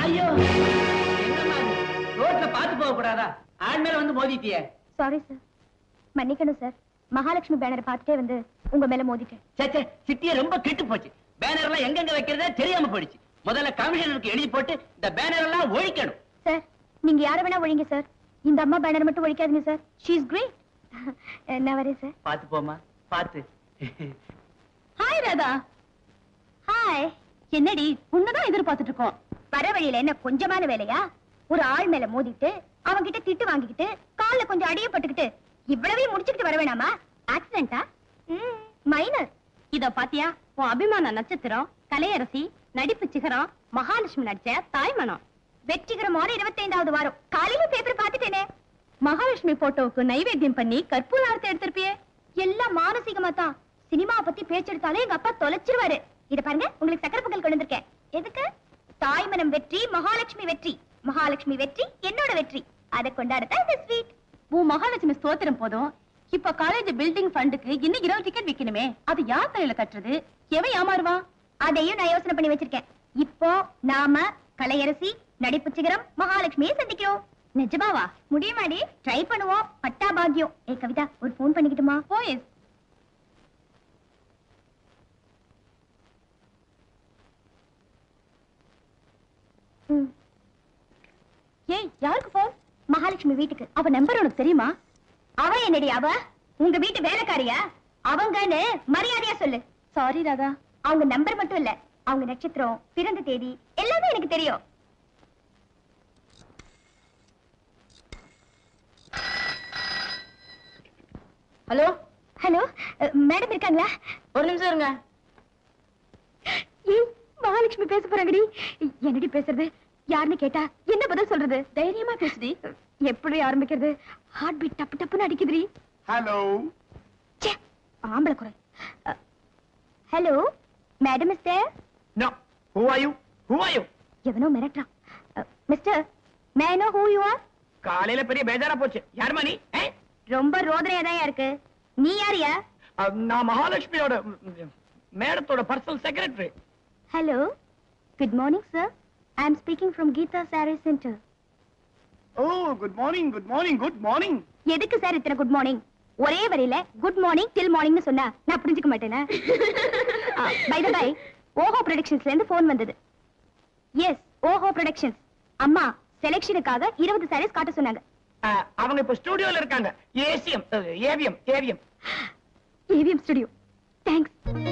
ஐயோ என்னம்மா இது? ரோட்ல பாத்து போக கூடாதா ஆள் மேல வந்து மோதிட்டியே சாரி சார் மன்னிக்கணும் சார் மகாலட்சுமி பேனரை பார்த்துட்டே வந்து உங்க மேல மோதிட்டேன் சேச்சே சிட்டியே ரொம்ப கெட்டு போச்சு பேனர் எல்லாம் எங்கெங்க வைக்கிறதே தெரியாம போயிடுச்சு முதல்ல கமிஷனருக்கு எழுதி போட்டு இந்த பேனர் எல்லாம் ஒழிக்கணும் சார் நீங்க யார வேணா ஒழிங்க சார் இந்த அம்மா பேனர் மட்டும் ஒழிக்காதீங்க சார் ஷீ இஸ் கிரேட் நான் வரேன் சார் பாத்து போமா பாத்து ஹாய் ராதா ஹாய் என்னடி உன்னதான் எதிர்பார்த்துட்டு இருக்கோம் வர வழியில என்ன கொஞ்சமான வேலையா ஒரு ஆள் மேல மோதிட்டு அவன்கிட்ட திட்டு வாங்கிக்கிட்டு கால்ல கொஞ்சம் அடிய பட்டுக்கிட்டு இவ்வளவே முடிச்சுக்கிட்டு வர வேணாமா ஆக்சிடென்டா மைனர் இத பாத்தியா உன் அபிமான நட்சத்திரம் கலையரசி நடிப்பு சிகரம் மகாலட்சுமி நடிச்ச தாய்மனம் வெற்றிகரமான இருபத்தைந்தாவது வாரம் காலையில பேப்பர் பாத்துட்டேனே மகாலட்சுமி போட்டோவுக்கு நைவேத்தியம் பண்ணி கற்பூராரத்தை எடுத்திருப்பியே எல்லாம் மானசீகமா தான் சினிமா பத்தி பேச்செடுத்தாலே எங்க அப்பா தொலைச்சிருவாரு இத பாருங்க உங்களுக்கு சக்கர பொங்கல் கொண்டு வந்திருக்கேன் எதுக்கு தாய்மனம் வெற்றி மகாலட்சுமி வெற்றி மகாலட்சுமி வெற்றி என்னோட வெற்றி அதை கொண்டாடத்தான் இந்த ஸ்வீட் உன் மகாலட்சுமி ஸ்தோத்திரம் போதும் இப்ப காலேஜ் பில்டிங் ஃபண்டுக்கு இன்னும் இருபது டிக்கெட் விக்கணுமே அது யார் தலையில கட்டுறது எவன் ஏமாறுவான் அதையும் நான் யோசனை பண்ணி வச்சிருக்கேன் இப்போ நாம கலையரசி நடிப்பு சிகரம் மகாலட்சுமியை சந்திக்கிறோம் நிஜமாவா முடியுமாடி ட்ரை பண்ணுவோம் பட்டா பாக்கியம் ஏ கவிதா ஒரு ஃபோன் பண்ணிக்கிட்டுமா ஓ எஸ் ஏய் யாருக்கு போன் மகாலட்சுமி வீட்டுக்கு அவ நம்பர் உனக்கு தெரியுமா அவ என்னடி அவ உங்க வீட்டு வேலைக்காரியா அவங்கன்னு மரியாதையா சொல்லு சாரி ராதா அவங்க நம்பர் மட்டும் இல்ல அவங்க நட்சத்திரம் பிறந்த தேதி எல்லாமே எனக்கு தெரியும் ஹலோ ஹலோ மேடம் இருக்காங்களா ஒரு நிமிஷம் இருங்க ஏய் மகாலட்சுமி பேச போறாங்கடி என்னடி பேசுறது யாருன்னு கேட்டா என்ன பதில் சொல்றது தைரியமா பேசுடி எப்படி ஆரம்பிக்கிறது ஹார்ட் பீட் டப்பு டப்புன்னு அடிக்குதுடி ஹலோ ச்சே ஆம்பளை குரல் hello madam is there no who are you who are you எவனோ மிரட்டுறான் mister may know who you are காலையில பெரிய பேஜாரா போச்சு யாருமா நீ ஏ? ரொம்ப ரோதனையா தான் இருக்கு நீ யாரியா அஹ், நான் மகாலட்சுமியோட ம், ம், மேடத்தோட personal secretary hello good morning sir I am speaking from Geetha sari centre ஓ good morning good morning good morning எதுக்கு சார் இத்தனை குட் மார்னிங் ஒரே வரியில குட் மார்னிங் டில் மார்னிங்னு சொன்னா நான் புரிஞ்சுக்க மாட்டேனா பை த பை ஓஹோ ப்ரொடக்ஷன்ஸ்ல இருந்து ஃபோன் வந்தது எஸ் ஓஹோ ப்ரொடக்ஷன்ஸ் அம்மா செலெக்ஷனுக்காக இருபது சாரீஸ் காட்ட சொன்னாங்க அவங்க இப்ப ஸ்டுடியோல இருக்காங்க ACM AVM AVM AVM studio thanks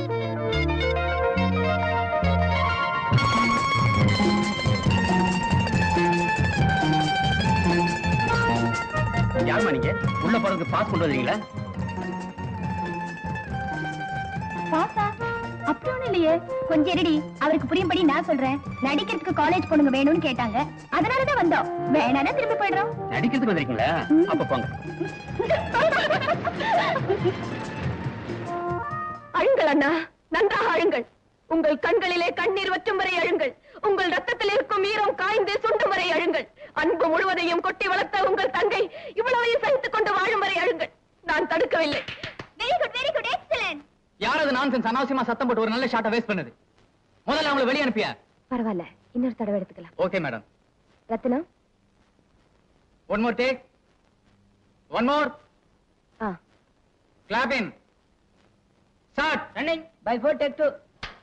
யாருமா நீங்க உள்ள போறதுக்கு பாஸ் கொண்டு வந்தீங்களா பாசா அப்படி ஒண்ணும் இல்லையே கொஞ்சம் இருடி அவருக்கு புரியும்படி நான் சொல்றேன் நடிக்கிறதுக்கு காலேஜ் பொண்ணுங்க வேணும்னு கேட்டாங்க அதனாலதான் வந்தோம் வேணானா திரும்பி போயிடுறோம் நடிக்கிறதுக்கு வந்திருக்கீங்களா அப்ப போங்க அழுங்கள் அண்ணா நன்றாக அழுங்கள் உங்கள் கண்களிலே கண்ணீர் வற்றும் வரை அழுங்கள் உங்கள் ரத்தத்தில் இருக்கும் ஈரம் காய்ந்து சுண்டும் வரை அழுங்கள் அன்பு முழுவதையும் கொட்டி வளர்த்த உங்கள் தங்கை இவ்வளவையும் சகித்துக் கொண்டு வாழும் வரை அழுங்கள் நான் தடுக்கவில்லை very good very good excellent யார் அது நான்சென்ஸ் அனாவசியமா சத்தம் போட்டு ஒரு நல்ல ஷாட்டை வேஸ்ட் பண்ணுது முதல்ல அவங்களை வெளியே அனுப்பியா பரவாயில்ல இன்னொரு தடவை எடுத்துக்கலாம் okay madam Ratnam one more take one more ஆ clap in start running by four take two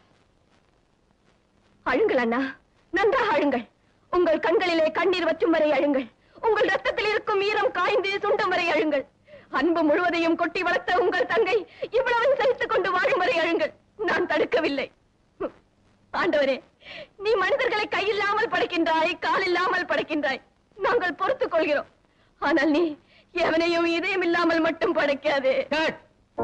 அழுங்கள் அண்ணா நன்றாக அழுங்கள் உங்கள் கண்களிலே கண்ணீர் வற்றும் வரை அழுங்கள் உங்கள் ரத்தத்தில் இருக்கும் ஈரம் காய்ந்து சுண்டும் வரை அழுங்கள் அன்பு முழுவதையும் கொட்டி வளர்த்த உங்கள் தங்கை இவ்வளவு சகித்துக் கொண்டு வாழும் வரை அழுங்கள் நான் தடுக்கவில்லை ஹம். ஆண்டவரே நீ மனிதர்களை கையில்லாமல் படைக்கின்றாய் கால் இல்லாமல் படைக்கின்றாய் நாங்கள் பொறுத்துக் கொள்கிறோம் ஆனால் நீ எவனையும் இதயம் இல்லாமல் மட்டும் படைக்காதே கட்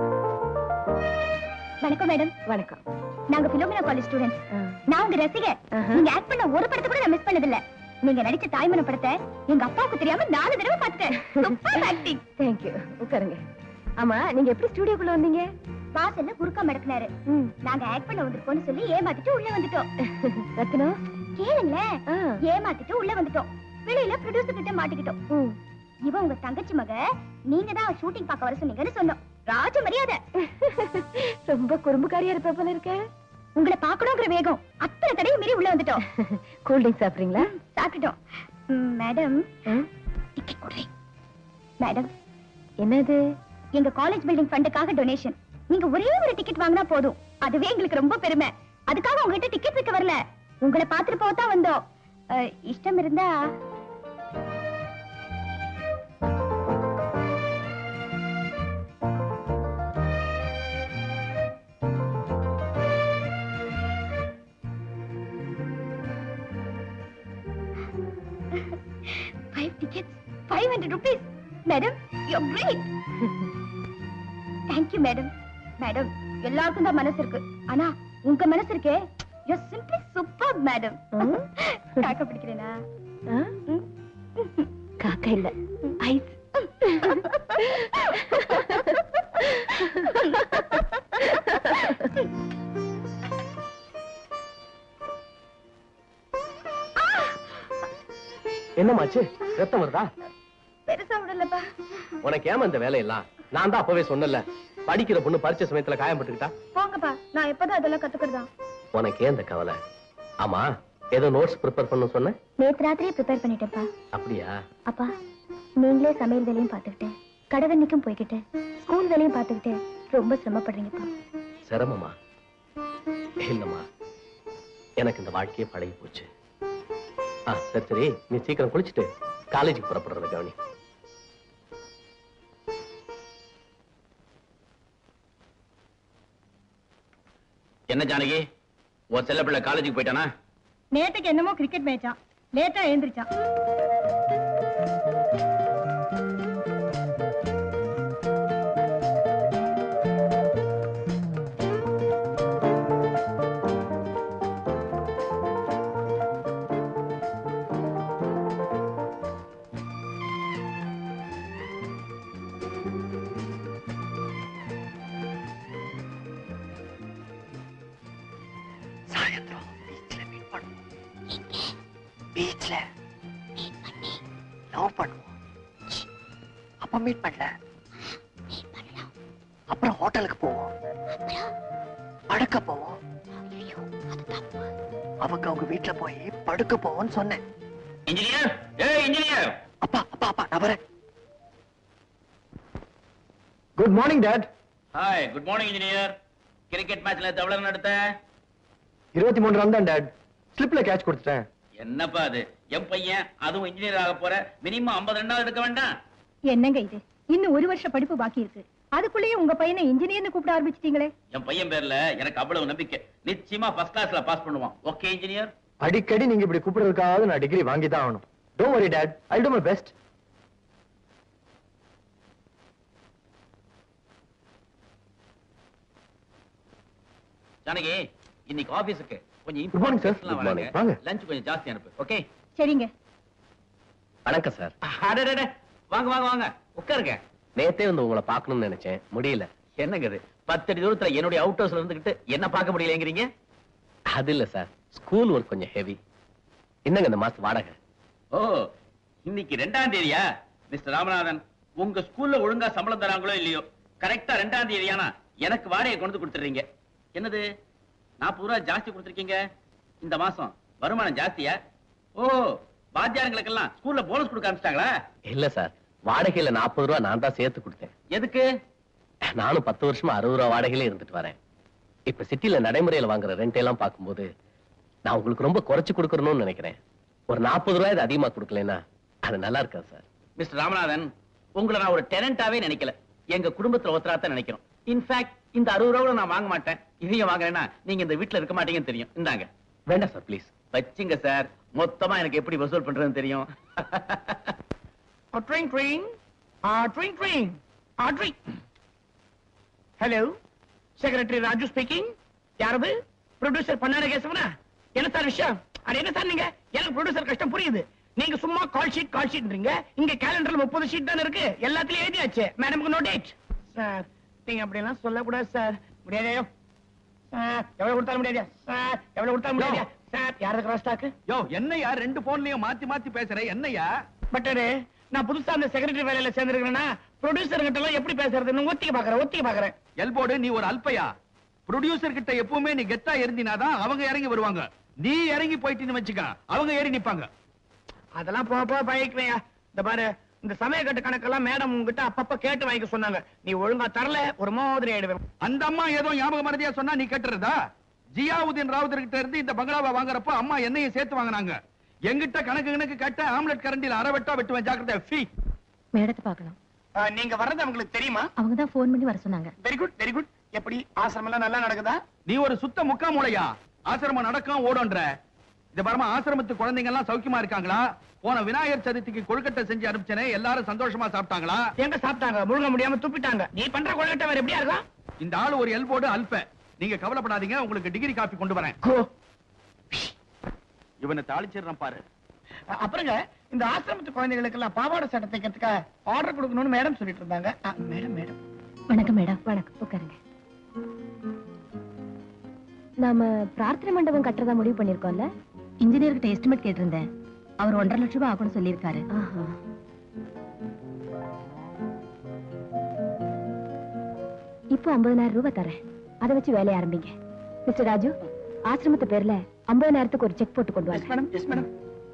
வணக்கம் மேடம் வணக்கம் நாங்க பிலோமினா காலேஜ் ஸ்டூடெண்ட்ஸ் நான் உங்க ரசிகர் ஆஹா. நீங்க ஆக்ட் பண்ண ஒரு படத்தை கூட நான் மிஸ் பண்ணது இல்ல நீங்க நடிச்ச தாய்மன படத்தை எங்க அப்பாவுக்கு தெரியாம நாலு தடவை பார்த்துட்டேன் சூப்பர் ஆக்டிங் தேங்க்யூ உட்காருங்க ஆமா நீங்க எப்படி ஸ்டுடியோக்குள்ள வந்தீங்க வாசல்ல குறுக்கா மடக்குனாரு ம். நாங்க ஆக்ட் பண்ண வந்திருக்கோம்னு சொல்லி ஏமாத்திட்டு உள்ள வந்துட்டோம் ரத்னம் கேளுங்களேன் ஆ. ஏமாத்திட்டு உள்ள வந்துட்டோம் வெளியில ப்ரொடியூசர் கிட்ட மாட்டிக்கிட்டோம் ம். இவன் உங்க தங்கச்சி மக நீங்க தான் ஷூட்டிங் பார்க்க வர சொன்னீங்கன்னு சொன்னோம் ராஜ மரியாதை ரொம்ப குறும்புக்காரியா இருப்ப போல இருக்க உங்களை பார்க்கணுங்கிற வேகம் அத்தனை தடையும் மீறி உள்ள வந்துட்டோம் கூல் ட்ரிங்க் சாப்பிடுறீங்களா சாப்பிட்டுட்டோம் ம், மேடம் டிக்கெட் கொடுறேன் மேடம் என்னது எங்க காலேஜ் பில்டிங் ஃபண்டுக்காக டொனேஷன் நீங்க ஒரே ஒரு டிக்கெட் வாங்கினா போதும் அதுவே எங்களுக்கு ரொம்ப பெருமை அதுக்காக உங்ககிட்ட டிக்கெட் வைக்க வரல உங்களை பார்த்துட்டு போக தான் வந்தோம் அஹ், இஷ்டம் இருந்தா five tickets five hundred rupees madam you great thank you madam madam எல்லாருக்கும் தான் மனசு இருக்கு ஆனா உங்க மனசு இருக்கே யூ சிம்பிளி சூப்பர் மேடம் ம். காக்க பிடிக்கிறேனா ஆ? ம். காக்கா இல்ல ஐஸ் என்னமாச்சு ரத்தம் வருதா பெருசா விடலப்பா உனக்கு ஏமா இந்த வேலையெல்லாம் நான் தான் அப்பவே சொன்னல படிக்கிற பொண்ணு பரிச்சை சமயத்துல காயம் பட்டுக்கிட்டா போங்கப்பா நான் எப்பதான் அதெல்லாம் கத்துக்கிறதா உனக்கு ஏன் இந்த கவலை ஆமா ஏதோ நோட்ஸ் ப்ரிப்பேர் பண்ண சொன்ன நேத்து ராத்திரியே ப்ரிப்பேர் பண்ணிட்டேன்ப்பா அப்படியா அப்பா நீங்களே சமையல் வேலையும் பார்த்துக்கிட்டு கடவன்னிக்கும் போய்கிட்டு ஸ்கூல் வேலையும் பார்த்துக்கிட்டு ரொம்ப சிரமப்படுறீங்கப்பா சிரமமா இல்லம்மா எனக்கு இந்த வாழ்க்கையே பழகி போச்சு ஆ சரி சரி நீ சீக்கிரம் குளிச்சுட்டு காலேஜுக்கு புறப்படுறத கவனி என்ன ஜானகி உன் செல்ல பிள்ளை காலேஜுக்கு போயிட்டானா நேத்துக்கு என்னமோ கிரிக்கெட் மேட்சா லேட்டா எழுந்திருச்சான் சாயந்தரம் பீச்ல மீட் பண்ணுவோம் பீச்ல லவ் பண்ணுவோம் அப்ப மீட் பண்ணல அப்புறம் ஹோட்டலுக்கு போவோம் படுக்க போவோம் அவங்க அவங்க வீட்டுல போய் படுக்க போவோம்னு சொன்னேன் இன்ஜினியர் ஏ இன்ஜினியர் அப்பா அப்பா அப்பா நான் வரேன் good morning dad hi good morning engineer cricket மேட்ச்ல எவ்வளவு நடத்த இருபத்தி மூணு ரன் தான் டாட் ஸ்லிப்ல கேட்ச் கொடுத்துட்டேன் என்னப்பா அது என் பையன் அதுவும் இன்ஜினியர் ஆக போற மினிமம் 50 ரெண்டாவது எடுக்க வேண்டாம் என்னங்க இது இன்னும் ஒரு வருஷம் படிப்பு பாக்கி இருக்கு அதுக்குள்ளேயே உங்க பையனை இன்ஜினியர்னு கூப்பிட ஆரம்பிச்சிட்டீங்களே என் பையன் பேர்ல எனக்கு அவ்வளவு நம்பிக்கை நிச்சயமா ஃபர்ஸ்ட் கிளாஸ்ல பாஸ் பண்ணுவான் ஓகே இன்ஜினியர் அடிக்கடி நீங்க இப்படி கூப்பிடுறதுக்காக நான் டிகிரி வாங்கி தான் ஆகணும் don't worry dad I do my best Janaki இன்னைக்கு ஆபீஸுக்கு கொஞ்சம் Good morning, sir. Good morning. வாங்க. லஞ்ச் கொஞ்சம் ஜாஸ்தி அனுப்பு ஓகே சரிங்க வணக்கம் சார் அடடட வாங்க வாங்க வாங்க உட்காருங்க நேத்தே வந்து உங்களை பார்க்கணும்னு நினைச்சேன் முடியல என்னங்க இது பத்து அடி தூரத்துல என்னுடைய அவுட் ஹவுஸ்ல இருந்துகிட்டு என்ன பார்க்க முடியலங்கிறீங்க அது இல்ல சார் ஸ்கூல் ஒர்க் கொஞ்சம் ஹெவி என்னங்க இந்த மாசம் வாடகை ஓ இன்னைக்கு ரெண்டாம் தேதியா மிஸ்டர் ராமநாதன் உங்க ஸ்கூல்ல ஒழுங்கா சம்பளம் தராங்களோ இல்லையோ கரெக்டா ரெண்டாம் தேதியானா எனக்கு வாடகை கொண்டு கொடுத்துறீங்க என்னது நாற்பது ரூபா ஜாஸ்தி கொடுத்துருக்கீங்க இந்த மாசம் வருமானம் ஜாஸ்தியா ஓ வாத்தியாரங்களுக்கெல்லாம் ஸ்கூல்ல போனஸ் கொடுக்க ஆரம்பிச்சிட்டாங்களா இல்ல சார் வாடகையில நாற்பது ரூபா நான் தான் சேர்த்து கொடுத்தேன் எதுக்கு நானும் பத்து வருஷமா அறுபது ரூபா வாடகையில இருந்துட்டு வரேன் இப்ப சிட்டில நடைமுறையில வாங்குற ரெண்ட் எல்லாம் பார்க்கும்போது நான் உங்களுக்கு ரொம்ப குறைச்சு கொடுக்கணும்னு நினைக்கிறேன் ஒரு நாற்பது ரூபாய் இது அதிகமா கொடுக்கலன்னா அது நல்லா இருக்காது சார் மிஸ்டர் ராமநாதன் உங்களை நான் ஒரு டெனண்டாவே நினைக்கல எங்க குடும்பத்துல ஒருத்தராத்தான் நினைக்கிறோம் இன்ஃபேக்ட் இந்த அறுபது ரூபா கூட நான் வாங்க மாட்டேன் இதையும் வாங்குறேன்னா நீங்க இந்த வீட்டுல இருக்க மாட்டீங்கன்னு தெரியும் இந்தாங்க வேண்டாம் சார் ப்ளீஸ் வச்சுங்க சார் மொத்தமா எனக்கு எப்படி வசூல் பண்றதுன்னு தெரியும் ட்ரிங் ட்ரிங் ட்ரிங் ட்ரிங் ட்ரிங் ஹலோ செக்ரட்டரி ராஜு ஸ்பீக்கிங் யாரது ப்ரொடியூசர் பண்ணாட கேசவனா என்ன சார் விஷயம் அது என்ன சார் நீங்க எனக்கு ப்ரொடியூசர் கஷ்டம் புரியுது நீங்க சும்மா கால் ஷீட் கால் ஷீட்ன்றீங்க இங்க கேலண்டர்ல முப்பது ஷீட் தானே இருக்கு எல்லாத்துலயும் எழுதியாச்சு மேடம்க்கு நோ டேட் சார் நீங்க அப்படி எல்லாம் சொல்லக்கூடாது சார் முடியாதே சார் எவ்வளவு கொடுத்தாலும் முடியாதா சார் எவ்வளவு கொடுத்தாலும் முடியாதா சார் யாரது கிராஸ் ஸ்டாக்கு யோ என்னையா ரெண்டு போன்லயும் மாத்தி மாத்தி பேசுற என்னையா பட் நான் புதுசா அந்த செக்ரட்டரி வேலையில சேர்ந்திருக்கிறேன்னா ப்ரொடியூசர் கிட்ட எல்லாம் எப்படி பேசுறதுன்னு ஒத்திக்க பாக்குறேன் ஒத்திக்க பாக்குறேன் எல்போர்டு நீ ஒரு அல்பையா ப்ரொடியூசர் கிட்ட எப்பவுமே நீ கெத்தா இருந்தினாதான் அவங்க இறங்கி வருவாங்க நீ இறங்கி போயிட்டுன்னு வச்சுக்க அவங்க ஏறி நிப்பாங்க அதெல்லாம் போக போக பழகிக்குவேயா இந்த பாரு இந்த சமயக்கட்டு கணக்கெல்லாம் மேடம் உங்ககிட்ட அப்பப்ப கேட்டு வாங்கிக்க சொன்னாங்க நீ ஒழுங்கா தரல ஒரு மாதிரி ஆயிடுவேன் அந்த அம்மா ஏதோ ஞாபக மறதியா சொன்னா நீ கேட்டுறதா ஜியாவுதீன் ராவுதர் கிட்ட இருந்து இந்த பங்களாவை வாங்குறப்ப அம்மா என்னையும் சேர்த்து வாங்குனாங்க எங்கிட்ட கணக்கு கணக்கு கட்ட ஆம்லெட் கரண்டில அரை வெட்டா வெட்டுவேன் ஜாக்கிரதை ஃபீ மேடத்தை பார்க்கணும் ஆ, நீங்க வர்றது அவங்களுக்கு தெரியுமா அவங்க தான் ஃபோன் பண்ணி வர சொன்னாங்க வெரி குட் வெரி குட் எப்படி ஆசிரமம் எல்லாம் நல்லா நடக்குதா நீ ஒரு சுத்த முக்கா மூளையா ஆசிரமம் நடக்கும் ஓடுன்ற இந்த பரம ஆசிரமத்து குழந்தைங்க எல்லாம் சௌக்கியமா இருக்காங்களா போன விநாயகர் சதுர்த்திக்கு கொழுக்கட்டை செஞ்சு அனுப்பிச்சனே எல்லாரும் சந்தோஷமா சாப்பிட்டாங்களா எங்க சாப்பிட்டாங்க முழுங்க முடியாம துப்பிட்டாங்க நீ பண்ற கொள்ளட்ட வேற எப்படியா இருக்கா இந்த ஆளு ஒரு எல்போடு அல்ப நீங்க கவலைப்படாதீங்க உங்களுக்கு டிகிரி காப்பி கொண்டு வரேன் இவனை தாளிச்சிடுறேன் பாரு அ- அப்புறங்க இந்த ஆசிரமத்து குழந்தைகளுக்கு எல்லாம் பாவாடை சட்டை தைக்கிறதுக்கு ஆர்டர் கொடுக்கணும்னு மேடம் சொல்லிட்டு இருந்தாங்க ஆ, மேடம் மேடம் வணக்கம் மேடம் வணக்கம் உட்காருங்க நாம பிரார்த்தனை மண்டபம் கட்டுறதா முடிவு பண்ணிருக்கோம்ல இன்ஜினியர் கிட்ட எஸ்டிமேட் கேட்டிருந்தேன் அவர் ஒன்றரை லட்சம் ரூபாய் ஆகும்னு சொல்லியிருக்காரு இப்போ ஐம்பதனாயிரம் ரூபாய் தரேன் அதை வச்சு வேலைய ஆரம்பிங்க மிஸ்டர் ராஜு ஆசிரமத்து பேர்ல ஐம்பதனாயிரத்துக்கு ஒரு செக் போட்டு கொண்டு எஸ் வாங்க மேடம் எஸ் மேடம்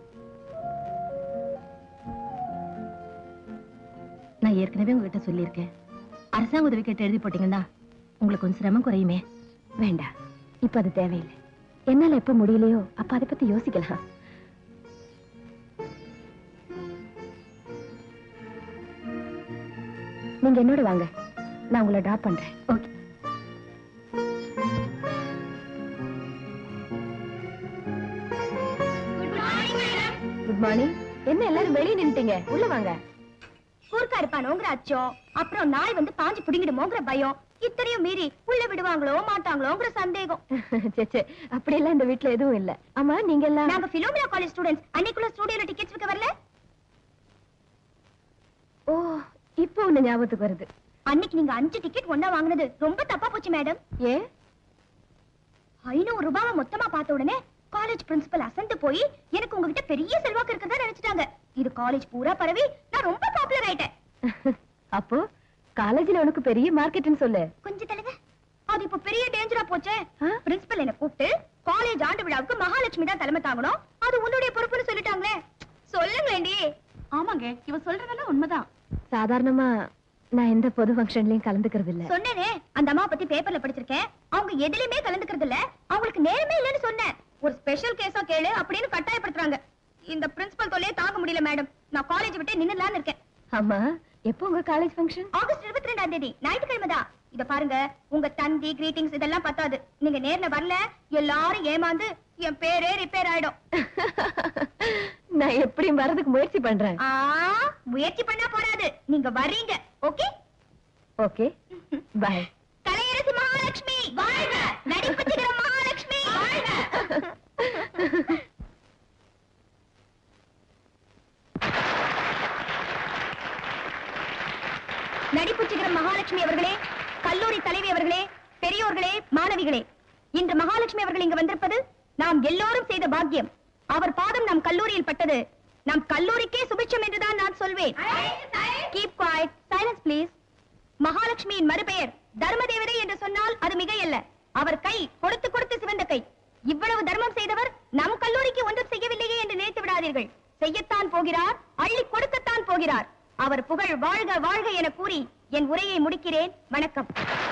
நான் ஏற்கனவே உங்ககிட்ட சொல்லியிருக்கேன் அரசாங்க உதவி கேட்டு எழுதி போட்டீங்கன்னா உங்களுக்கு கொஞ்சம் சிரமம் குறையுமே வேண்டாம் இப்ப அது தேவையில்லை என்னால எப்ப முடியலையோ அப்ப அதை பத்தி யோசிக்கலாம் நீங்க என்னோட வாங்க நான் உங்களை டிராப் பண்றேன் ஓகே குட் மார்னிங் என்ன எல்லாரும் வெளியே நின்னுட்டீங்க உள்ள வாங்க கூர்க்கா இருப்பானோங்கிற அச்சம் அப்புறம் நாய் வந்து பாஞ்சு புடிங்கிடுமோங்கிற பயம் இத்தனையும் மீறி உள்ள விடுவாங்களோ மாட்டாங்களோங்கிற சந்தேகம் சே, சே அப்படியெல்லாம் இந்த வீட்ல எதுவும் இல்ல ஆமா நீங்க எல்லாம் நாங்க பிலோமினா காலேஜ் ஸ்டூடெண்ட்ஸ் அன்னைக்குள்ள ஸ்டூடியோல டிக்கெட்ஸ் விற்க வரல ஓ இப்போ ஒண்ணு ஞாபகத்துக்கு வருது அன்னைக்கு நீங்க அஞ்சு டிக்கெட் ஒண்ணா வாங்குனது ரொம்ப தப்பா போச்சு மேடம் ஏன் ஐநூறு ரூபாவை மொத்தமா பார்த்த உடனே காலேஜ் பிரின்சிபல் அசந்து போய் எனக்கு உங்ககிட்ட பெரிய செல்வாக்கு இருக்கிறதா நினைச்சிட்டாங்க இது காலேஜ் பூரா பரவி நான் ரொம்ப பாப்புலர் ஆயிட்டேன் அப்போ காலேஜ்ல உனக்கு பெரிய மார்க்கெட்னு சொல்லு கொஞ்சம் தலங்க அது இப்ப பெரிய டேஞ்சரா போச்சே ஆ? பிரின்சிபல் என்ன கூப்பிட்டு காலேஜ் ஆண்டு விழாவுக்கு மகாலட்சுமி தான் தலைமை தாங்கணும் அது உன்னுடைய பொறுப்புன்னு சொல்லிட்டாங்களே சொல்லுங்களேண்டி ஆமாங்க இவ சொல்றதெல்லாம் உண்மைதான் சாதாரணமா நான் எந்த பொது ஃபங்க்ஷன்லயும் கலந்துக்கிறது இல்ல சொன்னேனே அந்த அம்மா பத்தி பேப்பர்ல படிச்சிருக்கேன் அவங்க எதுலயுமே கலந்துக்கிறது இல்ல அவங்களுக்கு நேரமே இல்லைன்னு சொன்னேன் ஒரு ஸ்பெஷல் கேஸா கேளு அப்படின்னு கட்டாயப்படுத்துறாங்க இந்த பிரின்சிபல் தொல்லையே தாங்க முடியல மேடம் நான் காலேஜ் விட்டு நின்னுலான்னு இருக்கேன் ஆமா எப்போ உங்க காலேஜ் ஃபங்க்ஷன் ஆகஸ்ட் இருபத்தி ரெண்டாம் தேதி ஞாயிற்றுக்கிழமை தான் இத பாருங்க உங்க தந்தி கிரீட்டிங்ஸ் இதெல்லாம் பத்தாது நீங்க நேர்ல வரல எல்லாரும் ஏமாந்து என் பேரே ரிப்பேர் ஆயிடும் நான் எப்படியும் வரதுக்கு முயற்சி பண்றேன் ஆ முயற்சி பண்ணா போறாது நீங்க வர்றீங்க okay okay bye Kalaiyarasi Mahalakshmi வாழ்க நடிப்பு சிகரம் மகாலட்சுமி வாழ்க நடிப்பு சிகரம் மகாலட்சுமி அவர்களே கல்லூரி தலைவி அவர்களே பெரியோர்களே மாணவிகளே இன்று மகாலட்சுமி அவர்கள் இங்கு வந்திருப்பது நாம் எல்லோரும் செய்த பாக்கியம் அவர் பாதம் நம் கல்லூரியில் பட்டது நம் கல்லூரிக்கே சுபிட்சம் என்றுதான் நான் சொல்வேன் கீப் குவாய்ட் சைலன்ஸ் ப்ளீஸ் மகாலட்சுமியின் மறுபெயர் தர்மதேவதை என்று சொன்னால் அது மிகையல்ல அவர் கை கொடுத்து கொடுத்து சிவந்த கை இவ்வளவு தர்மம் செய்தவர் நம் கல்லூரிக்கு ஒன்றும் செய்யவில்லையே என்று நினைத்து விடாதீர்கள் செய்யத்தான் போகிறார் அள்ளி கொடுக்கத்தான் போகிறார் அவர் புகழ் வாழ்க வாழ்க என கூறி என் உரையை முடிக்கிறேன் வணக்கம்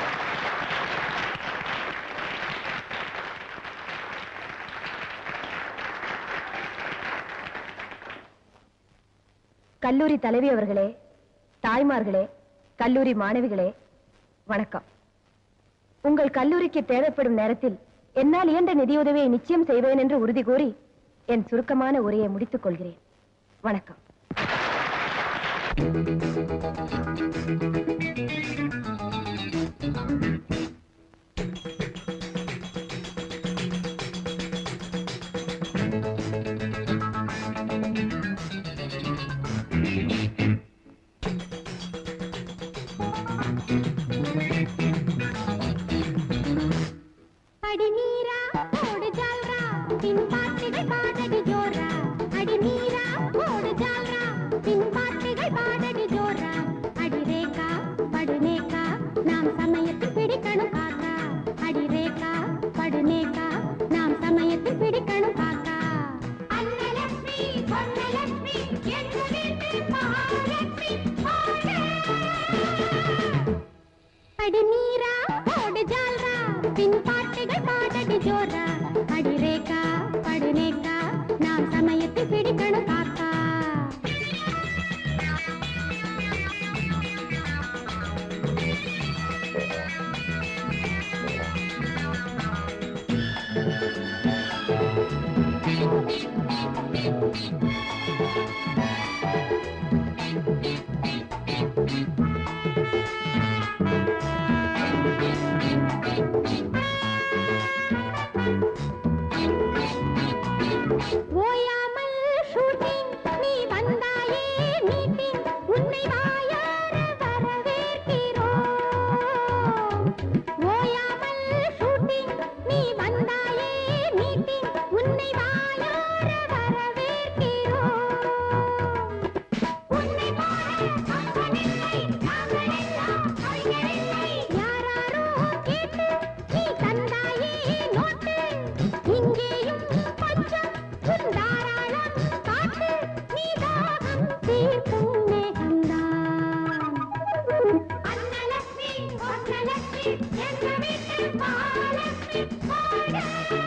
கல்லூரி தலைவி அவர்களே தாய்மார்களே கல்லூரி மாணவிகளே வணக்கம் உங்கள் கல்லூரிக்கு தேவைப்படும் நேரத்தில் என்னால் இயன்ற நிதியுதவியை நிச்சயம் செய்வேன் என்று உறுதி கூறி என் சுருக்கமான உரையை முடித்துக் கொள்கிறேன் வணக்கம் அடி நீரா ஓடு ஜால்ரா பின் பாட்டுகள் பாடடி ஜோரா அடி நீரா ஓடு ஜால்ரா பின் பாட்டுகள் பாடடி ஜோரா அடி ரேகா படு நேக்கா நாம் சமயத்தில் பிடிக்கணும் காக்கா அடி ஷூட்டிங் நீ வந்தாயே மீட்டிங் உன்னை வாயார வரவேற்கிறோம் ஓயாமல் ஷூட்டிங் நீ வந்தாயே மீட்டிங் உன்னை வாயார வரவேற்கிறோம் உன்னை போல அப்பனில்லை நாங்களெல்லாம் அறிஞரில்லை யாராரோ கேட்டு நீ தந்தாயே நோட்டு இங்கேயும் கொஞ்சம் உன் தாராளம் காட்டு நீ தாகம் தீர்க்கும் மேகம்தான் அன்னலட்சுமி பொன்னலட்சுமி என்ற வீட்டு மகாலட்சுமி வாழ்க.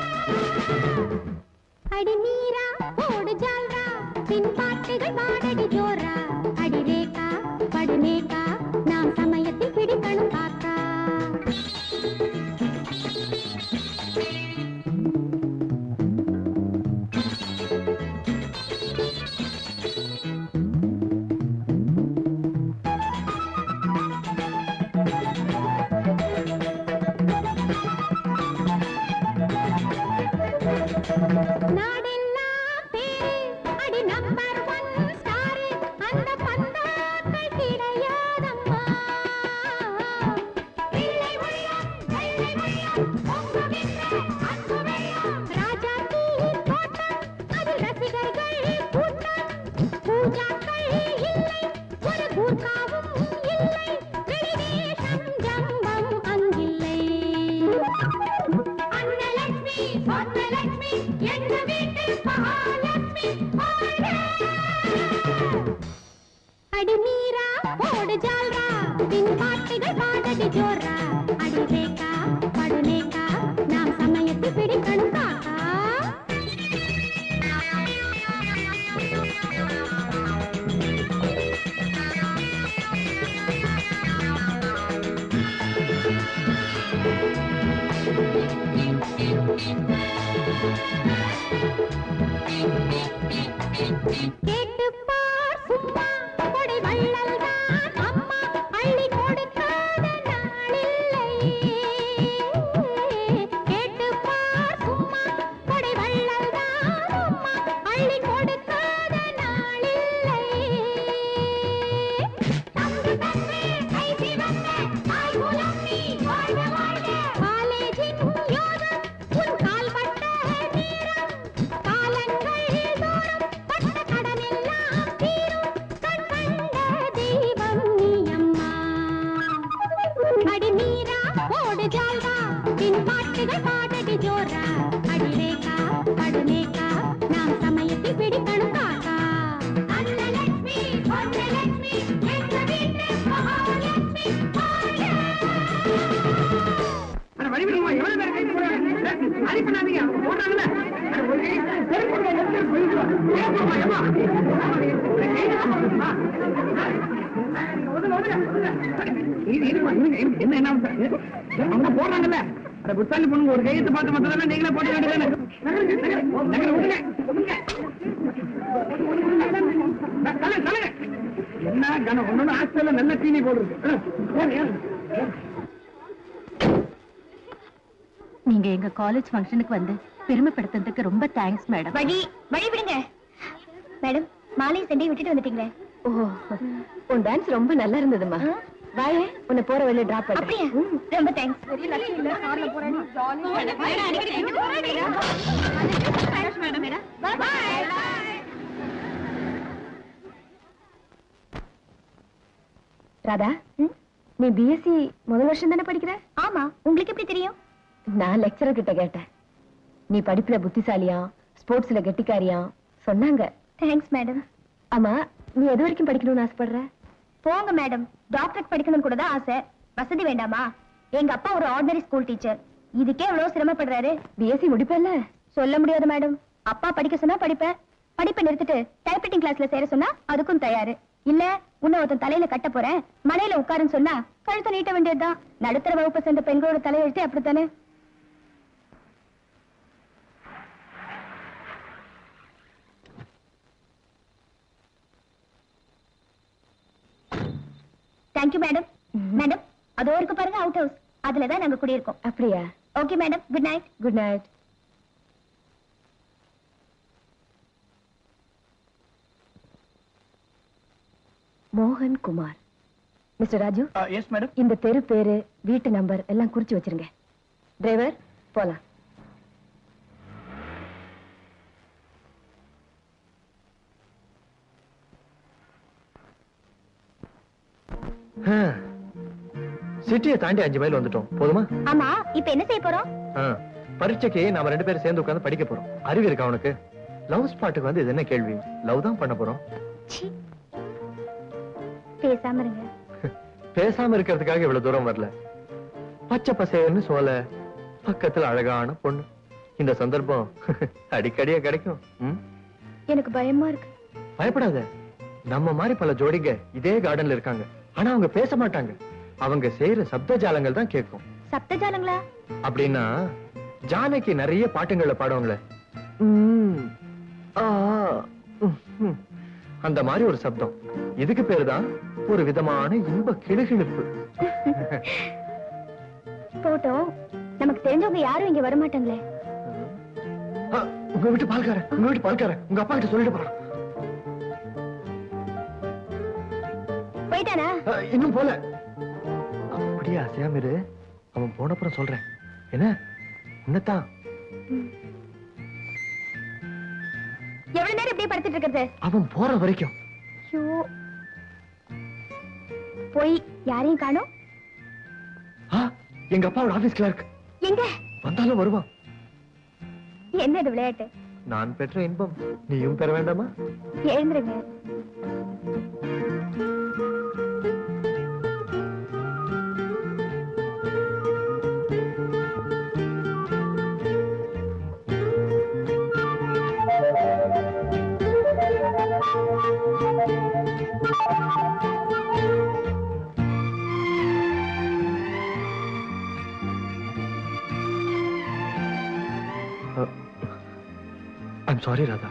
அடி மீரா ஓடு ஜால்ரா பின் பாட்டுகள் பாடடி ஜோரா அடி ரேகா படுமேகா நாம் சமயத்தில் பிடிக்கணும் காக்கா நாடெல்லாம் பேரு அடி நம்பர் ஒன் ஸ்டாரு அந்த பந்தாக்கள் கிடையாதம்மா பிள்ளை உள்ளம் வெள்ளை உள்ளம் பொங்குகின்ற அன்பு வெள்ளம் ராஜாத்தி தோட்டம் அதில் ரசிகர்கள் கூட்டம் பூஜாக்கள் இல்லை ஒரு கூர்க்காவும் இல்லை வெளிவேஷம் ஜம்பம் அங்கில்லை அன்னலட்சுமி பொன்னலட்சுமி என்ற வீட்டு மகாலட்சுமி வாழ்க. அடி மீரா போடு ஜால்ரா பின் பாட்டுகள் பாடடி ஜோரா அடி ரேகா படுனேகா நாம் சமயத்தில் பிடிக்கணும் காக்கா கேட்டுப் பார் சும்மா கொடை வள்ளல் தான் அம்மா அள்ளி கொடுக்காத நாளில்லையே கேட்டுப் பார் சும்மா கொடை வள்ளல் தான் அம்மா அள்ளி கொடுக்காத நாளில்லையே தம்பி தம்பி கை சிவந்த தாய் குலம் நீ வாழ்க வாழ்க காலேஜின் யோகம் உன் கால் பட்ட நேரம் காலங்கள் தோறும் பட்ட கடனெல்லாம் தீரும் கண் கண்ட தெய்வம் நீ அம்மா அடி மீரா ஓடு ஜால்ரா பின் பாட்டுகள் பாடடி ஜோரா அடி ரேகா படுமேகா நாம் சமயத்தில் பிடிக்கணும் காக்கா அன்னலட்சுமி பொன்னலட்சுமி என்ற வீட்டு மகாலட்சுமி வாழ்க. அட வடிவிடுமா எவ்வளவு பேர் கை போடுறாங்க அடி பண்ணாதீங்க அவங்க போடுறாங்கல்ல அட ஒரு கை செருப்பு எடுத்து போயிட்டு வா. ஏம்மா, ஏம்மா. ஆ. ஒதுங்க, ஒதுங்க, ஒதுங்க. இது, இருமா, இருங்க, இருங்க. என்ன என்ன அவசரம்? அவங்க போடுறாங்கல்ல அட புத்தாலி பொண்ணுங்க ஒரு கையெழுத்து பார்த்து மத்ததெல்லாம் நீங்களே போட்டு வேண்டியதானே நகருங்க, நகருங்க, நகருங்க, ஒதுங்க, ஒதுங்க. தலை, தலைங்க. என்ன கனம் ஒண்ணு ஹாஸ்டல்ல நல்ல தீனி போடுறது ஏன், ஏன்? நீங்க எங்க காலேஜ் ஃபங்க்ஷனுக்கு வந்து பெருமைப்படுத்துறதுக்கு ரொம்ப தேங்க்ஸ் மேடம் வழி வழி விடுங்க மேடம் மாலை சண்டையை விட்டுட்டு வந்துட்டீங்களே ஓ உன் டான்ஸ் ரொம்ப நல்லா இருந்ததுமா வாயே உன்னை போற வழியில டிராப் அப்படியா பண்றேன் ரொம்ப தேங்க்ஸ் பெரிய லட்சம் இல்ல கார்ல போறேன் ராதா நீ பிஎஸ்சி முதல் வருஷம் தானே படிக்கிற ஆமா உங்களுக்கு எப்படி தெரியும் நான் லெக்சரர் கிட்ட கேட்டேன் நீ படிப்புல புத்திசாலியா ஸ்போர்ட்ஸ்ல கெட்டிக்காரியா சொன்னாங்க தேங்க்ஸ் மேடம் ஆமா நீ எது வரைக்கும் படிக்கணும்னு ஆசைப்படுற போங்க மேடம் டாக்டருக்கு படிக்கணும்னு கூட தான் ஆசை வசதி வேண்டாமா எங்க அப்பா ஒரு ஆர்டினரி ஸ்கூல் டீச்சர் இதுக்கே எவ்வளவு சிரமப்படுறாரு பிஎஸ்சி முடிப்பல்ல சொல்ல முடியாது மேடம் அப்பா படிக்க சொன்னா படிப்பேன் படிப்பை நிறுத்திட்டு டைப்ரைட்டிங் கிளாஸ்ல சேர சொன்னா அதுக்கும் தயாரு இல்ல உன்னை ஒருத்தன் தலையில கட்ட போறேன் மனையில உட்காருன்னு சொன்னா கழுத்தை நீட்ட வேண்டியதுதான் நடுத்தர வகுப்பை சேர்ந்த பெண்களோட தலையெழுத்து அப்படித்தானே தேங்க்யூ மேடம் மேடம் அதோ இருக்கு பாருங்க அவுட் ஹவுஸ் அதுலதான் நாங்க குடியிருக்கோம் அப்படியா okay madam good night good night மோகன் Kumar mister Raju yes madam இந்த தெரு பேரு வீட்டு நம்பர் எல்லாம் குறிச்சு வச்சிருங்க டிரைவர் போலாம் சிட்டியை தாண்டி அஞ்சு மைல் வந்துட்டோம் போதுமா ஆமா இப்ப என்ன செய்ய போறோம் ஆ, பரீட்சைக்கு நாம ரெண்டு பேரும் சேர்ந்து உட்கார்ந்து படிக்க போறோம் அறிவு இருக்கா அவனுக்கு லவ் ஸ்பாட்டுக்கு வந்து இது என்ன கேள்வி லவ் தான் பண்ண போறோம் சீ. பேசாம இருங்க பேசாம இருக்கிறதுக்காக இவ்வளவு தூரம் வரல பச்சை பசேன்னு சோல பக்கத்துல அழகான பொண்ணு இந்த சந்தர்ப்பம் அடிக்கடியா கிடைக்கும் ம்? எனக்கு பயமா இருக்கு பயப்படாத நம்ம மாதிரி பல ஜோடிங்க இதே கார்டன்ல இருக்காங்க ஆனா அவங்க பேச மாட்டாங்க அவங்க செய்யற சப்த ஜாலங்கள் தான் கேட்கும் சப்தஜாலங்களா அப்படின்னா ஜானகி நிறைய பாட்டுங்களை பாடுவாங்களே ம், ஆ, ம், ம். அந்த மாதிரி ஒரு சப்தம் இதுக்கு பேரு தான் ஒரு விதமான இன்ப கிளுகிழுப்பு போட்டோம் நமக்கு தெரிஞ்சவங்க யாரும் இங்க வர மாட்டாங்களே ஆ, உங்க வீட்டு பால்காரன் உங்க வீட்டு பால்காரன் உங்க அப்பா கிட்ட சொல்லிட்டு போறான் போயிட்டானா ஆ, இன்னும் போல அப்படியே அசையாம இரு அவன் போனப்புறம் சொல்றேன் என்ன உன்னதான் எவ்வளவு நேரம் இப்படியே படுத்துட்டு இருக்கிறது அவன் போற வரைக்கும் ஐயோ போய் யாரையும் காணோம் ஆ, எங்க அப்பாவோட ஆபீஸ் கிளார்க் எங்க வந்தாலும் வருவான் என்ன இது விளையாட்டு நான் பெற்ற இன்பம் நீயும் பெற வேண்டாமா எழுந்துருங்க ஐம் சாரி ராதா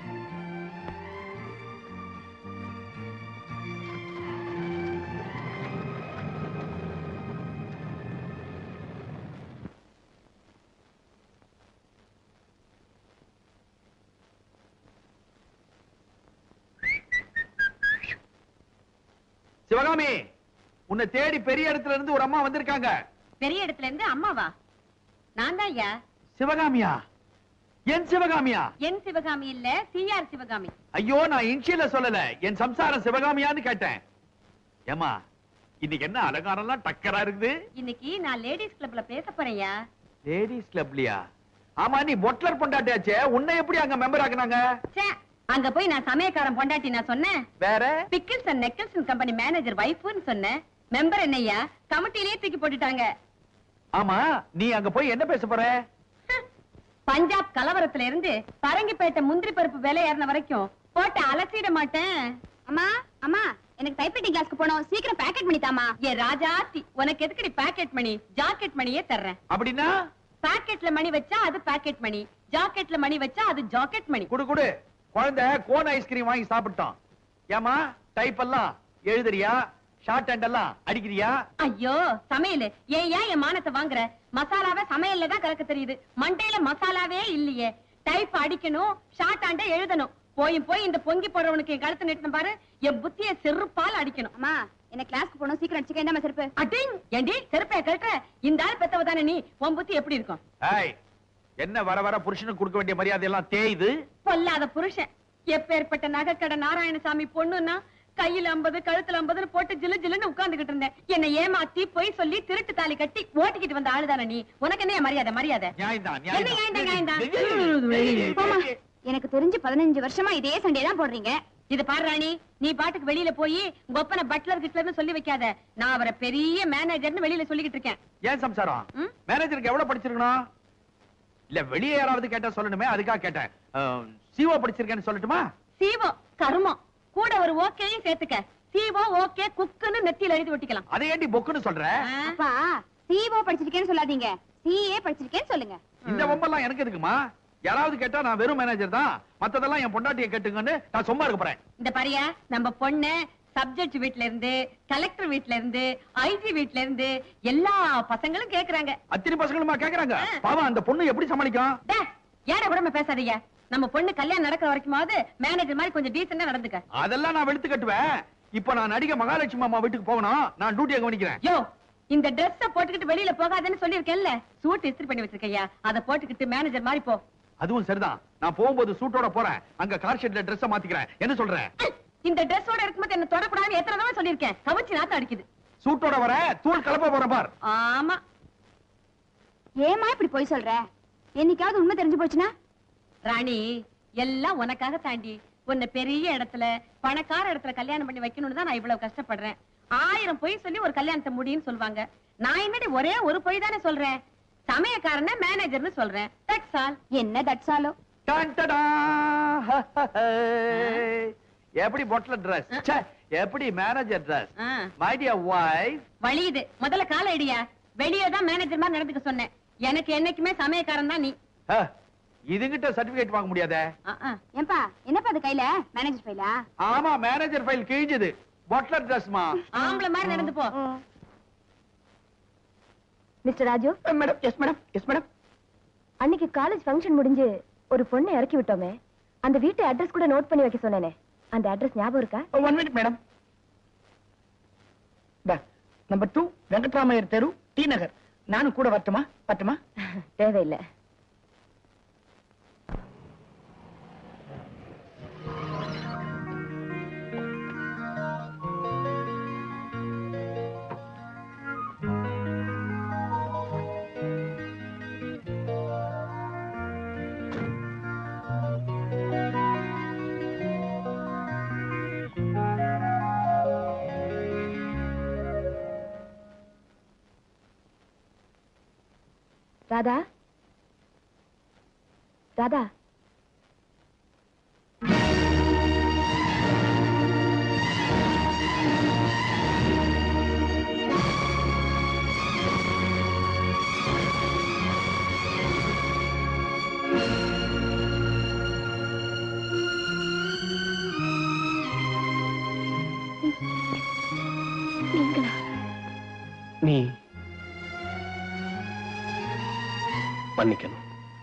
சிவகாமி உன்னை தேடி பெரிய இடத்துல இருந்து ஒரு அம்மா வந்திருக்காங்க பெரிய இடத்துல இருந்து அம்மாவா நான் தான் ஐயா சிவகாமியா என் சிவகாமியா என் சிவகாமி இல்ல சிஆர் சிவகாமி ஐயோ நான் இன்ஷியல சொல்லல என் சம்சாரம் சிவகாமியான்னு கேட்டேன் ஏமா இன்னைக்கு என்ன அலங்காரம்லாம் டக்கரா இருக்குது இன்னைக்கு நான் லேடிஸ் கிளப்ல பேச போறேன்யா லேடிஸ் கிளப்லயா ஆமா நீ பொட்லர் பொண்டாட்டியாச்சே உன்னை எப்படி அங்க மெம்பர் ஆக்குனாங்க ச்சே, அங்க போய் நான் சமயக்காரன் பொண்டாட்டி நான் சொன்னேன் வேற pickles and necklace company manager வைஃப்னு சொன்னேன் மெம்பர் என்னய்யா கமிட்டிலேயே தூக்கி போட்டுட்டாங்க ஆமா நீ அங்க போய் என்ன பேச போற பஞ்சாப் கலவரத்துல இருந்து பரங்கிப்பேட்டை முந்திரி பருப்பு விலை ஏறின வரைக்கும் போட்டு அலசிட மாட்டேன் அம்மா அம்மா எனக்கு டைப்ரைட்டிங் கிளாஸ்க்கு போனோம் சீக்கிரம் பேக்கெட் பண்ணி தாமா ஏ ராஜாத்தி உனக்கு எதுக்குடி பாக்கெட் மணி ஜாக்கெட் மணியே தர்றேன் அப்படின்னா பாக்கெட்ல மணி வச்சா அது பாக்கெட் மணி ஜாக்கெட்ல மணி வச்சா அது ஜாக்கெட் மணி குடு குடு குழந்தை கோன் ஐஸ்கிரீம் வாங்கி சாப்பிட்டோம் ஏமா டைப் எல்லாம் எழுதுறியா ஷார்ட் ஹேண்ட் எல்லாம் அடிக்கிறியா ஐயோ சமையல் ஏன் ஏன் என் மானத்தை வாங்குற மசாலாவை சமையல்ல தான் கலக்க தெரியுது மண்டையில மசாலாவே இல்லையே டைப் அடிக்கணும் ஷார்ட் ஆண்ட எழுதணும் போயும் போய் இந்த பொங்கி போடுறவனுக்கு என் கழுத்து நெட்டணும் பாரு என் புத்திய செருப்பால் அடிக்கணும் அம்மா என்ன கிளாஸ்க்கு போனோம் சீக்கிரம் அடிச்சுக்க என்ன செருப்பு அட்டிங் ஏண்டி செருப்பை கழட்ட இந்த ஆள் பெத்தவ தானே நீ உன் புத்தி எப்படி இருக்கும் ஏய் என்ன வர வர புருஷனுக்கு கொடுக்க வேண்டிய மரியாதை எல்லாம் தேயுது பொல்லாத புருஷன் எப்பேற்பட்ட நகைக்கடை நாராயணசாமி பொண்ணுன்னா கையில ஐம்பது கழுத்துல ஐம்பதுன்னு போட்டு ஜிலு ஜிலுன்னு உட்கார்ந்துகிட்டு இருந்தேன் என்னை ஏமாத்தி பொய் சொல்லி திருட்டு தாலி கட்டி ஓட்டிக்கிட்டு வந்த ஆளுதானே நீ உனக்கு என்ன மரியாதை மரியாதை நியாயம்தான் என்ன நியாயம்தான், நியாயம்தான்? போமா எனக்கு தெரிஞ்சு பதினஞ்சு வருஷமா இதே சண்டே தான் போடுறீங்க இது பாரு ராணி நீ பாட்டுக்கு வெளியில போய் கொப்பன பட்லர் கிட்லர்னு சொல்லி வைக்காத நான் அவரை பெரிய மேனேஜர்னு வெளியில சொல்லிக்கிட்டு இருக்கேன் ஏன் சம்சாரம் ம்? மேனேஜருக்கு எவ்வளவு படிச்சிருக்கணும் இல்ல வெளியே யாராவது கேட்டா சொல்லணுமே அதுக்காக கேட்டேன் சிஓ படிச்சிருக்கேன்னு சொல்லட்டுமா சீவோ கருமம் கூட ஒரு ஓகேயும் சேர்த்துக்க சீவோ ஓகே குக்குன்னு நெத்தியில எழுதி ஒட்டிக்கலாம் அதை ஏண்டி பொக்குன்னு சொல்ற ஆ? அப்பா சிஓ படிச்சிருக்கேன்னு சொல்லாதீங்க சிஏ படிச்சிருக்கேன்னு சொல்லுங்க இந்த வம்பெல்லாம் எனக்கு எதுக்குமா யாராவது கேட்டா நான் வெறும் மேனேஜர் தான் மத்ததெல்லாம் என் பொண்டாட்டியை கேட்டுங்கன்னு நான் சும்மா இருக்க போறேன் இந்த பாரியா நம்ம பொண்ணு சப்ஜெக்ட் வீட்ல இருந்து கலெக்டர் வீட்ல இருந்து ஐஜி வீட்ல இருந்து எல்லா பசங்களும் கேக்குறாங்க அத்தனை பசங்களுமா கேக்குறாங்க ஆ. பாவம் அந்த பொண்ணு எப்படி சமாளிக்கும் டே, ஏடா கூடமா பேசாதீங்க நம்ம பொண்ணு கல்யாணம் நடக்கிற வரைக்குமாவது மேனேஜர் மாதிரி கொஞ்சம் டீசெண்டா நடந்துக்க அதெல்லாம் நான் வெளுத்து கட்டுவேன் இப்ப நான் நடிகை மகாலட்சுமி அம்மா வீட்டுக்கு போகணும் நான் டியூட்டியை கவனிக்கிறேன் யோ இந்த Dress-அ போட்டுக்கிட்டு வெளியில போகாதேன்னு சொல்லிருக்கேன்ல சூட் இஸ்திரி பண்ணி வச்சிருக்கையா அத போட்டுக்கிட்டு மேனேஜர் மாதிரி போ அதுவும் சரிதான் நான் போகும்போது சூட்டோட போறேன் அங்க கார் ஷெட்ல ட்ரெஸ் மாத்திக்கிறேன் என்ன சொல்ற இந்த Dress-ஓட இருக்கும்போது என்ன தொடக்கூடாதுன்னு எத்தனை தடவை சொல்லிருக்கேன் கவச்சி நாத்தம் அடிக்குது சூட்டோட வர தூள் கலப்ப போற பார் ஆமா ஏமா இப்படி போய் சொல்ற என்னைக்காவது உண்மை தெரிஞ்சு போச்சுன்னா ராணி எல்லாம் உனக்காக தாண்டி உன்னை பெரிய இடத்துல பணக்கார இடத்துல கல்யாணம் பண்ணி வைக்கணும்னு தான் நான் இவ்வளவு கஷ்டப்படுறேன் ஆயிரம் பொய் சொல்லி ஒரு கல்யாணத்தை முடியும்னு சொல்லுவாங்க நான் என்னடி ஒரே ஒரு பொய் தானே சொல்றேன் சமயக்காரன மேனேஜர்னு சொல்றேன் தட்ஸ் ஆல் என்ன தட்சாலோ டான் டடா. எப்படி பொட்டல ட்ரெஸ் எப்படி manager dress my dear wife வழியுது முதல்ல கால ஐடியா வெளியே தான் மேனேஜர் மாதிரி நடந்துக்க சொன்னேன் எனக்கு என்னைக்குமே சமயக்காரன் தான் நீ இதுகிட்ட சர்டிபிகேட் வாங்க முடியாதே ஆ, ஆ. ஏன்பா என்னப்பா அது கையில மேனேஜர் ஃபைலா ஆமா மேனேஜர் ஃபைல் கிழிஞ்சது பொட்லர் ட்ரெஸ்மா ஆம்பளை மாதிரி நடந்து போ mister Raju madam yes madam yes madam அன்னைக்கு காலேஜ் ஃபங்க்ஷன் முடிஞ்சு ஒரு பொண்ணை இறக்கி விட்டோமே அந்த வீட்டு அட்ரஸ் கூட நோட் பண்ணி வைக்க சொன்னேனே அந்த அட்ரஸ் ஞாபகம் இருக்கா one minute madam number two Venkatramaiyer தெரு டி நகர் நானும் கூட வரட்டுமா வரட்டுமா தேவையில்லை ராதா ராதா நீங்களா நீ மன்னிக்கணும்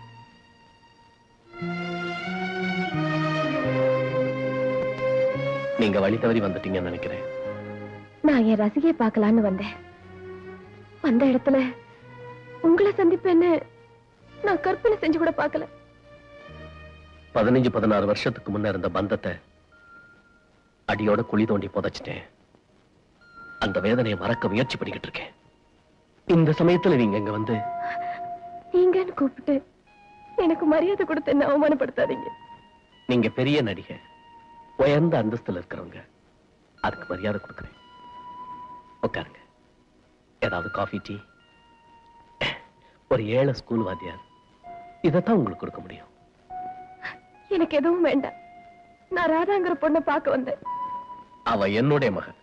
நீங்க வழி தவறி வந்துட்டீங்கன்னு நினைக்கிறேன் நான் என் ரசிகையை பார்க்கலான்னு வந்தேன் வந்த இடத்துல உங்களை சந்திப்பேன்னு நான் கற்பனை செஞ்சு கூட பார்க்கல பதினஞ்சு பதினாறு வருஷத்துக்கு முன்ன இருந்த பந்தத்தை அடியோட குழி தோண்டி புதைச்சிட்டேன் அந்த வேதனையை மறக்க முயற்சி பண்ணிக்கிட்டு இருக்கேன் இந்த சமயத்துல நீங்க இங்க வந்து நீங்கன்னு கூப்பிட்டு எனக்கு மரியாதை கொடுத்து என்ன அவமானப்படுத்தாதீங்க நீங்க பெரிய நடிகை உயர்ந்த அந்தஸ்துல இருக்கிறவங்க அதுக்கு மரியாதை கொடுக்குறேன் உட்காருங்க ஏதாவது காஃபி டீ ஒரு ஏழை ஸ்கூல் வாத்தியார் இதைத்தான் உங்களுக்கு கொடுக்க முடியும் எனக்கு எதுவும் வேண்டாம் நான் ராதாங்கிற பொண்ணை பார்க்க வந்தேன் அவ என்னுடைய மகன்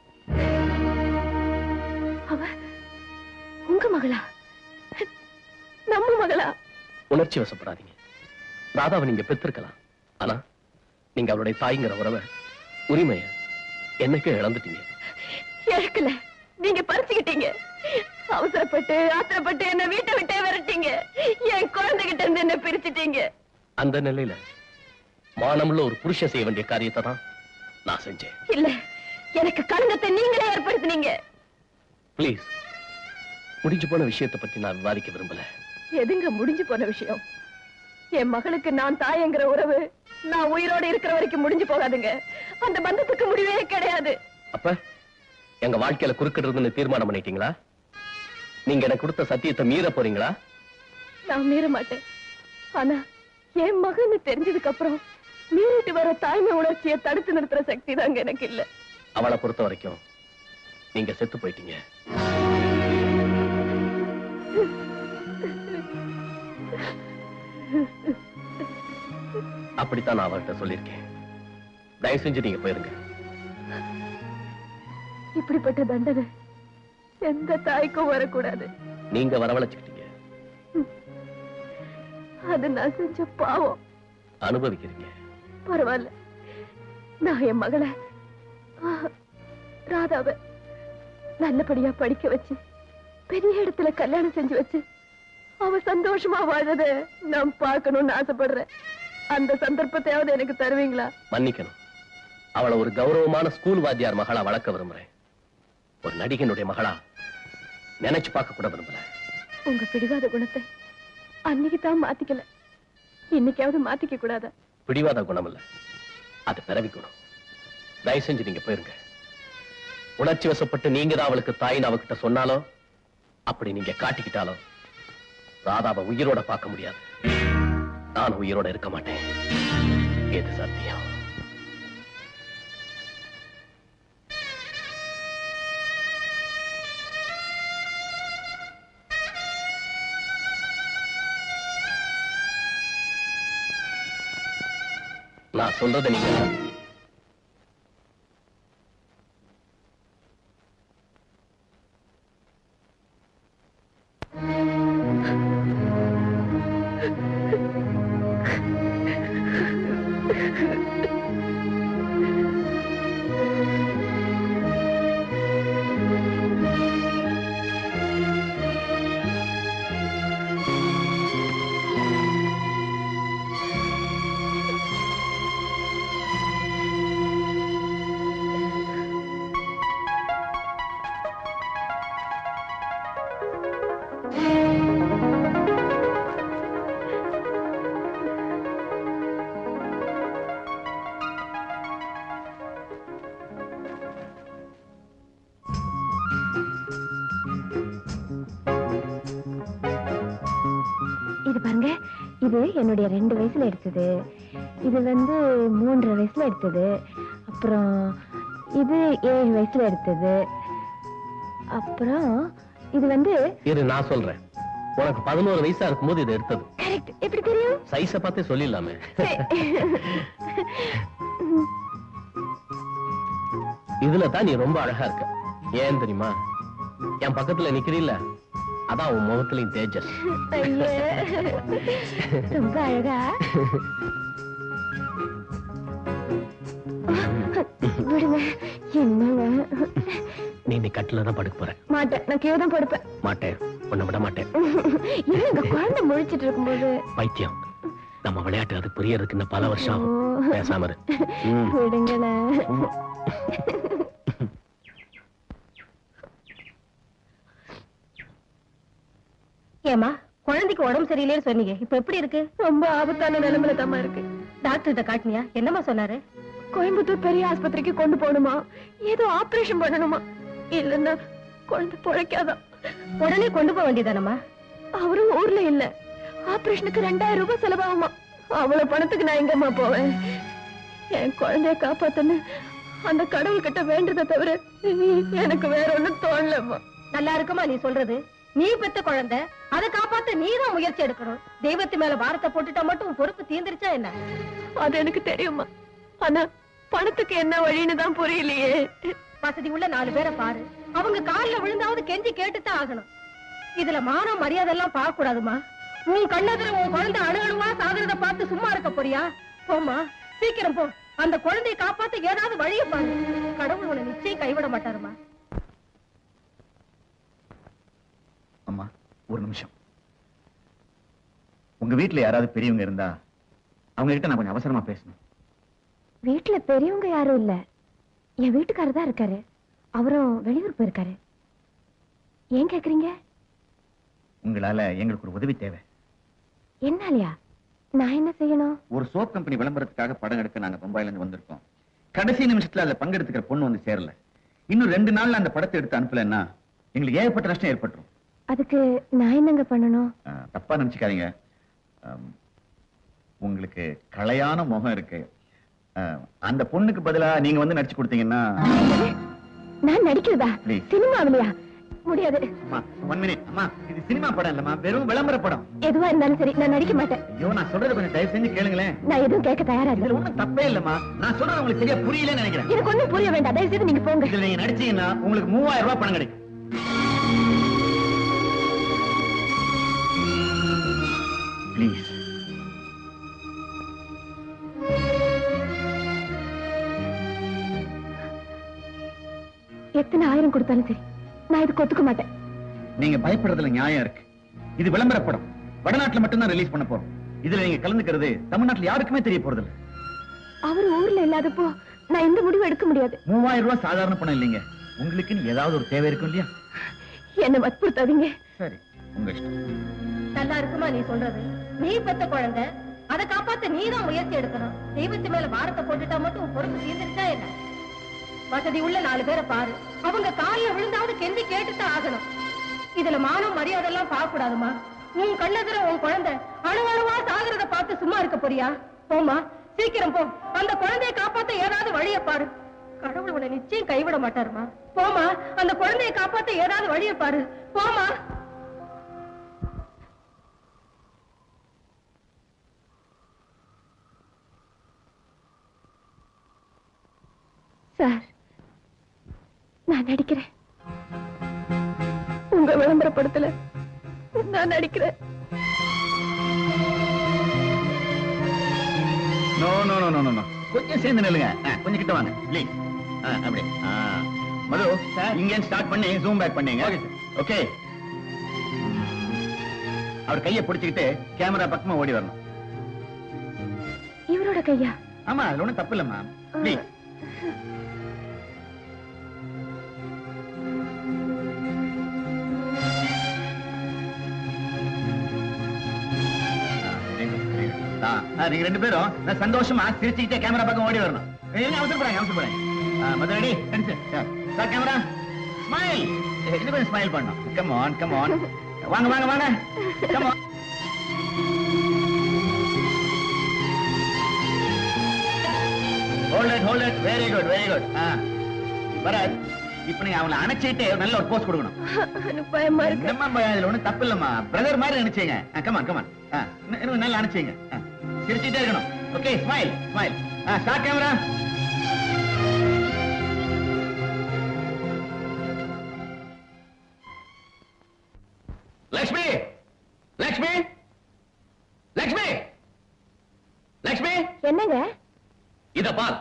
அவ உங்க மகளா நம்ம மகளா உணர்ச்சி வசப்படாதீங்க ராதாவை நீங்க பெற்றிருக்கலாம் ஆனா நீங்க அவளுடைய தாய்ங்கிற உறவை உரிமைய என்னைக்கே இழந்துட்டீங்க இழக்கல நீங்க பறிச்சுக்கிட்டீங்க அவசரப்பட்டு ஆத்திரப்பட்டு என்ன வீட்டை விட்டே விரட்டீங்க என் குழந்தைகிட்ட இருந்து என்ன பிரிச்சுட்டீங்க அந்த நிலையில மானமுள்ள ஒரு புருஷன் செய்ய வேண்டிய காரியத்தை தான் நான் செஞ்சேன் இல்ல எனக்கு களங்கத்தை நீங்களே ஏற்படுத்தினீங்க ப்ளீஸ் முடிஞ்சு போன விஷயத்தை பத்தி நான் விவாதிக்க விரும்பல எதுங்க முடிஞ்சு போன விஷயம் என் மகளுக்கு நான் தாயங்கிற உறவு நான் உயிரோட இருக்கிற வரைக்கும் முடிஞ்சு போகாதுங்க அந்த பந்தத்துக்கு முடிவே கிடையாது அப்ப எங்க வாழ்க்கையில குறுக்கிடுறதுன்னு தீர்மானம் பண்ணிட்டீங்களா நீங்க எனக்கு கொடுத்த சத்தியத்தை மீற போறீங்களா நான் மீற மாட்டேன் ஆனா என் மகன்னு தெரிஞ்சதுக்கு அப்புறம் மீறிட்டு வர தாய்மை உணர்ச்சியை தடுத்து நிறுத்துற சக்தி தாங்க எனக்கு இல்ல அவளை பொறுத்த வரைக்கும் நீங்க செத்து போயிட்டீங்க அப்படித்தான் நான் அவர்கிட்ட சொல்லியிருக்கேன் தயவு செஞ்சு நீங்க போயிருங்க இப்படிப்பட்ட தண்டனை எந்த தாய்க்கும் வரக்கூடாது நீங்க வரவழைச்சுக்கிட்டீங்க அது நான் செஞ்ச பாவம் அனுபவிக்கிறீங்க பரவாயில்ல நான் என் மகளை ஆ, ராதாவை நல்லபடியா படிக்க வச்சு பெரிய இடத்துல கல்யாணம் செஞ்சு வச்சு அவ சந்தோஷமா வாழறத நான் பார்க்கணும்னு ஆசைப்படுறேன் அந்த சந்தர்ப்பத்தையாவது எனக்கு தருவீங்களா மன்னிக்கணும் அவளை ஒரு கௌரவமான ஸ்கூல் வாத்தியார் மகளா வளர்க்க விரும்புறேன் ஒரு நடிகனுடைய மகளா நினைச்சு பார்க்க கூட விரும்பல உங்க பிடிவாத குணத்தை அன்னைக்கு தான் மாத்திக்கல இன்னைக்காவது மாத்திக்க கூடாதா பிடிவாத குணம் இல்ல அது பிறவி குணம் தயவு செஞ்சு நீங்க போயிருங்க உணர்ச்சி வசப்பட்டு நீங்க தான் அவளுக்கு தாயின்னு அவகிட்ட சொன்னாலோ அப்படி நீங்க காட்டிக்கிட்டாலோ ராதாவை உயிரோட பார்க்க முடியாது நான் உயிரோட இருக்க மாட்டேன் இது சத்தியம் நான் சொல்றதை நீங்க இது பாருங்க இது என்னுடைய ரெண்டு வயசுல எடுத்தது இது வந்து மூன்றரை வயசுல எடுத்தது அப்புறம் இது ஏழு வயசுல எடுத்தது அப்புறம் இது வந்து இரு நான் சொல்றேன் உனக்கு பதினோரு வயசா இருக்கும்போது இதை எடுத்தது கரெக்ட் எப்படி தெரியும் சைஸ பார்த்தே சொல்லிடலாமே இதுல தான் நீ ரொம்ப அழகா இருக்க ஏன் தெரியுமா என் பக்கத்துல நிக்கிறீல்ல அதான் உன் முகத்துலயும் தேஜஸ் ஐயே. ரொம்ப அழகா விடுங்க என்னங்க நீ நீ கட்டில தான் படுக்க போற மாட்டேன் நான் கீழே தான் படுப்பேன் மாட்டேன் உன்னை விட மாட்டேன் என்னங்க குழந்தை முழிச்சிட்டு இருக்கும்போது பைத்தியம் நம்ம விளையாட்டு அது புரியறதுக்கு இன்னும் பல வருஷம் ஆகும் ஓ. பேசாம இரு ம். விடுங்களே ஏமா குழந்தைக்கு உடம்பு சரியில்லைன்னு சொன்னீங்க இப்ப எப்படி இருக்கு ரொம்ப ஆபத்தான நிலைமையில தாம்மா இருக்கு டாக்டர்கிட்ட காட்டினியா என்னம்மா சொன்னாரு கோயம்புத்தூர் பெரிய ஆஸ்பத்திரிக்கு கொண்டு போகணுமா ஏதோ ஆபரேஷன் பண்ணணுமா இல்லன்னா குழந்தை பிழைக்காதான் உடனே கொண்டு போக வேண்டியதானம்மா அவரும் ஊர்ல இல்ல ஆபரேஷனுக்கு ரெண்டாயிரம் ரூபாய் செலவாகுமா அவ்வளவு பணத்துக்கு நான் எங்கம்மா போவேன் என் குழந்தைய காப்பாத்தன்னு அந்த கடவுள் கிட்ட வேண்டதை தவிர எனக்கு வேற ஒண்ணும் தோணலம்மா நல்லா இருக்குமா நீ சொல்றது நீ பெத்த குழந்தை அதை காப்பாத்த நீ தான் முயற்சி எடுக்கணும் தெய்வத்து மேல பாரத்தை போட்டுட்டா மட்டும் உன் பொறுப்பு தீர்ந்துருச்சா என்ன அது எனக்கு தெரியுமா ஆனா பணத்துக்கு என்ன வழின்னு தான் புரியலையே வசதி உள்ள நாலு பேரை பாரு அவங்க கால்ல விழுந்தாவது கெஞ்சி கேட்டுத்தான் ஆகணும் இதுல மானம் மரியாதை எல்லாம் பார்க்க கூடாதுமா உன் கண்ணதுல உன் குழந்தை அணுகணுமா சாகுறத பார்த்து சும்மா இருக்க போறியா போம்மா சீக்கிரம் போ அந்த குழந்தையை காப்பாத்த ஏதாவது வழியை பாரு கடவுள் உன்னை நிச்சயம் கைவிட மாட்டாருமா அம்மா ஒரு நிமிஷம் உங்க வீட்டுல யாராவது பெரியவங்க இருந்தா அவங்க கிட்ட நான் கொஞ்சம் அவசரமா பேசணும் வீட்டுல பெரியவங்க யாரும் இல்ல என் வீட்டுக்காரர் தான் இருக்காரு அவரும் வெளியூர் போயிருக்காரு ஏன் கேக்குறீங்க உங்களால எங்களுக்கு ஒரு உதவி தேவை என்னாலயா நான் என்ன செய்யணும் ஒரு சோப் கம்பெனி விளம்பரத்துக்காக படம் எடுக்க நாங்க பம்பாயில இருந்து வந்திருக்கோம் கடைசி நிமிஷத்துல அதுல பங்கெடுத்துக்கிற பொண்ணு வந்து சேரல இன்னும் ரெண்டு நாள்ல அந்த படத்தை எடுத்து அனுப்பலன்னா எங்களுக்கு ஏகப்பட்ட நஷ்டம் ஏற்பட்டுரும் அதுக்கு நான் என்னங்க பண்ணணும் அஹ், தப்பா நினைச்சுக்காதீங்க அம், உங்களுக்கு கலையான முகம் இருக்கு அஹ், அந்த பொண்ணுக்கு பதிலா நீங்க வந்து நடிச்சு கொடுத்தீங்கன்னா நான் நடிக்கிறதா Please. சினிமாவிலையா முடியாது அம்மா ஒன் மினிட் அம்மா இது சினிமா படம் இல்லம்மா வெறும் விளம்பர படம் எதுவா இருந்தாலும் சரி நான் நடிக்க மாட்டேன் ஐயோ நான் சொல்றதை கொஞ்சம் தயவு செஞ்சு கேளுங்களேன் நான் எதுவும் கேட்க தயாரா இதுல இல்லை ஒண்ணும் தப்பே இல்லம்மா நான் சொல்றது உங்களுக்கு சரியா புரியலன்னு நினைக்கிறேன் எனக்கு ஒண்ணும் புரிய வேண்டாம் தயவு செய்து நீங்க போங்க இதுல நீங்க நடிச்சீங்கன்னா உங்களுக்கு மூவாயிரம் ரூபாய் பணம் கிடைக்கும் ப்ளீஸ் எத்தனை ஆயிரம் கொடுத்தாலும் சரி நான் இதுக்கு ஒத்துக்க மாட்டேன் நீங்க பயப்படுறதுல நியாயம் இருக்கு இது விளம்பர படம் வடநாட்டுல மட்டும்தான் ரிலீஸ் பண்ண போறோம் இதுல நீங்க கலந்துக்கிறது தமிழ்நாட்டுல யாருக்குமே தெரிய போறது இல்ல அவர் ஊர்ல இல்லாதப்போ நான் எந்த முடிவும் எடுக்க முடியாது மூவாயிரம் ரூபாய் சாதாரண பணம் இல்லைங்க உங்களுக்குன்னு ஏதாவது ஒரு தேவை இருக்கும் இல்லையா என்ன வற்புறுத்தாதீங்க சரி உங்க இஷ்டம் நல்லா இருக்குமா நீ சொல்றது நீ பெத்த குழந்தை அதை காப்பாத்த நீ தான் முயற்சி எடுக்கணும் தெய்வத்து மேல வாரத்தை போட்டுட்டா மட்டும் உன் பொறுப்பு தீர்ந்துருச்சா என்ன வசதி உள்ள நாலு பேரை பாரு அவங்க காலில விழுந்தாவது கெந்தி கேட்டுத்தான் ஆகணும் இதுல மானம் மரியாதை எல்லாம் பார்க்க கூடாதுமா உன் கண்ணெதிர உன் குழந்தை அணு அணுவா சாகுறத பார்த்து சும்மா இருக்க போறியா போமா சீக்கிரம் போ அந்த குழந்தையை காப்பாத்த ஏதாவது வழிய பாரு கடவுள் உன்னை நிச்சயம் கைவிட மாட்டாருமா போமா அந்த குழந்தையை காப்பாத்த ஏதாவது வழிய பாரு போமா சார் நான் நடிக்கிறேன் உங்க விளம்பர படத்துல நான் நடிக்கிறேன் no no no no no கொஞ்சம் சேர்ந்து நில்லுங்க ஆ, கொஞ்சம் கிட்ட வாங்க ப்ளீஸ் அப்படி ஆ. மது இங்க ஸ்டார்ட் பண்ணி ஜூம் பேக் பண்ணீங்க ஓகே அவர் கையை பிடிச்சுக்கிட்டு கேமரா பக்கமா ஓடி வரணும் இவரோட கையா ஆமா அதுல ஒண்ணும் தப்பு இல்ல மேம் ப்ளீஸ் நீங்க ரெண்டு பேரும் நான் சந்தோஷமா சிரிச்சுக்கிட்டே கேமரா பக்கம் ஓடி வரணும் ஏய், அவசரப்படாங்க அவசரப்படாங்க Madhu ready sir camera smile ரெண்டு பேரும் ஸ்மைல் பண்ணணும் கம் ஆன் கம் ஆன் வாங்க வாங்க வாங்க come on hold it hold it very good very good Bharath இப்ப நீங்க அவங்கள அணைச்சிட்டு ஒரு நல்ல ஒரு போஸ்ட் கொடுக்கணும் எனக்கு பயமா இருக்கு என்னம்மா பயம் இதுல ஒண்ணும் தப்பு இல்லம்மா பிரதர் மாதிரி நினைச்சீங்க கமான் கமான் இன்னும் நல்லா அனுப்பிச்சீங்க சிரிச்சுட்டே இருக்கணும் okay smile smile start camera Lakshmi Lakshmi Lakshmi Lakshmi என்னங்க இத பார்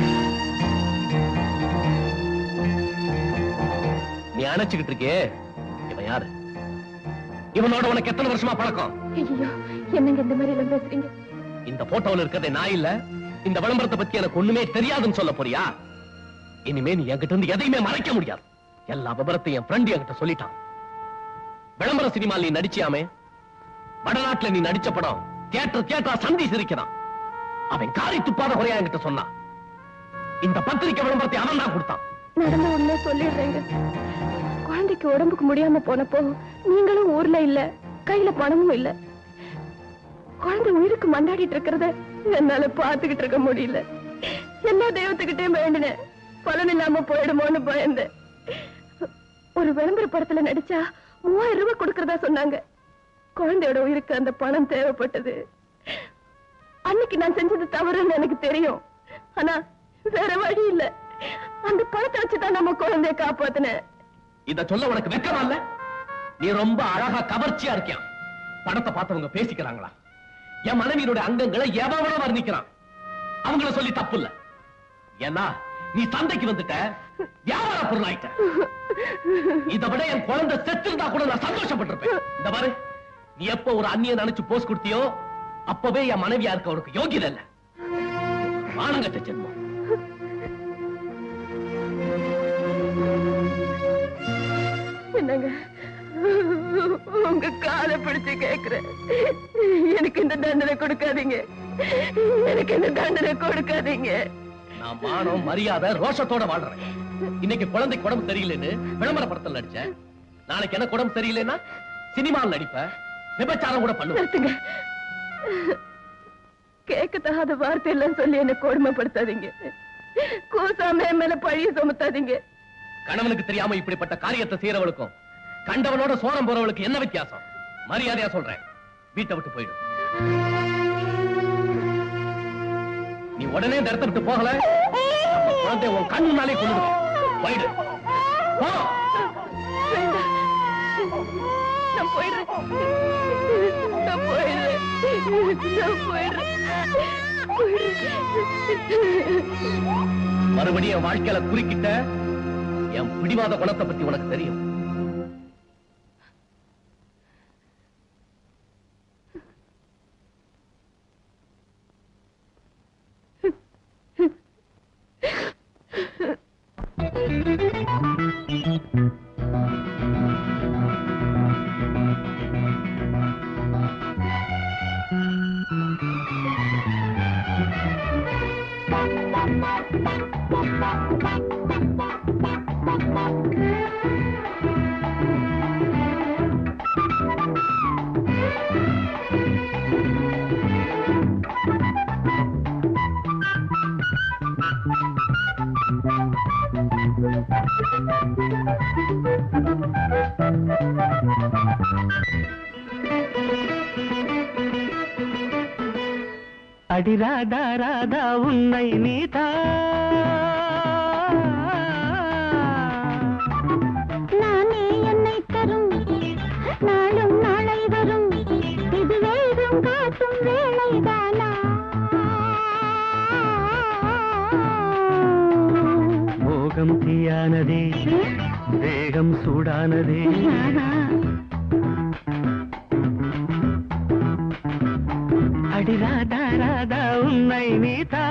நீ அணைச்சுக்கிட்டு இருக்கியே இவன் யாரு இவனோட உனக்கு எத்தனை வருஷமா பழக்கம் ஐயோ என்னங்க இந்த மாதிரி எல்லாம் பேசுறீங்க இந்த போட்டோல இருக்கிறதே நான் இல்ல இந்த விளம்பரத்தை பத்தி எனக்கு ஒண்ணுமே தெரியாதுன்னு சொல்ல போறியா இனிமே நீ என்கிட்ட இருந்து எதையுமே மறைக்க முடியாது எல்லா விவரத்தையும் என் ஃப்ரெண்ட் என்கிட்ட சொல்லிட்டான் விளம்பர சினிமால நீ நடிச்சியாமே வடநாட்டுல நீ நடிச்ச படம் தியேட்டர் தியேட்டரா சந்தி சிரிக்கிறான் அவன் காரி துப்பாத குறையா என்கிட்ட சொன்னான் இந்த பத்திரிக்கை விளம்பரத்தை அவன் தான் கொடுத்தான் நடந்த உண்மை சொல்லிடுறேங்க குழந்தைக்கு உடம்புக்கு முடியாம போனப்போ நீங்களும் ஊர்ல இல்ல கையில பணமும் இல்ல குழந்தை உயிருக்கு மண்டாடிட்டு இருக்கிறத என்னால பாத்துக்கிட்டு இருக்க முடியல எல்லா தெய்வத்துக்கிட்டே வேண்டினேன் பலன் இல்லாம போயிடுமோன்னு பயந்தேன் ஒரு விளம்பர படத்துல நடிச்சா மூவாயிரம் ரூபாய் கொடுக்கறதா சொன்னாங்க குழந்தையோட உயிருக்கு அந்த பணம் தேவைப்பட்டது அன்னைக்கு நான் செஞ்சது தவறுன்னு எனக்கு தெரியும் ஆனா வேற வழி இல்ல அந்த பணத்தை வச்சுதான் நம்ம குழந்தைய காப்பாத்தினேன் இத சொல்ல உனக்கு வெக்கமா இல்ல நீ ரொம்ப அழகா கவர்ச்சியா இருக்கியான் படத்தை பார்த்தவங்க பேசிக்கிறாங்களா என் மனைவியினுடைய அங்கங்களை எவனோ வர்ணிக்கிறான் அவங்கள சொல்லி தப்பு இல்ல ஏன்னா நீ சந்தைக்கு வந்துட்ட வியாபார பொருள் ஆயிட்ட இதை விட என் குழந்தை செத்திருந்தா கூட நான் சந்தோஷப்பட்டிருப்பேன் இந்த பாரு நீ எப்ப ஒரு அந்நியன் நினைச்சு போஸ் கொடுத்தியோ அப்பவே என் மனைவியா இருக்க உனக்கு யோகியதை இல்ல ஆனங்கட்ட ஜென்மம் என்னங்க உங்க காலை பிடிச்சு கேக்குறேன் எனக்கு இந்த தண்டனை கொடுக்காதீங்க எனக்கு இந்த தண்டனை கொடுக்காதீங்க நான் மானம் மரியாதை ரோஷத்தோட வாழ்றேன் இன்னைக்கு குழந்தைக்கு உடம்பு சரியில்லைன்னு விளம்பர படத்தில் நடிச்சேன் நாளைக்கு எனக்கு உடம்பு சரியில்லைன்னா சினிமாவில் நடிப்பேன் விபச்சாரம் கூட பண்ணுவேன் நிறுத்துங்க கேட்க தகாத வார்த்தை எல்லாம் சொல்லி என்ன கொடுமைப்படுத்தாதீங்க கூசாம என் மேல பழிய சுமத்தாதீங்க கணவனுக்கு தெரியாம இப்படிப்பட்ட காரியத்தை செய்யறவளுக்கும் கண்டவனோட சோரம் போறவளுக்கு என்ன வித்தியாசம் மரியாதையா சொல்றேன் வீட்டை விட்டு போயிடு நீ உடனே இந்த இடத்தை விட்டு போகல நம்ம குழந்தை உன் கண் முன்னாலே கொண்டு போயிடு போ வேண்டாம். நான் போயிடுறேன் நான் போயிடுறேன் நான் போயிடுறேன் மறுபடியும் என் வாழ்க்கையில குறுக்கிட்ட என் பிடிவாத குணத்தை பத்தி உனக்கு தெரியும் அடி ராதா ராதா உன்னை நீதா நானே என்னை தரும் நாளும் நாளை வரும் இது வேகம் காட்டும் வேளைதானா மோகம் தீயானதே வேகம் சூடானதே அடி ராதா ராதா உன்னை நீதா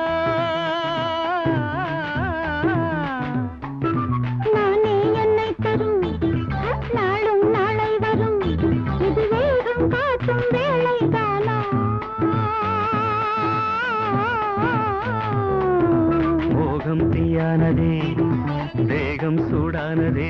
நானே என்னை தரும் நாளும் நாளை வரும் இது வேகம் காட்டும் வேளைதானா மோகம் தீயானதே வேகம் சூடானதே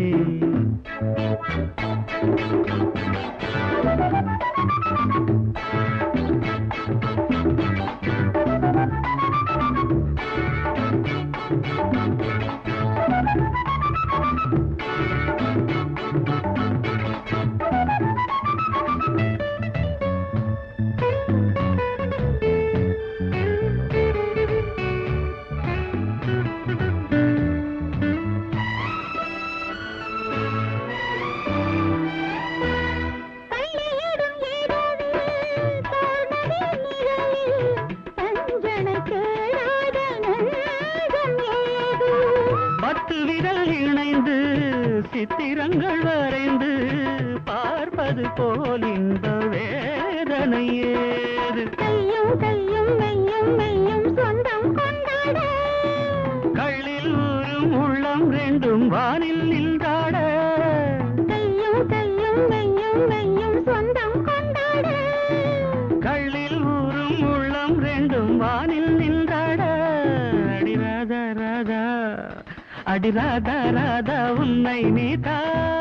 பள்ளியிடும் இரவில் தோரணி நிழலில் தஞ்சனை கேளாத நெஞ்சம் ஏது பத்து விரல் இணைந்து சித்திரங்கள் வரைந்து பார்ப்பது போல் இந்த வேதனை ஏது கையும் கையும் மெய்யும் மெய்யும் சொந்தம் கொண்டாட கள்ளில் ஊரும் உள்ளம் ரெண்டும் வானில் நின்றாட கையும் கையும் மெய்யும் மெய்யும் சொந்தம் கொண்டாட கள்ளில் ஊரும் உள்ளம் ரெண்டும் வானில் நின்றாட அடி ராதா ராதா அடி ராதா ராதா உன்னை நீதா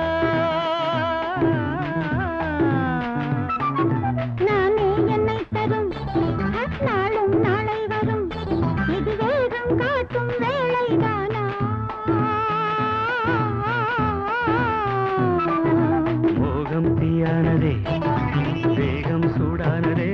நானே என்னை தரும் நாளும் நாளை வரும் இது வேகம் காட்டும் வேளைதானா மோகம் தீயானதே வேகம் சூடானதே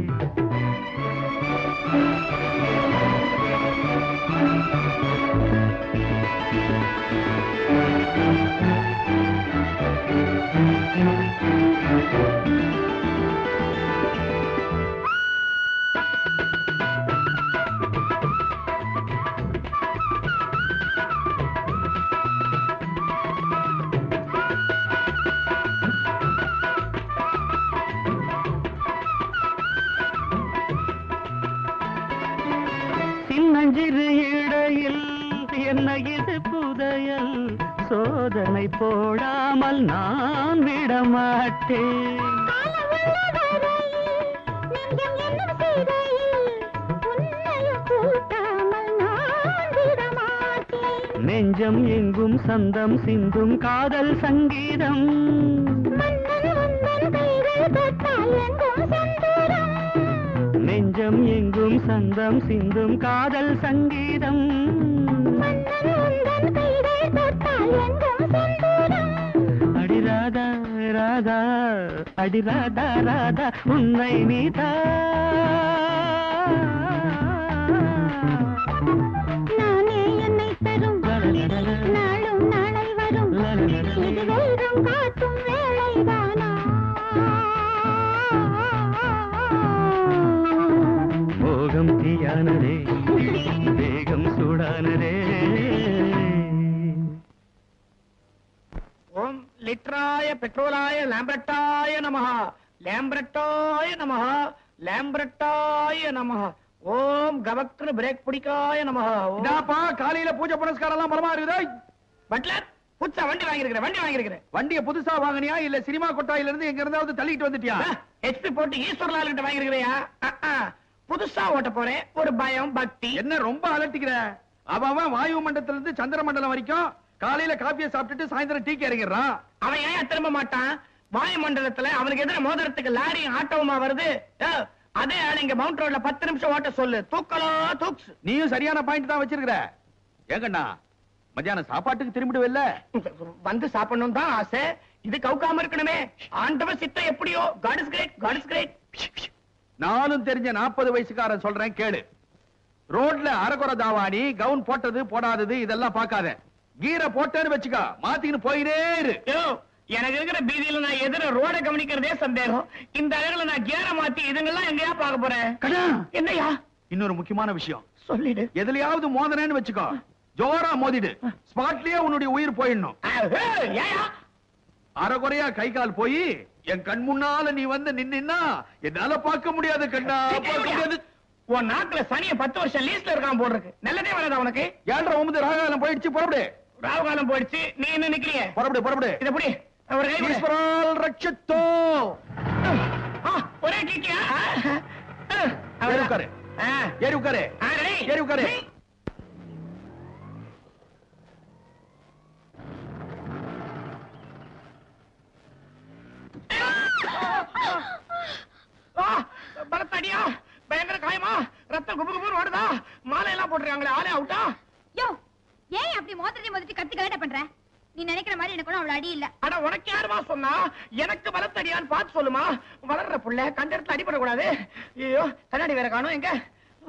சின்னஞ்சிறு இடையில் என்ன இது புதையல் சோதனை போடாமல் நான் விடமாட்டேன் நெஞ்சம் என்னும் சீதையில் உன்னையும் கூட்டாமல் நான் விடமாட்டேன் நெஞ்சம் எங்கும் சந்தம் சிந்தும் காதல் சங்கீதம் மன்னன் உந்தன் கைகள் தொட்டால் எங்கும் செந்தூரம் நெஞ்சம் எங்கும் சந்தம் சிந்தும் காதல் சங்கீதம் மன்னன் உந்தன் கைகள் தொட்டால் எங்கும் செந்தூரம் அடி ராதா ராதா அடி ராதா ராதா உன்னை நீதா நானே என்னை தரும் நாளும் நாளை வரும் இது வேகம் காட்டும் வேளைதானா மோகம் தீயானதே வேகம் சூடானதே ஓம் லிட்ராய பெட்ரோலாய லாம்பரட்டாய நமஹ லாம்பரட்டாய நமஹ லாம்பரட்டாய நமஹ ஓம் கவக்னு பிரேக் பிடிக்காய நமஹ ஓம் என்னப்பா காலையில பூஜை புனஸ்காரம் எல்லாம் பரமா இருக்குது பட்லர் புதுசா வண்டி வாங்கியிருக்கிறேன் வண்டி வாங்கியிருக்கிறேன் வண்டிய புதுசா வாங்குனியா இல்ல சினிமா கொட்டாயில இருந்து எங்க இருந்தாவது தள்ளிட்டு வந்துட்டியா ஹெச்பி போட்டு ஈஸ்வரலால் கிட்ட வாங்கியிருக்கிறியா அஹ், அஹ். புதுசா ஓட்ட போறேன் ஒரு பயம் பக்தி என்ன ரொம்ப அலட்டிக்கிற அவன் அவன் வாயு மண்டலத்துல இருந்து சந்திர மண்டலம் வரைக்கும் காலையில காப்பியை சாப்பிட்டுட்டு சாயந்தரம் டீக்கு இறங்கிடுறான் அவன் ஏன் திரும்ப மாட்டான் வாயுமண்டலத்துல அவனுக்கு எதிர மோதிரத்துக்கு லாரியும் ஆட்டோவுமா வருது ஏய், அதே ஆள் இங்க மவுண்ட் ரோட்ல பத்து நிமிஷம் ஓட்ட சொல்லு தூக்கலோ தூக்ஸ் நீயும் சரியான பாயிண்ட் தான் வச்சிருக்கிற ஏங்கண்ணா மத்தியானம் சாப்பாட்டுக்கு திரும்பிடுவில்ல வந்து சாப்பிடணும் தான் ஆசை இது கவுக்காம இருக்கணுமே ஆண்டவ சித்தம் எப்படியோ God is great God is great நானும் தெரிஞ்ச நாற்பது வயசுக்காரன் சொல்றேன் கேளு ரோட்ல அரகுற தாவாணி கவுன் போட்டது போடாதது இதெல்லாம் பார்க்காத கீரை போட்டேன்னு வச்சுக்கோ மாத்திக்கின்னு போயிட்டே இரு யோ எனக்கு இருக்கிற பீதியில நான் எதிர ரோட கவனிக்கிறதே சந்தேகம் இந்த அழகுல நான் கேர மாத்தி இதுங்கெல்லாம் எங்கயா பார்க்க போறேன் கடா என்னையா இன்னொரு முக்கியமான விஷயம் சொல்லிடு எதுலயாவது மோதனேன்னு வச்சுக்கோ ஜோரா மோதிடு ஸ்பாட்லயே உன்னுடைய உயிர் போயிடணும் அஹ், ஏய், ஏயா அரைகுறையா கை கால் போய் என் கண் முன்னால நீ வந்து நின்னா என்னால பார்க்க முடியாது கண்ணா பார்க்க முடியாது உன் நாக்குல சனிய பத்து வருஷம் லீஸ்ல இருக்கான் போடுறதுக்கு நல்லதே வராதா உனக்கு ஏழ்ரை ஒன்பது ராகாலம் போயிடுச்சு புறப்படு ராவு காலம் போயிடுச்சு நீ என்ன நிக்கிறிய புறப்படு புறப்படு இத புடி ஒரு கை கொடு. ஈஸ்வரால் ரட்சத்தோ ஆ, ஒரே கிக்கியா ஏறி உட்காரு ஏறி உட்காரு ஏறி உட்காரு பலத்தடியா பயங்கர காயமா ரத்தம் குபு குபுன்னு ஓடுதா மாலை எல்லாம் போட்டுருக்காங்களே ஆளே அவுட்டா யோ ஏன் அப்படி மோதிரத்தை மோதிட்டு கத்து கலட்ட பண்ற நீ நினைக்கிற மாதிரி எனக்கு ஒண்ணும் அவ்வளவு அடி இல்ல அட உனக்கு யாருமா சொன்னா எனக்கு பலத்தடியான்னு பார்த்து சொல்லுமா வளர்ற புள்ள கண்ட இடத்துல அடிபடக்கூடாது ஐயோ கண்ணாடி வேற காணும் எங்க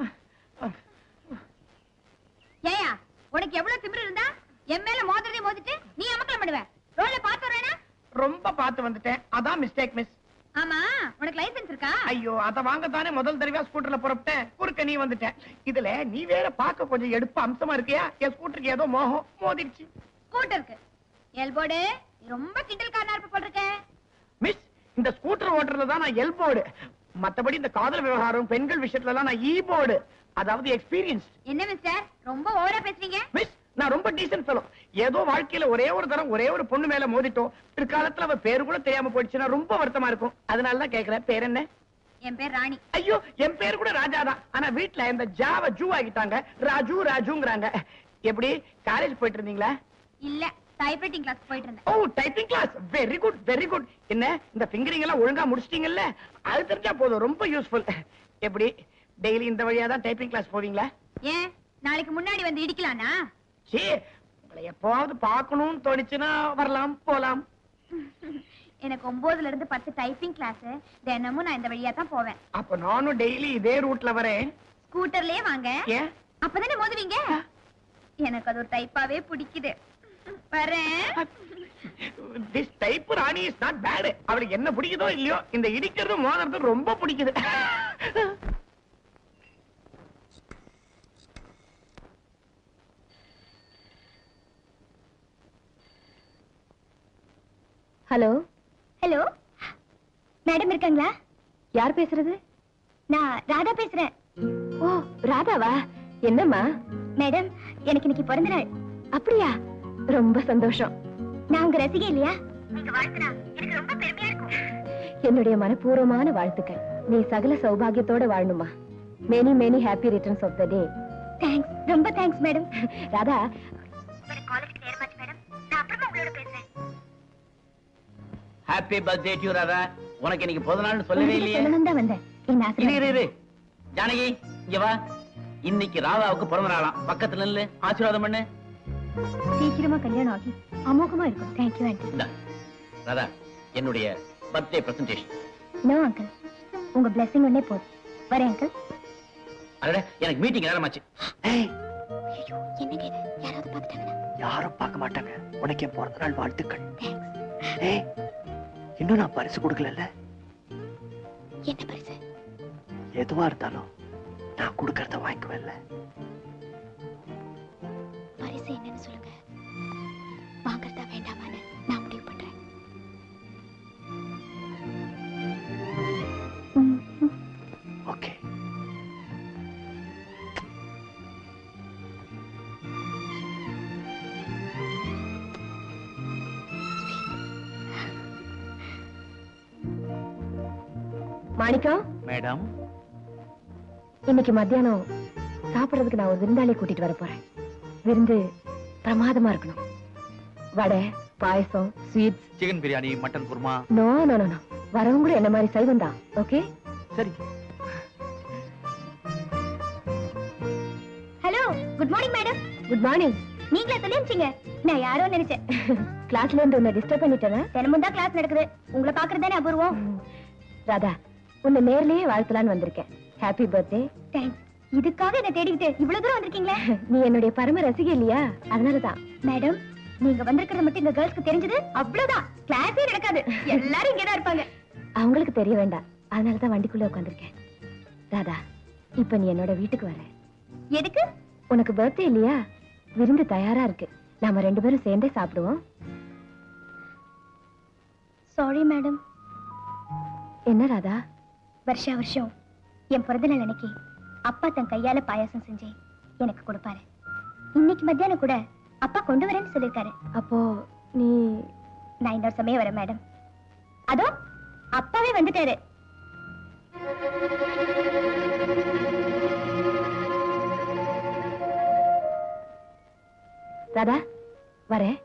ஏயா உனக்கு எவ்வளவு திமிரு இருந்தா என் மேல மோதிரத்தை மோதிட்டு நீ அமக்கலம் பண்ணுவ ரோட்ல பாத்து வரேனா ரொம்ப பார்த்து வந்துட்டேன் அதான் மிஸ்டேக் மிஸ் ஆமா உனக்கு லைசென்ஸ் இருக்கா ஐயோ அத வாங்கத்தானே முதல் தடவையா ஸ்கூட்டர்ல புறப்பட்டேன் குறுக்க நீ வந்துட்ட இதுல நீ வேற பார்க்க கொஞ்சம் எடுப்பு அம்சமா இருக்கியா என் ஸ்கூட்டருக்கு ஏதோ மோகம் மோதிடுச்சு ஸ்கூட்டருக்கு எல்போர்டு நீ ரொம்ப கிண்டல்காரனா இருப்ப போல் இருக்க மிஸ் இந்த ஸ்கூட்டர் ஓட்டுறதுல தான் நான் எல் போர்டு மத்தபடி இந்த காதல் விவகாரம் பெண்கள் விஷயத்துல எல்லாம் நான் ஈ போர்டு அதாவது எக்ஸ்பீரியன்ஸ் என்ன மிஸ்டர் ரொம்ப ஓவரா பேசுறீங்க மிஸ் நான் ரொம்ப டீசன்ட் ஃபெலோ ஏதோ வாழ்க்கையில ஒரே ஒரு தரம் ஒரே ஒரு பொண்ணு மேல மோதிட்டோம் பிற்காலத்துல அவ பேரு கூட தெரியாம போயிடுச்சுன்னா ரொம்ப வருத்தமா இருக்கும் அதனால தான் கேக்குறேன் பேர் என்ன என் பேர் ராணி ஐயோ என் பேர் கூட ராஜா தான் ஆனா வீட்ல இந்த ஜாவ ஜூ ஆகிட்டாங்க ராஜு ராஜுங்கிறாங்க எப்படி காலேஜ் போயிட்டு இருந்தீங்களா இல்ல டைப்ரைட்டிங் கிளாஸ் போயிட்டு இருந்தேன் oh typing class very good very good என்ன இந்த ஃபிங்கரிங் எல்லாம் ஒழுங்கா முடிச்சிட்டீங்கல்ல அது தெரிஞ்சா போதும் ரொம்ப யூஸ்ஃபுல் எப்படி டெய்லி இந்த வழியா தான் டைப்பிங் கிளாஸ் போவீங்களா ஏன் நாளைக்கு முன்னாடி வந்து இடிக்கலானா சீ உங்களை எப்பவாவது பார்க்கணும்னு தோணுச்சுன்னா வரலாம் போலாம் எனக்கு ஒன்பதுல இருந்து பத்து டைப்பிங் கிளாஸ் தினமும் நான் இந்த வழியா தான் போவேன் அப்ப நானும் டெய்லி இதே ரூட்ல வரேன் ஸ்கூட்டர்லயே வாங்க ஏன் அப்பதானே மோதுவீங்க எனக்கு அது ஒரு டைப்பாவே பிடிக்குது வரேன் this type Rani is not bad அவளுக்கு என்ன பிடிக்குதோ இல்லையோ இந்த இடிக்கிறதும் மோதுறதும் ரொம்ப பிடிக்குது ஹலோ ஹலோ மேடம் இருக்காங்களா யார் பேசுறது நான் ராதா பேசுறேன் ஓ ராதாவா என்னம்மா மேடம் எனக்கு இன்னைக்கு பிறந்த நாள் அப்படியா ரொம்ப சந்தோஷம் நான் உங்க ரசிகை இல்லையா நீங்க வாழ்த்துனா எனக்கு ரொம்ப பெருமையா இருக்கும் என்னுடைய மனப்பூர்வமான வாழ்த்துக்கள் நீ சகல சௌபாகியத்தோட வாழணுமா many many happy returns of the day thanks ரொம்ப தேங்க்ஸ் மேடம் ராதா எனக்கு காலேஜ் நேரமாச்சு மேடம் நான் அப்புறமா உங்களோட பேசுறேன் ஹாப்பி பர்த்டே டு ராதா உனக்கு இன்னைக்கு பிறந்த நாள்னு சொல்லவே உங்ககிட்ட இல்லையே சொல்லணும் தான் வந்தேன் என்ன இரு இரு ஆசீர்வாதம் இரு ஜானகி இங்க வா இன்னைக்கு ராதாவுக்கு பிறந்த நாளாம் பக்கத்துல நில்லு ஆசீர்வாதம் பண்ணு சீக்கிரமா கல்யாணம் ஆகி அமோகமா இருக்கும் தேங்க்யூ ஆண்டி இந்தா. ராதா என்னுடைய பர்த்டே பிரசன்டேஷன் நோ அங்கிள் உங்க பிளெஸிங் ஒன்னே போதும் வரேன் அங்கிள் அடடே எனக்கு மீட்டிங் நேரமாச்சு ஐயோ என்ன கேது யாராவது பார்த்துட்டாங்கன்னா யாரும் பார்க்க மாட்டாங்க உனக்கு என் பிறந்த நாள் வாழ்த்துக்கள் தேங்க்ஸ் ஏய் இன்னும் நான் பரிசு கொடுக்கலல்ல என்ன பரிசு எதுவா இருந்தாலும் நான் கொடுக்கறத வாங்கிக்குவேன்ல பரிசு என்னன்னு சொல்லுங்க வாங்குறதா வேண்டாமான்னு நான் முடிவு பண்றேன் ம், ம். ஓகே மாணிக்கம் மேடம் இன்னைக்கு மத்தியானம் சாப்பிடுறதுக்கு நான் ஒரு விருந்தாளியை கூட்டிட்டு வர போறேன் விருந்து பிரமாதமா இருக்கணும் vada payasam sweets chicken biryani mutton kurma no no no no வரவங்களும் என்ன மாதிரி சைவம் தான் ஓகே சரி hello good morning madam good morning நீங்களா சொல்லி அனுப்பிச்சீங்க நான் யாரோ நினைச்சேன் கிளாஸ்ல இருந்து உன்னை டிஸ்டர்ப் பண்ணிட்டேனா தினமும் தான் கிளாஸ் நடக்குது உங்களை பாக்குறது தானே அபூர்வம் ராதா உன்னை நேர்லயே வாழ்த்தலான்னு வந்திருக்கேன் ஹாப்பி பர்த்டே தேங்க்ஸ் இதுக்காக என்ன தேடிக்கிட்டு இவ்வளவு தூரம் வந்திருக்கீங்களே நீ என்னுடைய பரம ரசிகை இல்லையா அதனாலதான் மேடம் நீங்க வந்திருக்கிறது மட்டும் இந்த கேர்ள்ஸ்க்கு தெரிஞ்சது அவ்வளவுதான் கிளாஸே நடக்காது எல்லாரும் இங்கதான் இருப்பாங்க அவங்களுக்கு தெரிய வேண்டாம் அதனாலதான் வண்டிக்குள்ள உட்காந்துருக்கேன் ராதா இப்ப நீ என்னோட வீட்டுக்கு வர எதுக்கு உனக்கு பர்த்டே இல்லையா விருந்து தயாரா இருக்கு நாம ரெண்டு பேரும் சேர்ந்தே சாப்பிடுவோம் சாரி மேடம் என்ன ராதா வருஷா வருஷம் என் பிறந்த நாள் அன்னைக்கு அப்பா தன் கையால பாயாசம் செஞ்சு எனக்கு கொடுப்பாரு இன்னைக்கு மத்தியானம் கூட அப்பா கொண்டு வரேன்னு சொல்லிருக்காரு அப்போ நீ நான் இன்னொரு சமயம் வரேன் மேடம் அதோ அப்பாவே வந்துட்டாரு ராதா வரேன்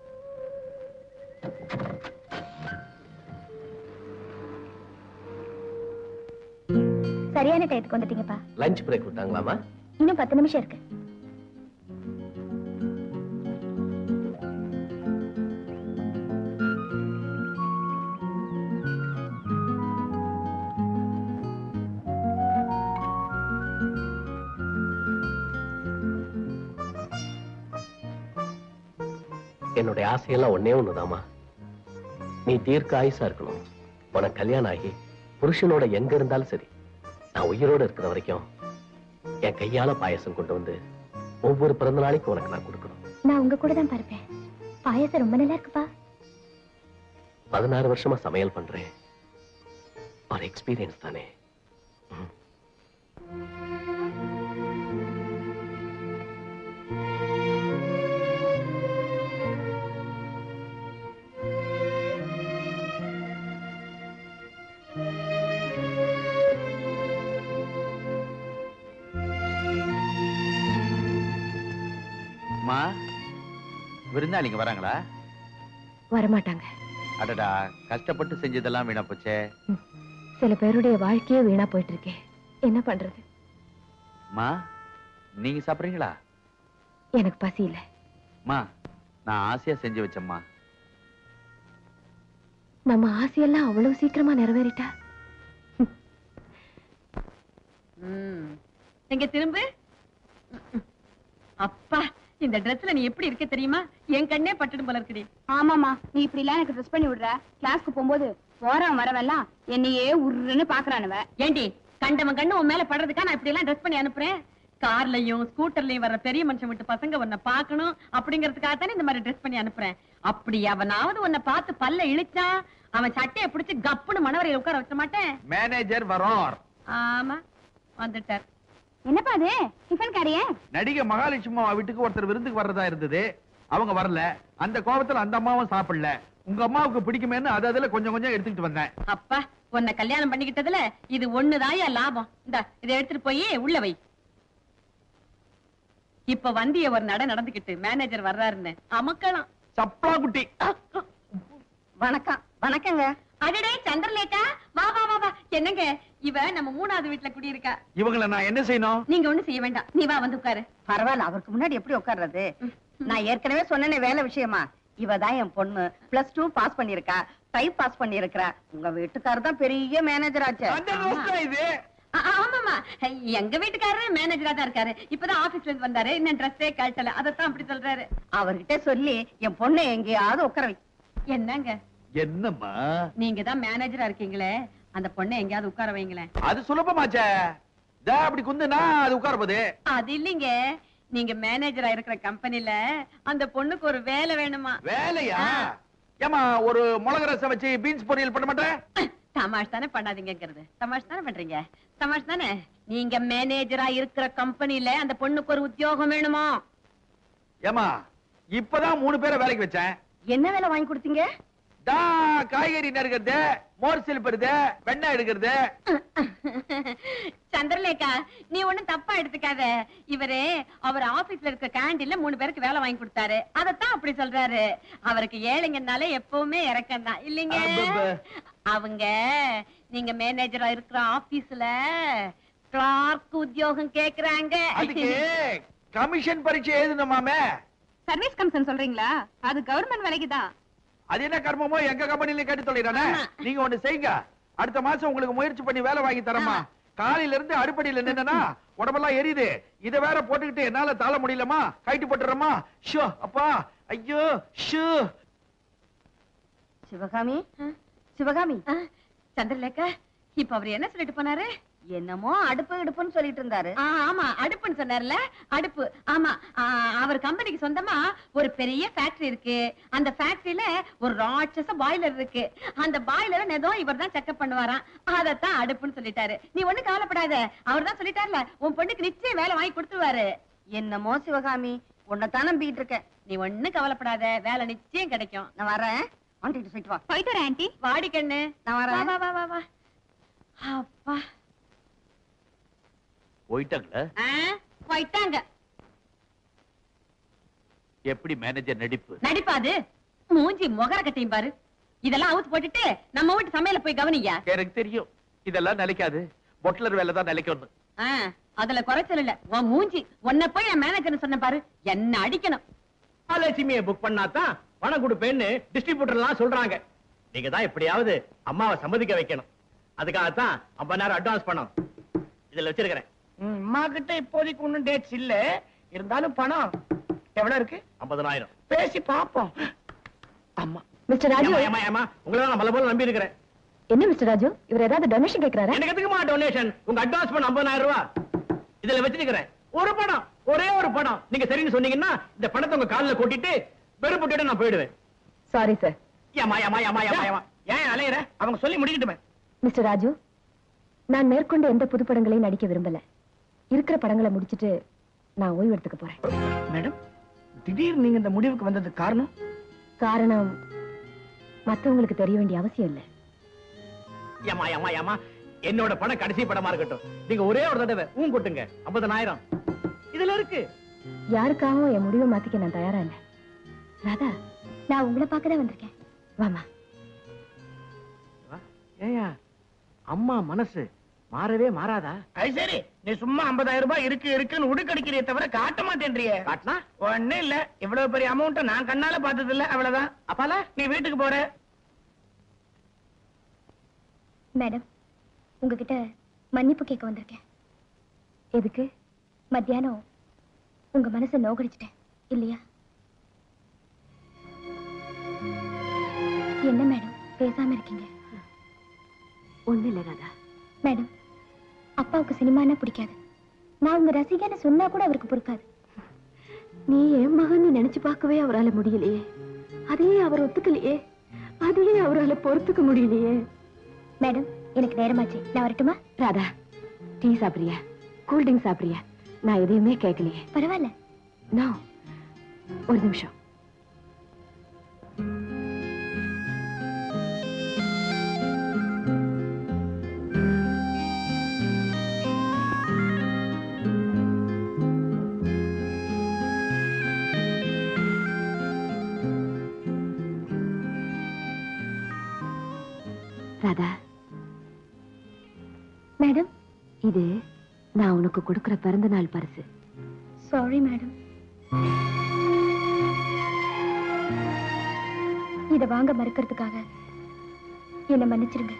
சரியான டயத்துக்கு வந்துட்டீங்கப்பா லஞ்ச் பிரேக் விட்டாங்களாமா இன்னும் பத்து நிமிஷம் இருக்கு என்னுடைய ஆசையெல்லாம் ஒன்னே ஒண்ணுதாம்மா நீ தீர்க்க ஆயுசா இருக்கணும் உனக்கு கல்யாணம் ஆகி புருஷனோட எங்க இருந்தாலும் சரி நான் உயிரோட இருக்கிற வரைக்கும் என் கையால பாயசம் கொண்டு வந்து ஒவ்வொரு பிறந்த நாளைக்கும் உனக்கு நான் கொடுக்கணும் நான் உங்க கூட தான் பார்ப்பேன் பாயாசம் ரொம்ப நல்லா இருக்குப்பா பதினாறு வருஷமா சமையல் பண்றேன் ஒரு எக்ஸ்பீரியன்ஸ் தானே ம். அம்மா விருந்தாளிங்க வராங்களா வரமாட்டாங்க அடடா கஷ்டப்பட்டு செஞ்சதெல்லாம் வீணா போச்சே சில பேருடைய வாழ்க்கையே வீணா போயிட்டு இருக்கே என்ன பண்றது அம்மா நீங்க சாப்பிடுறீங்களா எனக்கு பசி இல்ல அம்மா நான் ஆசையா செஞ்சு வச்சேம்மா நம்ம ஆசையெல்லாம் அவ்வளவு சீக்கிரமா நிறைவேறிட்டா எங்க திரும்ப அப்பா இந்த ட்ரெஸ்ல நீ எப்படி இருக்க தெரியுமா என் கண்ணே பட்டுடும் போல இருக்குடி ஆமாமா நீ இப்படி எல்லாம் எனக்கு ட்ரெஸ் பண்ணி விடுற கிளாஸ்க்கு போகும்போது போறவன் வரவெல்லாம் என்னையே உருன்னு பாக்குறானுவ ஏண்டி கண்டவன் கண்ணு உன் மேல படுறதுக்கா நான் இப்படி எல்லாம் ட்ரெஸ் பண்ணி அனுப்புறேன் கார்லயும் ஸ்கூட்டர்லயும் வர்ற பெரிய மனுஷன் விட்டு பசங்க உன்னை பார்க்கணும் அப்படிங்கறதுக்காக தானே இந்த மாதிரி ட்ரெஸ் பண்ணி அனுப்புறேன் அப்படி அவனாவது உன்னை பார்த்து பல்ல இழிச்சா அவன் சட்டையை பிடிச்சு கப்புன்னு மணவரையில உட்கார வைக்க மாட்டேன் மேனேஜர் வரோர் ஆமா வந்துட்டார் என்னப்பா அது டிஃபன் காரியே நடிகை மகாலட்சுமி அம்மா வீட்டுக்கு ஒருத்தர் விருந்துக்கு வர்றதா இருந்தது அவங்க வரல அந்த கோபத்துல அந்த அம்மாவும் சாப்பிடல உங்க அம்மாவுக்கு பிடிக்குமேன்னு அது அதுல கொஞ்சம் கொஞ்சம் எடுத்துக்கிட்டு வந்தேன் அப்பா உன்னை கல்யாணம் பண்ணிக்கிட்டதுல இது ஒண்ணுதாயா லாபம் இந்த இதை எடுத்துட்டு போய் உள்ள வை இப்ப வந்திய ஒரு நட நடந்துகிட்டு மேனேஜர் வர்றாருன்னு அமக்கலாம் சப்ளா குட்டி வணக்கம் வணக்கங்க அடடே சந்திரலேட்டா வா வா வா வா என்னங்க இவ நம்ம மூணாவது வீட்டுல குடியிருக்கா இவங்கள நான் என்ன செய்யணும் நீங்க ஒண்ணு செய்ய வேண்டாம் நீ வா வந்து உட்காரு பரவாயில்ல அவருக்கு முன்னாடி எப்படி உட்கார்றது நான் ஏற்கனவே சொன்னேனே வேலை விஷயமா இவ தான் என் பொண்ணு பிளஸ் டூ பாஸ் பண்ணிருக்கா டைப் பாஸ் பண்ணிருக்கா உங்க வீட்டுக்காரர் தான் பெரிய மேனேஜர் ஆச்சு இது ஆ- ஆமாமா எங்க வீட்டுக்காரரு மேனேஜரா தான் இருக்காரு இப்பதான் ஆபீஸ்ல இருந்து வந்தாரு இன்னும் ட்ரெஸ்ஸே கழட்டல அதத்தான் அப்படி சொல்றாரு அவர்கிட்ட சொல்லி என் பொண்ணை எங்கேயாவது உட்கார வை என்னங்க என்னம்மா நீங்க தான் மேனேஜரா இருக்கீங்களே அந்த பொண்ணை எங்கேயாவது உட்கார வைங்களேன் அது சுலபமாச்சே இதா அப்படி குந்துனா அது உட்கார போகுது அது இல்லைங்க நீங்க மேனேஜரா இருக்கிற கம்பெனில அந்த பொண்ணுக்கு ஒரு வேலை வேணுமா வேலையா ஏமா ஒரு மிளகு ரசம் வச்சு பீன்ஸ் பொரியல் பண்ண மாட்டேன் தமாஷ் தானே பண்ணாதீங்கிறது தமாஷ் தானே பண்றீங்க தமாஷ் தானே நீங்க மேனேஜரா இருக்கிற கம்பெனில அந்த பொண்ணுக்கு ஒரு உத்தியோகம் வேணுமா ஏமா இப்பதான் மூணு பேரை வேலைக்கு வச்சேன் என்ன வேலை வாங்கி கொடுத்தீங்க தா காய்கறி நறுக்கிறது மோர் சிலுப்புறது வெண்ணெய் எடுக்கிறது சந்திரலேகா நீ ஒண்ணும் தப்பா எடுத்துக்காத இவரு அவர் ஆபீஸ்ல இருக்க கேண்டீன்ல மூணு பேருக்கு வேலை வாங்கி கொடுத்தாரு அதத்தான் அப்படி சொல்றாரு அவருக்கு ஏழைங்கனாலே எப்பவுமே இறக்கம் தான் இல்லைங்க அப்பப்ப. அவங்க நீங்க மேனேஜரா இருக்கிற ஆபீஸ்ல கிளார்க் உத்தியோகம் கேக்குறாங்க அதுக்கு கமிஷன் பரீட்சை எழுதணுமாமே சர்வீஸ் கமிஷன் சொல்றீங்களா அது கவர்மெண்ட் வேலைக்கு தான் அது என்ன கர்மமோ எங்க கம்பெனில கேட்டு சொல்லிடுறானே ஆமா. நீங்க ஒண்ணு செய்யுங்க அடுத்த மாசம் உங்களுக்கு முயற்சி பண்ணி வேலை வாங்கி தரமா காலையில இருந்து அடுப்படியில நின்னா உடம்பெல்லாம் எரியுது இத வேற போட்டுக்கிட்டு என்னால தாழ முடியலமா கைட்டு போட்டுறமா ஷோ அப்பா ஐயோ ஷூ சிவகாமி சிவகாமி ஆ, சந்திரலேகா இப்ப அவர் என்ன சொல்லிட்டு போனாரு என்னமோ அடுப்பு அடுப்புன்னு சொல்லிட்டு இருந்தாரு ஆ, ஆமா அடுப்புன்னு சொன்னார்ல அடுப்பு ஆமா ஆ, அவர் கம்பெனிக்கு சொந்தமா ஒரு பெரிய ஃபேக்டரி இருக்கு அந்த ஃபேக்டரியில ஒரு ராட்சச பாய்லர் இருக்கு அந்த பாய்லரை நேதோ இவர் தான் செக்அப் பண்ணுவாராம் அதத்தான் அடுப்புன்னு சொல்லிட்டாரு நீ ஒண்ணு கவலைப்படாத அவர் தான் சொல்லிட்டார்ல உன் பொண்ணுக்கு நிச்சயம் வேலை வாங்கி கொடுத்துருவாரு என்னமோ சிவகாமி உன்னைத்தான் நம்பிட்டு இருக்கேன் நீ ஒண்ணு கவலைப்படாத வேலை நிச்சயம் கிடைக்கும் நான் வரேன் ஆண்டிட்டு போயிட்டு வா போயிட்டு வரேன் ஆன்ட்டி வாடி கண்ணு நான் வா வரேன் வா வா வா வா அப்பா போயிட்டாங்களா ஆ, போயிட்டாங்க எப்படி மேனேஜர் நடிப்பு நடிப்பாது மூஞ்சி முகர கட்டையும் பாரு இதெல்லாம் அவுத்து போட்டுட்டு நம்ம வீட்டு சமையல போய் கவனிங்க எனக்கு தெரியும் இதெல்லாம் நிலைக்காது பொட்லர் வேலை தான் நிலைக்கணும் ஆ, அதுல குறைச்சல் இல்ல உன் மூஞ்சி உன்னை போய் என் மேனேஜர் சொன்ன பாரு என்ன அடிக்கணும் மகாலட்சுமியை புக் பண்ணாதான் பணம் கொடுப்பேன்னு டிஸ்ட்ரிபியூட்டர் எல்லாம் சொல்றாங்க நீங்க தான் எப்படியாவது அம்மாவை சம்மதிக்க வைக்கணும் அதுக்காகத்தான் ஐம்பது நேரம் அட்வான்ஸ் பணம் இதுல வச்சிருக்கிறேன் அம்மா கிட்ட இப்போதைக்கு ஒண்ணும் டேட்ஸ் இல்ல இருந்தாலும் பணம் எவ்வளவு இருக்கு ஐம்பதனாயிரம் பேசி பாப்போம் அம்மா மிஸ்டர் ராஜு ஏமா ஏமா ஏமா உங்களை நான் மலை போல நம்பி இருக்கிறேன் என்ன மிஸ்டர் ராஜு இவர் ஏதாவது டொனேஷன் கேக்குறாரா எனக்கு எதுக்குமா டொனேஷன் உங்க அட்வான்ஸ் பண்ண ஐம்பதாயிரம் ரூபாய் இதுல வச்சிருக்கிறேன் ஒரு படம் ஒரே ஒரு படம் நீங்க சரின்னு சொன்னீங்கன்னா இந்த பணத்தை உங்க கால்ல கொட்டிட்டு வெறும் போட்டுட்டு நான் போயிடுவேன் சாரி சார் ஏமா ஏமா ஏமா ஏமா ஏமா ஏன் அலையிற அவங்க சொல்லி முடிக்கட்டுமே மிஸ்டர் ராஜு நான் மேற்கொண்டு எந்த புது படங்களையும் நடிக்க விரும்பல இருக்கிற படங்களை முடிச்சிட்டு நான் ஓய்வு எடுத்துக்க போறேன் மேடம் திடீர்னு நீங்க இந்த முடிவுக்கு வந்ததுக்கு காரணம் காரணம் மத்தவங்களுக்கு தெரிய வேண்டிய அவசியம் இல்லை ஏமா ஏமா ஏமா என்னோட படம் கடைசி படமா இருக்கட்டும் நீங்க ஒரே ஒரு தடவை ஊன் கொட்டுங்க ஐம்பதனாயிரம் இதுல இருக்கு யாருக்காகவும் என் முடிவை மாத்திக்க நான் தயாரா இல்ல ராதா நான் உங்களை பார்க்க தான் வந்திருக்கேன் வாமா ஏயா அம்மா மனசு மாறவே மாறாதா அது சரி நீ சும்மா ஐம்பதாயிரம் ரூபாய் இருக்கு இருக்குன்னு உடுக்கடிக்கிறிய தவிர காட்ட மாட்டேன்றிய காட்டினா ஒண்ணு இல்ல இவ்வளவு பெரிய அமௌண்ட் நான் கண்ணால பார்த்தது இல்ல அவ்வளவுதான் அப்பால நீ வீட்டுக்கு போற மேடம் உங்ககிட்ட மன்னிப்பு கேட்க வந்திருக்கேன் எதுக்கு மத்தியானம் உங்க மனசை நோகடிச்சிட்டேன் இல்லையா என்ன மேடம் பேசாம இருக்கீங்க ஒண்ணு இல்ல ராதா மேடம் அப்பாவுக்கு சினிமானா பிடிக்காது நான் உங்க ரசிகன்னு சொன்னா கூட அவருக்கு பொறுக்காது நீ என் மகன் நினைச்சு பார்க்கவே அவரால முடியலையே அதையே அவர் ஒத்துக்கலையே அதையே அவரால பொறுத்துக்க முடியலையே மேடம் எனக்கு நேரமாச்சு நான் வரட்டுமா ராதா டீ சாப்பிடுறியா கூல் ட்ரிங்க் சாப்பிடுறியா நான் எதையுமே கேட்கலையே பரவாயில்ல நான் ஒரு நிமிஷம் ராதா மேடம் இது நான் உனக்கு கொடுக்கிற பிறந்த நாள் பரிசு சாரி மேடம் இத வாங்க மறுக்கிறதுக்காக என்ன மன்னிச்சிருங்க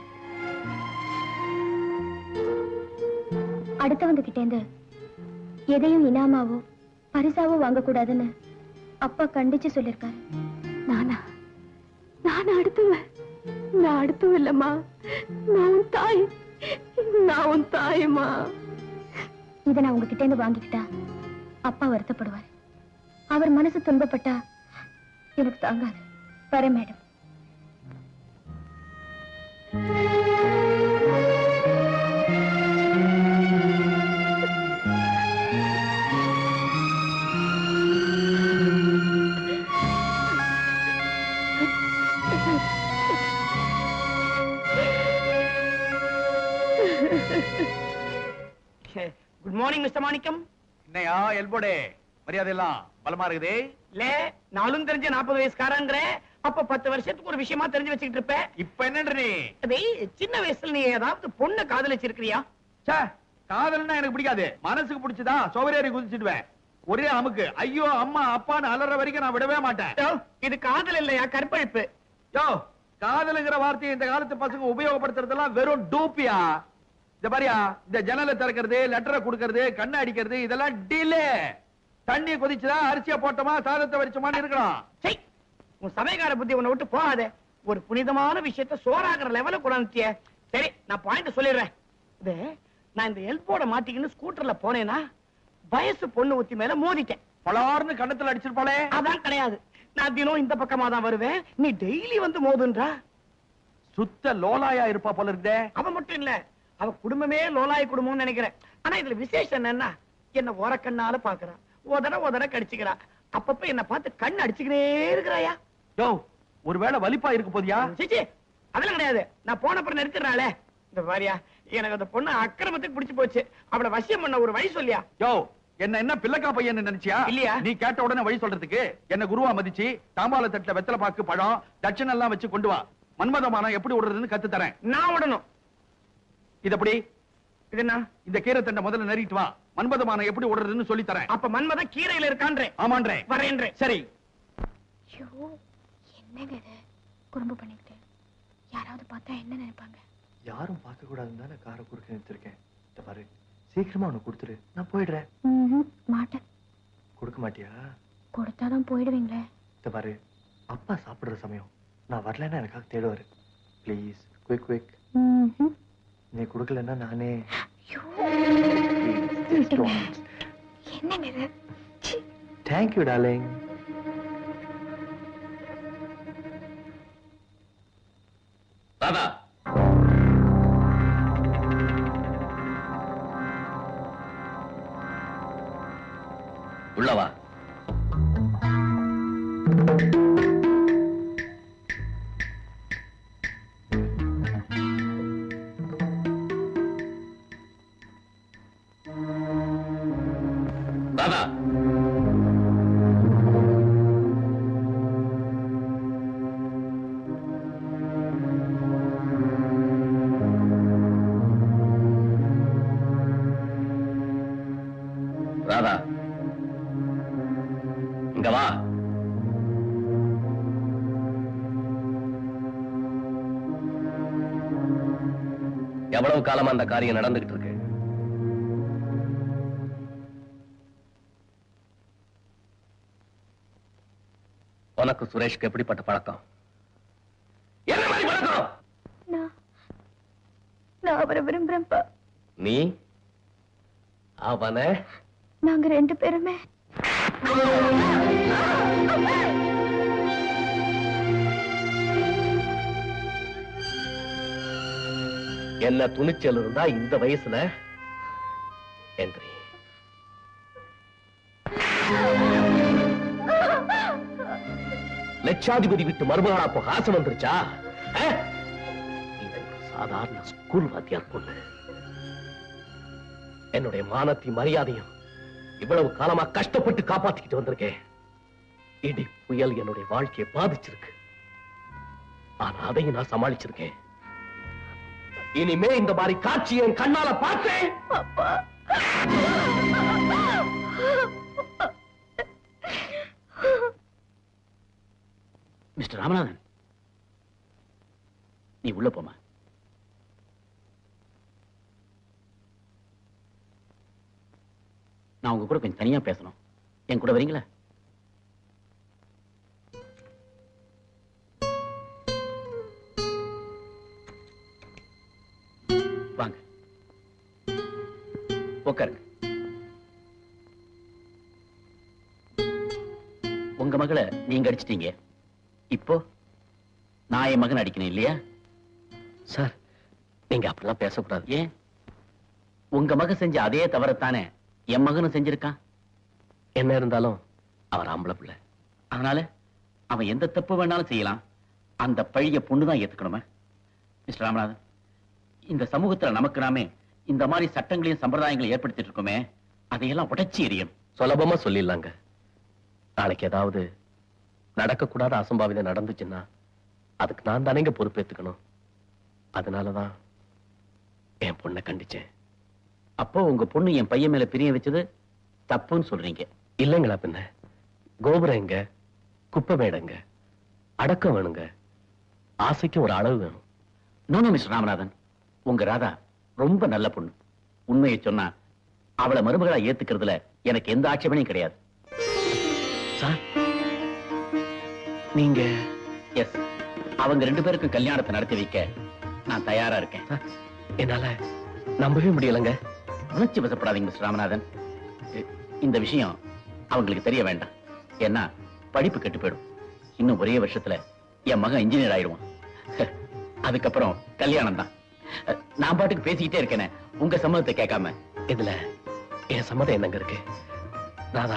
அடுத்தவங்க கிட்ட இருந்து எதையும் இனாமாவோ பரிசாவோ வாங்க கூடாதுன்னு அப்பா கண்டிச்சு சொல்லிருக்காரு நானா நான் அடுத்துவேன் நான் அடுத்தும் இல்லம்மா நான் உன் தாய் நான் உன் தாயம்மா இத நான் உங்ககிட்ட இருந்து வாங்கிக்கிட்டா அப்பா வருத்தப்படுவார் அவர் மனசு துன்பப்பட்டா எனக்கு தாங்காது வரேன் மேடம் மார்னிங் மிஸ்டர் மாணிக்கம் என்னையா எல்போடே மரியாதை எல்லாம் பலமா இருக்குதே இல்ல நாளும் தெரிஞ்ச நாற்பது வயசுக்காரங்கிற அப்ப பத்து வருஷத்துக்கு ஒரு விஷயமா தெரிஞ்சு வச்சுக்கிட்டு இருப்ப இப்ப என்னன்ற நீ அதே சின்ன வயசுல நீ ஏதாவது பொண்ணை காதலிச்சிருக்கிறியா ச்சே, காதல்னா எனக்கு பிடிக்காது மனசுக்கு பிடிச்சதா சோவரேறி குதிச்சிடுவேன் ஒரே அமுக்கு ஐயோ அம்மா அப்பான்னு அலற வரைக்கும் நான் விடவே மாட்டேன் யோ, இது காதல் இல்லையா கற்பழிப்பு யோ காதலுங்கிற வார்த்தையை இந்த காலத்து பசங்க உபயோகப்படுத்துறதெல்லாம் வெறும் டூப்பியா இந்த பாரியா இந்த ஜன்னலை திறக்கிறது லெட்டரை கொடுக்கறது கண்ணை அடிக்கிறது இதெல்லாம் டிலே தண்ணி கொதிச்சுதா அரிசியை போட்டோமா சாதத்தை வரிச்சோமான்னு இருக்கணும் சை உன் சமயக்கார புத்தி உன்னை விட்டு போகாதே ஒரு புனிதமான விஷயத்த சோறாகிற லெவல கொண்டாந்துட்டிய சரி நான் பாயிண்ட் சொல்லிடுறேன் இது நான் இந்த எல்போட மாட்டிக்கின்னு ஸ்கூட்டர்ல போனேனா வயசு பொண்ணு ஊத்தி மேல மோதிட்டேன் பலார்னு கண்ணத்துல அடிச்சிருப்பாளே அதான் கிடையாது நான் தினம் இந்த பக்கமா தான் வருவேன் நீ டெய்லி வந்து மோதுன்றா சுத்த லோலாயா இருப்பா போல இருந்தே அவ மட்டும் இல்ல அவ குடும்பமே லோலாய் குடும்பம்னு நினைக்கிறேன் ஆனா இதுல விசேஷம் என்னன்னா என்ன ஓரக்கண்ணால பாக்குறா உதட உதட கடிச்சுக்கிறா அப்பப்ப என்ன பார்த்து கண் அடிச்சுக்கிட்டே இருக்கிறாயா யோ ஒருவேளை வலிப்பா இருக்க போதியா சிச்சி அதெல்லாம் கிடையாது நான் போன அப்புறம் நிறுத்திடுறாளே இந்த மாதிரியா எனக்கு அந்த பொண்ணு அக்கிரமத்துக்கு பிடிச்சு போச்சு அவளை வசியம் பண்ண ஒரு வழி சொல்லியா யோ என்ன என்ன பிள்ளைக்கா பையன் நினைச்சியா இல்லையா? நீ கேட்ட உடனே வழி சொல்றதுக்கு என்ன குருவா மதிச்சு தாம்பால தட்டுல வெத்தலை பாக்கு பழம் தட்சணை எல்லாம் வச்சு கொண்டு வா மன்மதமானம் எப்படி விடுறதுன்னு கத்து தரேன் நான் விடணும் இது எப்படி இது என்ன இந்த கீரைத்தண்டை முதல்ல நெறிட்டு வா மன்மதமானம் எப்படி விடுறதுன்னு சொல்லி தரேன் அப்ப மன்மத கீரையில இருக்கான்றேன் ஆமான்றேன் வரேன்றேன் சரி ஐயோ என்னங்க இது குறும்பு பண்ணிக்கிட்டு யாராவது பார்த்தா என்ன நினைப்பாங்க யாரும் பார்க்க கூடாதுன்னு தான் காரை குறுக்க நிறுத்திருக்கேன் இந்த பாரு சீக்கிரமா அவனை கொடுத்துரு நான் போயிடுறேன் ம்ஹும், மாட்டேன் கொடுக்க மாட்டியா கொடுத்தாதான் போயிடுவீங்களே இந்த பாரு அப்பா சாப்பிடுற சமயம் நான் வரலைன்னா எனக்காக தேடுவாரு ப்ளீஸ் குயிக் குயிக் ம்ஹும். நீ கொடுக்கலன்னா நானே ஐயோ, ஜஸ்ட் வாண்ட் என்னங்க இது ச்சீ. தேங்க்யூ டார்லிங் ராதா உள்ள வா ராதா ராதா இங்க வா எவ்வளவு காலமா அந்த காரியம் நடந்துகிட்டு இருக்கு உனக்கு சுரேஷ்க்கு எப்படிப்பட்ட பழக்கம் என்ன மாதிரி பழக்கம் நான் நான் அவரை விரும்புறேன்ப்பா நீ அவனை நாங்க ரெண்டு பேருமே என்ன துணிச்சல் இருந்தா இந்த வயசுல எந்திரி லட்சாதிபதி விட்டு மருமகளா அப்போ ஆசை வந்துருச்சா ஆ? இது ஒரு சாதாரண ஸ்கூல் வாத்தியார் பொண்ணு என்னுடைய மானத்தையும் மரியாதையும் இவ்வளவு காலமா கஷ்டப்பட்டு காப்பாத்திக்கிட்டு வந்திருக்கேன் இடி புயல் என்னுடைய வாழ்க்கையை பாதிச்சிருக்கு ஆனா அதையும் நான் சமாளிச்சிருக்கேன் இனிமே இந்த மாதிரி காட்சி என் கண்ணால பார்த்தேன் மிஸ்டர் ராமநாதன் நீ உள்ள போமா நான் உங்க கூட கொஞ்சம் தனியா பேசணும் என் கூட வரீங்களா வாங்க உட்காருங்க உங்க மகளை நீங்க அடிச்சிட்டீங்க இப்போ நான் என் மகன் அடிக்கணும் இல்லையா சார் நீங்க அப்படிலாம் பேசக்கூடாது ஏன் உங்க மகன் செஞ்ச அதே தவறத்தானே என் மகனும் செஞ்சிருக்கான் என்ன இருந்தாலும் அவர் ஆம்பளை பிள்ளை அதனால அவன் எந்த தப்பு வேணாலும் செய்யலாம் அந்த பழிய பொண்ணு தான் ஏத்துக்கணுமா மிஸ்டர் ராமநாதன் இந்த சமூகத்துல நமக்கு நாமே இந்த மாதிரி சட்டங்களையும் சம்பிரதாயங்களையும் ஏற்படுத்திட்டு இருக்கோமே அதையெல்லாம் உடைச்சி எறியணும் சுலபமா சொல்லிடலாங்க நாளைக்கு ஏதாவது நடக்கக்கூடாத அசம்பாவிதம் நடந்துச்சுன்னா அதுக்கு நான் தானேங்க பொறுப்பேத்துக்கணும் அதனாலதான் என் பொண்ணை கண்டிச்சேன் அப்போ உங்க பொண்ணு என் பையன் மேல பிரிய வச்சது தப்புன்னு சொல்றீங்க இல்லைங்களா பின்ன கோபுரம் எங்க குப்பை மேடங்க அடக்கம் வேணுங்க ஆசைக்கு ஒரு அளவு வேணும் நோனோ மிஸ்டர் ராமநாதன் உங்க ராதா ரொம்ப நல்ல பொண்ணு உண்மையை சொன்னா அவளை மருமகளா ஏத்துக்கிறதுல எனக்கு எந்த ஆட்சேபனையும் கிடையாது சார் நீங்க எஸ் அவங்க ரெண்டு பேருக்கும் கல்யாணத்தை நடத்தி வைக்க நான் தயாரா இருக்கேன் என்னால நம்பவே முடியலங்க உணர்ச்சி வசப்படாதீங்க மிஸ்டர் ராமநாதன் இ- இந்த விஷயம் அவங்களுக்கு தெரிய வேண்டாம் ஏன்னா படிப்பு கெட்டு போயிடும் இன்னும் ஒரே வருஷத்துல என் மகன் இன்ஜினியர் ஆயிடுவான் அதுக்கப்புறம் கல்யாணம் தான் நான் பாட்டுக்கு பேசிக்கிட்டே இருக்கேனே உங்க சம்மதத்தை கேட்காம இதுல என் சம்மதம் என்னங்க இருக்கு ராதா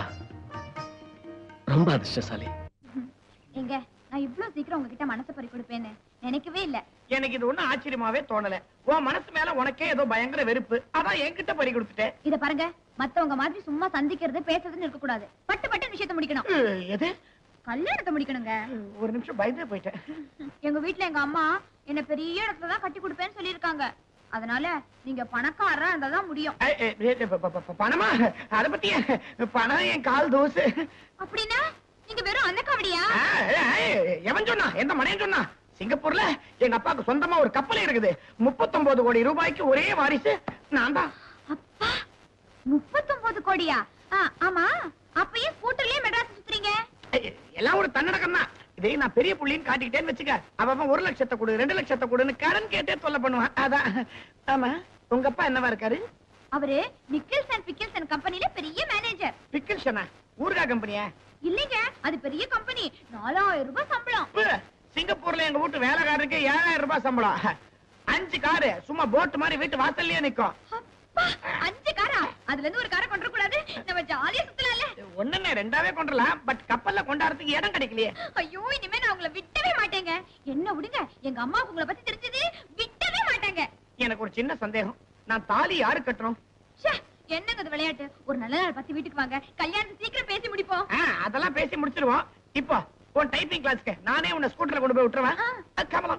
ரொம்ப அதிர்ஷ்டசாலி எங்க நான் இவ்ளோ சீக்கிரம் உங்ககிட்ட மனசை பறி கொடுப்பேன்னு நினைக்கவே இல்ல எனக்கு இது ஒண்ணும் ஆச்சரியமாவே தோணல உன் மனசு மேல உனக்கே ஏதோ பயங்கர வெறுப்பு அதான் என்கிட்ட பறி கொடுத்துட்டேன் இத பாருங்க மத்தவங்க மாதிரி சும்மா சந்திக்கிறது பேசுறதுன்னு இருக்க கூடாது பட்டு பட்டு விஷயத்தை முடிக்கணும் அஹ், எது கல்யாணத்தை முடிக்கணுங்க ஒரு நிமிஷம் பயந்தே போயிட்டேன் எங்க வீட்ல எங்க அம்மா என்ன பெரிய இடத்துல தான் கட்டி கொடுப்பேன்னு சொல்லிருக்காங்க அதனால நீங்க பணக்காரரா இருந்தா தான் முடியும் ஏய், ஏய், ஏய், ப- ப- ப- பணமா அத பத்தி பணம் என் கால் தோசு அப்படின்னா நீங்க வெறும் அந்த காவடியா எவன் சொன்னா எந்த மனையன் சொன்னா சிங்கப்பூர்ல எங்க அப்பாவுக்கு சொந்தமா ஒரு கப்பல் இருக்குது முப்பத்தொன்பது கோடி ரூபாய்க்கு ஒரே வாரிசு நான் தான் அப்பா முப்பத்தொன்பது கோடியா ஆ, ஆமா அப்பயே ஸ்கூட்டர்லயே மெட்ராஸ் சுத்துறீங்க ஏய், எல்லாம் ஒரு தன்னடக்கம் தான் இதே நான் பெரிய புள்ளின்னு காட்டிக்கிட்டேன்னு வச்சுக்க அவன் அவன் ஒரு லட்சத்தை கொடு ரெண்டு லட்சத்தை கொடுன்னு கடன் கேட்டே தொல்லை பண்ணுவான் அதான் ஆமா உங்க அப்பா என்னவா இருக்காரு அவரு நிக்கில்ஸ் அண்ட் பிக்கில்ஸ் அண்ட் கம்பெனில பெரிய மேனேஜர் பிக்கிள்சனா ஊர்கா கம்பெனியா இல்லைங்க அது பெரிய கம்பெனி நாலாயிரம் ரூபாய் சம்பளம் உப்பு, சிங்கப்பூர்ல எங்க வீட்டு வேலைக்காரருக்கு ஏழாயிரம் ரூபாய் சம்பளம் அஞ்சு காரு சும்மா போட் மாதிரி வீட்டு வாசல்லயே நிக்கும் அப்பா, அஞ்சு காரா அதுல இருந்து ஒரு காரை கொண்டு கூடாது நம்ம ஜாலியா சுத்தலாம்ல ஒண்ணுன்னு ரெண்டாவே கொண்டுலாம் பட் கப்பல்ல கொண்டாடுறதுக்கு இடம் கிடைக்கலையே ஐயோ இனிமே நான் உங்களை விட்டவே மாட்டேங்க என்ன விடுங்க எங்க அம்மாவுக்கு உங்களை பத்தி தெரிஞ்சது விட்டவே மாட்டாங்க எனக்கு ஒரு சின்ன சந்தேகம் நான் தாலி யாரு கட்டுறோம் ச்சே, என்னங்க இது விளையாட்டு ஒரு நல்ல நாள் பத்தி வீட்டுக்கு வாங்க கல்யாணத்தை சீக்கிரம் பேசி முடிப்போம் ஆ, அதெல்லாம் பேசி முடிச்சிருவோம் இப்போ உன் டைப்பிங் கிளாஸ்க்கு நானே உன்னை ஸ்கூட்டர்ல கொண்டு போய் விட்டுருவேன் அஹ், கமலம்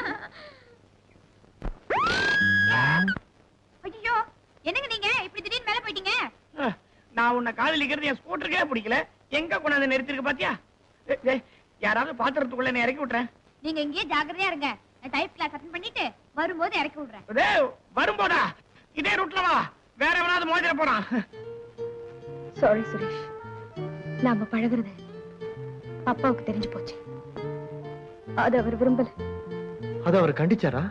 ஐயோ என்னங்க நீங்க இப்படி திடீர்னு மேல போயிட்டீங்க அஹ், நான் உன்னை காதலிக்கிறது என் ஸ்கூட்டருக்கே பிடிக்கல எங்க கொண்டாந்து நிறுத்திருக்கு பாத்தியா ஏய், ஏய், யாராவது பாத்திரத்துக்குள்ள என்னை இறக்கி விட்டுறேன் நீங்க இங்கேயே ஜாக்கிரதையா இருங்க நான் டைப் கிளாஸ் அட்டன் பண்ணிட்டு வரும்போது இறக்கி விடுறேன் டேய், வரும்போடா இதே ரூட்ல வா வேற எவனாவது மோதிர போறான் சாரி சுரேஷ் நாம பழகுறது அப்பாவுக்கு தெரிஞ்சு போச்சு அது அவர் விரும்பல அது அவர் கண்டிச்சாரா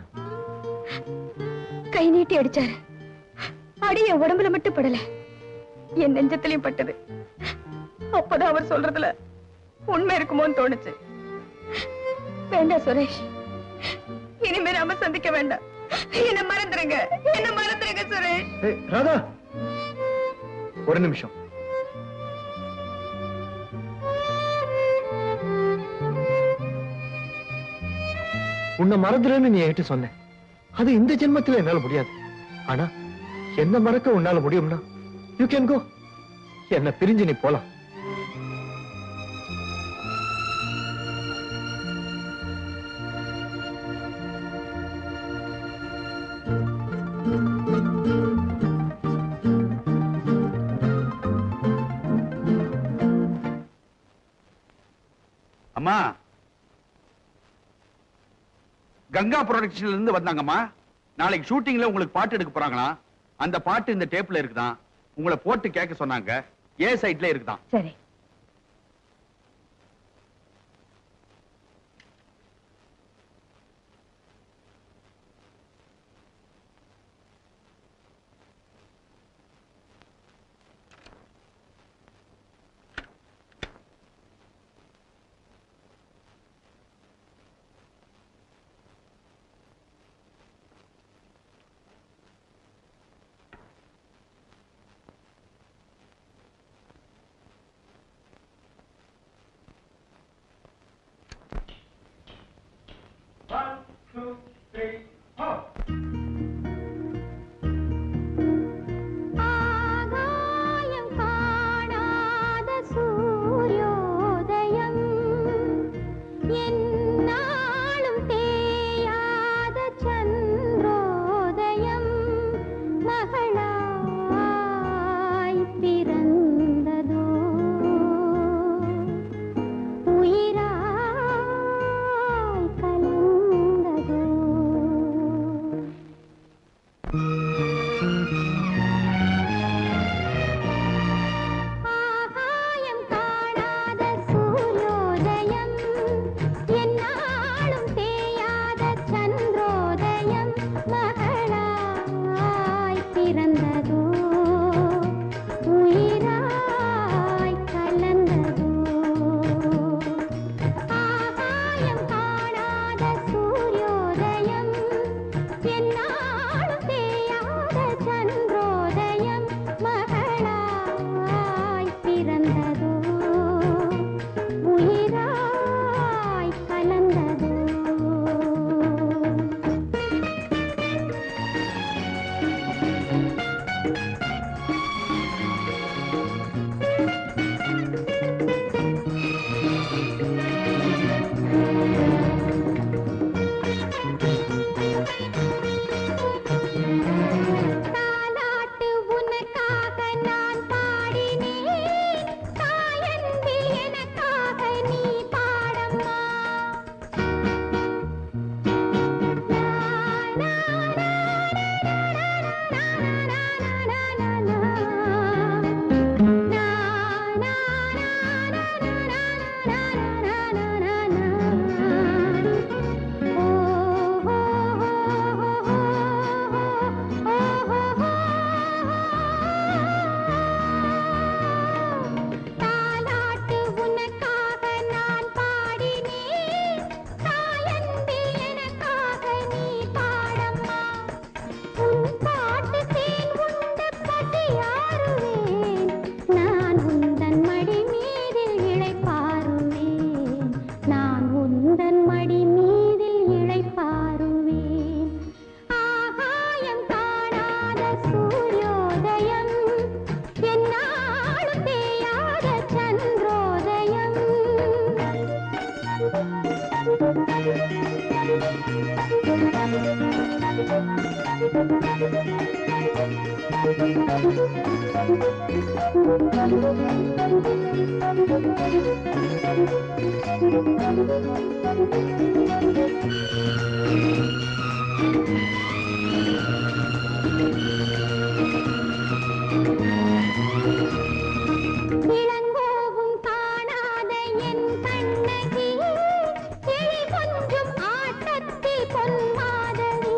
கை நீட்டி அடிச்சாரு அடி என் உடம்புல மட்டும் படல என் நெஞ்சத்திலையும் பட்டது அப்பதான் அவர் சொல்றதுல உண்மை இருக்குமோன்னு தோணுச்சு வேண்டாம் சுரேஷ் இனிமே நாம சந்திக்க வேண்டாம் என்ன மறந்துருங்க என்ன மறந்துருங்க சுரேஷ் ஏய், ராதா ஒரு நிமிஷம் உன்னை மறந்துறேன்னு நீ என்கிட்ட சொன்ன அது இந்த ஜென்மத்துல என்னால முடியாது ஆனா என்ன மறக்க உன்னால முடியும்னா யூ கேன் கோ என்ன பிரிஞ்சு நீ போலாம் அம்மா கங்கா ப்ரொடக்ஷன்ல இருந்து வந்தாங்கம்மா நாளைக்கு ஷூட்டிங்ல உங்களுக்கு பாட்டு எடுக்க போறாங்களா அந்த பாட்டு இந்த டேப்ல இருக்குதான் உங்களை போட்டு கேட்க சொன்னாங்க ஏ சைட்ல இருக்குதான் சரி இளங்கோவும் காணாத என் கண்ணகி கிளி கொஞ்சும் ஆட்டத்தில் பொன்மாதவி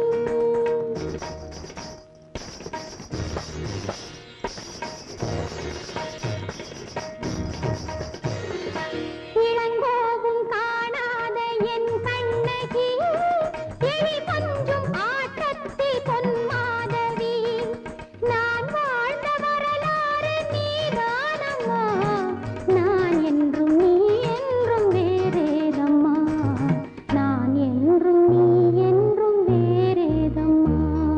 இளங்கோவும் காணாத என் கண்ணகி கிளி கொஞ்சும் ஆட்டத்தில் பொன்மாதவி நான் வாழ்ந்த வரலாறு நீதானம்மா நான் என்றும் நீ என்றும் வேறேதம்மா நான் என்றும் நீ என்றும் வேறேதம்மா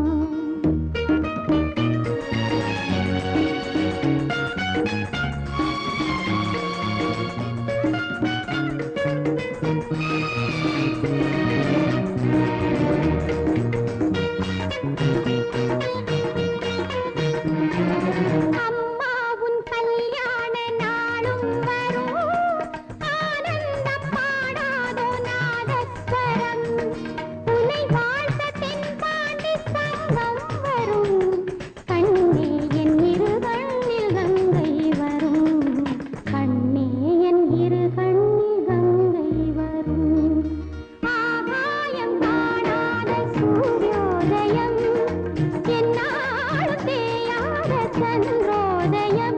அம்மா உன் கல்யாண நாளும் வரும் ஆனந்தம் பாடாதோ நாதஸ்வரம் உன்னை வாழ்த்த தென்பாண்டி சங்கம் வரும் கண்ணே என் இரு கண்ணில் கங்கை வரும் கண்ணே என் இரு கண்ணில் கங்கை வரும் ஆகாயம் காணாத சூரியோதயம் என்னாலும் தேயாத சந்திரோதயம்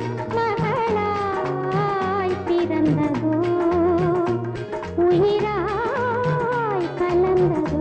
மகளாய் பிறந்ததோ உயிராய் கலந்ததோ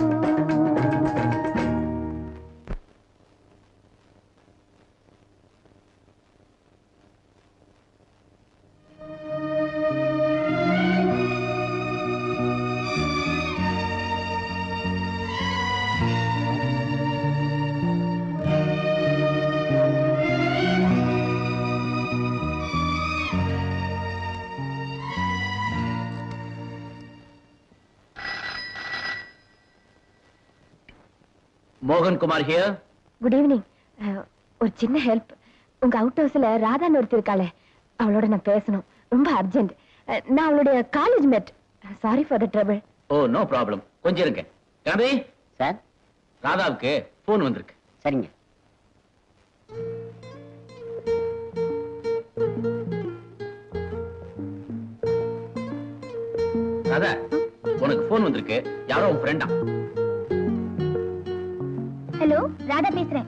மோகன் குமார் ஹியர் குட் ஈவினிங் ஒரு சின்ன ஹெல்ப் உங்க அவுட் ஹவுஸ்ல ராதான்னு ஒருத்தர் இருக்காளே அவளோட நான் பேசணும் ரொம்ப அர்ஜென்ட் நான் அவளுடைய college mate sorry for the trouble oh no problem கொஞ்சம் இருங்க கணபதி சார் ராதாவுக்கு போன் வந்திருக்கு சரிங்க ராதா உனக்கு போன் வந்திருக்கு யாரோ உன் ஃப்ரெண்டா ஹலோ ராதா பேசுறேன்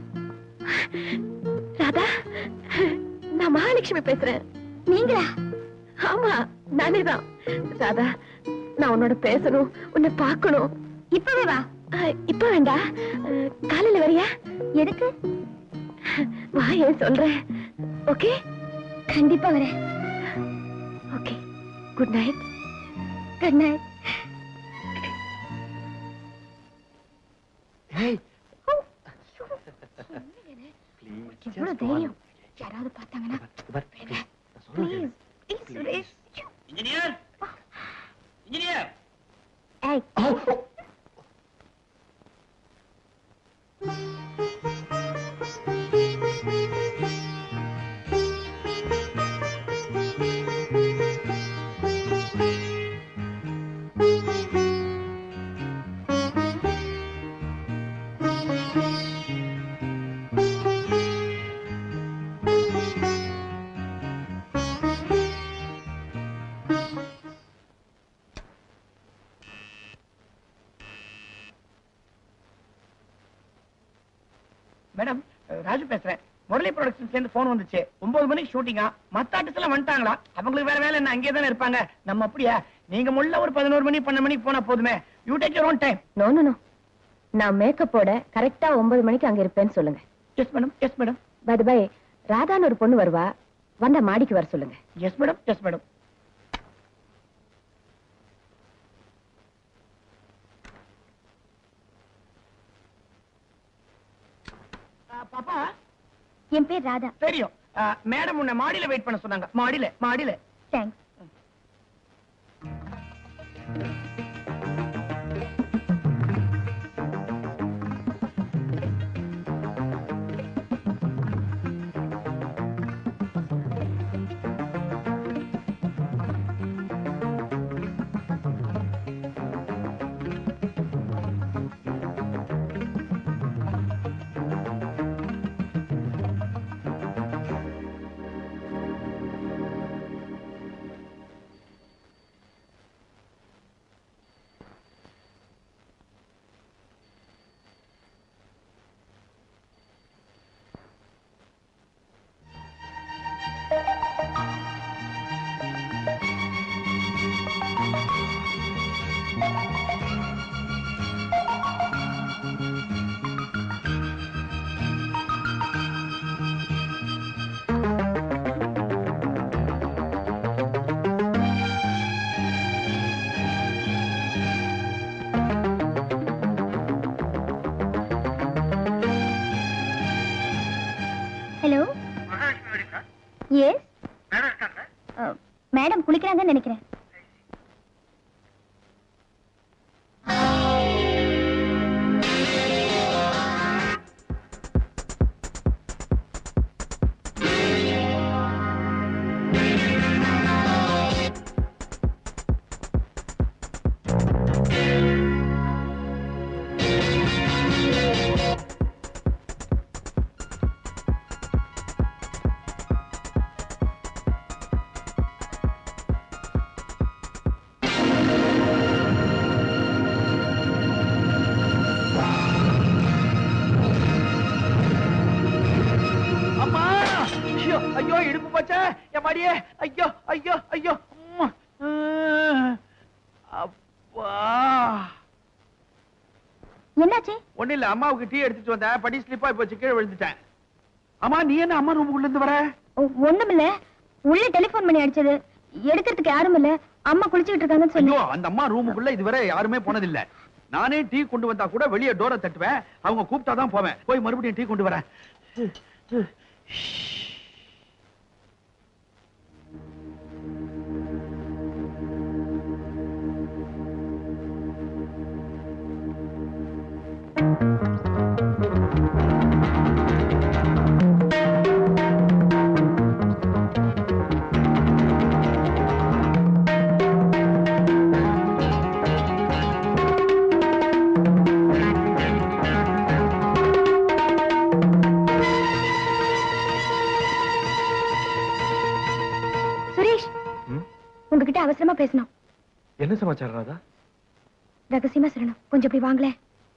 ராதா நான் மகாலட்சுமி பேசுறேன் நீங்களா ஆமா நானே தான் ராதா நான் உன்னோட பேசணும் உன்னை பார்க்கணும் இப்பவே வா அஹ், இப்ப வேண்டா அஹ், காலையில வரியா எதுக்கு வா ஏன் சொல்றேன் ஓகே கண்டிப்பா வரேன் okay good night good night ஏய் எவ்வளவு தைரியம் யாராவது பார்த்தாங்கன்னா please please Suresh engineer engineer ஏய் மேடம் ராஜு பேசுறேன் முரளி ப்ரொடக்ஷன்ஸ்ல இருந்து போன் வந்துச்சு ஒன்பது மணிக்கு ஷூட்டிங்கா மத்த ஆர்டிஸ்ட் எல்லாம் வந்துட்டாங்களா அவங்களுக்கு வேற வேலை என்ன அங்கேயே தானே இருப்பாங்க நம்ம அப்படியா நீங்க முள்ள ஒரு பதினோரு மணி பன்னெண்டு மணிக்கு போனா போதுமே you take your own time no no no நான் மேக்கப்போட கரெக்டா ஒன்பது மணிக்கு அங்க இருப்பேன்னு சொல்லுங்க yes madam yes madam bye bye ராதான்னு ஒரு பொண்ணு வருவா வந்த மாடிக்கு வர சொல்லுங்க எஸ் மேடம் எஸ் மேடம் பாப்பா என் பேர் ராதா தெரியும் மேடம் உன்னை மாடியில வெயிட் பண்ண சொன்னாங்க மாடியில மாடியில தேங்க்ஸ் ஹலோ எஸ் மேடம் குளிக்கிறாங்கன்னு நினைக்கிறேன் அம்மா ஐயோ ஐயோ இடுப்பு போச்சே என் மாடியே ஐயோ ஐயோ ஐயோ அம்மா. அஹ். அப்பா என்னாச்சு ஒண்ணு இல்ல அம்மாவுக்கு டீ எடுத்துட்டு வந்தேன் படி ஸ்லிப்பா போச்சு கீழே விழுந்துட்டேன் அம்மா நீ என்ன அம்மா ரூமுக்குள்ள இருந்து வர ஒண்ணுமில்ல உள்ள டெலிபோன் பண்ணி அடிச்சது எடுக்கிறதுக்கு யாரும் இல்ல அம்மா குளிச்சுக்கிட்டு இருக்காங்கன்னு ஐயோ சொன்னேன் அந்த அம்மா ரூமுக்குள்ள இதுவரை யாருமே போனதில்ல நானே டீ கொண்டு வந்தா கூட வெளியே டோரை தட்டுவேன் அவங்க கூப்பிட்டாதான் போவேன் போய் மறுபடியும் டீ கொண்டு வரேன் சுரேஷ் ம்? உங்ககிட்ட அவசரமா பேசணும் என்ன சமாச்சாரம் ராதா ரகசியமா சொல்லணும் கொஞ்சம் இப்படி வாங்களேன்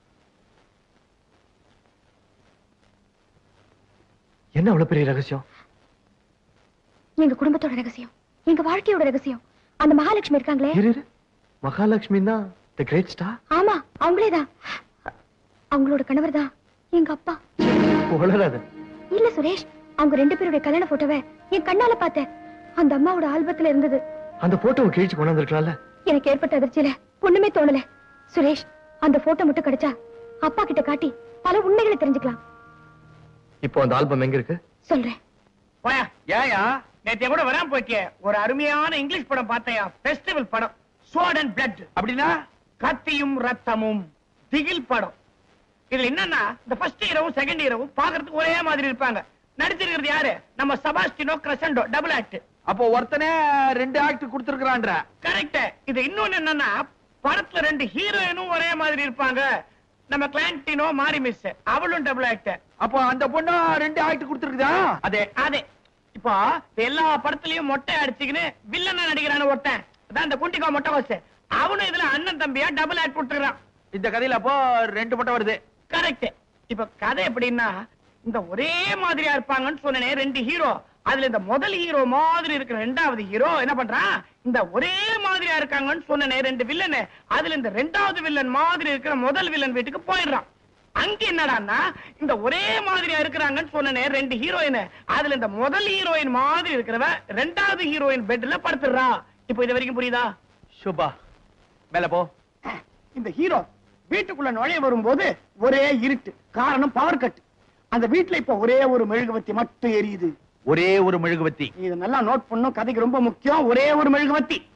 என்ன அவ்வளவு பெரிய ரகசியம் எங்க குடும்பத்தோட ரகசியம் எங்க வாழ்க்கையோட ரகசியம் அந்த மகாலட்சுமி இருக்காங்களே இரு இரு. மகாலட்சுமி தான் தி கிரேட் ஸ்டார் ஆமா அவங்களேதான் அவங்களோட கணவர் தான் எங்க அப்பா உளராத இல்ல சுரேஷ் அவங்க ரெண்டு பேருடைய கல்யாண போட்டோவை என் கண்ணால பார்த்தேன் அந்த அம்மாவோட ஆல்பத்துல இருந்தது அந்த போட்டோவை கிழிச்சு கொண்டு வந்திருக்கலாம்ல எனக்கு ஏற்பட்ட அதிர்ச்சியில ஒண்ணுமே தோணல சுரேஷ் அந்த போட்டோ மட்டும் கிடைச்சா அப்பா கிட்ட காட்டி பல உண்மைகளை தெரிஞ்சுக்கலாம் இப்போ அந்த ஆல்பம் எங்க இருக்கு சொல்றேன் போயா ஏயா நேற்று கூட வராம போயிட்டே ஒரு அருமையான இங்கிலீஷ் படம் பார்த்தேயா ஃபெஸ்டிவல் படம் சோட் அண்ட் பிளட் அப்படின்னா கத்தியும் ரத்தமும் திகில் படம் இதுல என்னன்னா இந்த ஃபர்ஸ்ட் ஹீரோவும் செகண்ட் ஹீரோவும் பாக்குறதுக்கு ஒரே மாதிரி இருப்பாங்க நடிச்சிருக்கிறது யாரு நம்ம சபாஸ்டினோ கிரசண்டோ டபுள் ஆக்ட் அப்போ ஒருத்தனே ரெண்டு ஆக்ட் கொடுத்திருக்கிறான்ற கரெக்ட் இது இன்னொன்னு என்னன்னா படத்துல ரெண்டு ஹீரோயினும் ஒரே மாதிரி இருப்பாங்க நம்ம கிளாண்டினோ மாரி மிஸ் அவளும் டபுள் ஆக்ட் அப்போ அந்த பொண்ணு ரெண்டு ஆக்ட் கொடுத்திருக்குதா அதே அதே இப்போ எல்லா படத்துலயும் மொட்டை அடிச்சுக்கின்னு வில்லனா நடிக்கிறான ஒருத்தன் அதான் இந்த குண்டிக்கா மொட்டை வச்சு அவனும் இதுல அண்ணன் தம்பியா டபுள் ஆக்ட் கொடுத்துருக்கான் இந்த கதையில அப்போ ரெண்டு மட்டும் வருது கரெக்ட் இப்ப கதை எப்படின்னா இந்த ஒரே மாதிரியா இருப்பாங்கன்னு சொன்னனே ரெண்டு ஹீரோ அதுல இந்த முதல் ஹீரோ மாதிரி இருக்கிற ரெண்டாவது ஹீரோ என்ன பண்றான் இந்த ஒரே மாதிரியா இருக்காங்கன்னு சொன்னனே ரெண்டு வில்லன் அதுல இந்த ரெண்டாவது வில்லன் மாதிரி இருக்கிற முதல் வில்லன் வீட்டுக்கு போயிடுறான் அங்க என்னடான்னா இந்த ஒரே மாதிரியா இருக்கிறாங்கன்னு சொன்னனே ரெண்டு ஹீரோயின் அதுல இந்த முதல் ஹீரோயின் மாதிரி இருக்கிறவ ரெண்டாவது ஹீரோயின் பெட்ல படுத்துடுறா இப்போ இது வரைக்கும் புரியுதா சுபா மேல போ இந்த ஹீரோ வீட்டுக்குள்ள நுழைய வரும்போது ஒரே இருட்டு காரணம் பவர் கட் அந்த வீட்டுல இப்ப ஒரே ஒரு மெழுகுவத்தி மட்டும் எரியுது ஒரே ஒரு மெழுகுவத்தி இத நல்லா நோட் பண்ணும் கதைக்கு ரொம்ப முக்கியம் ஒரே ஒரு மெழுகுவத்தி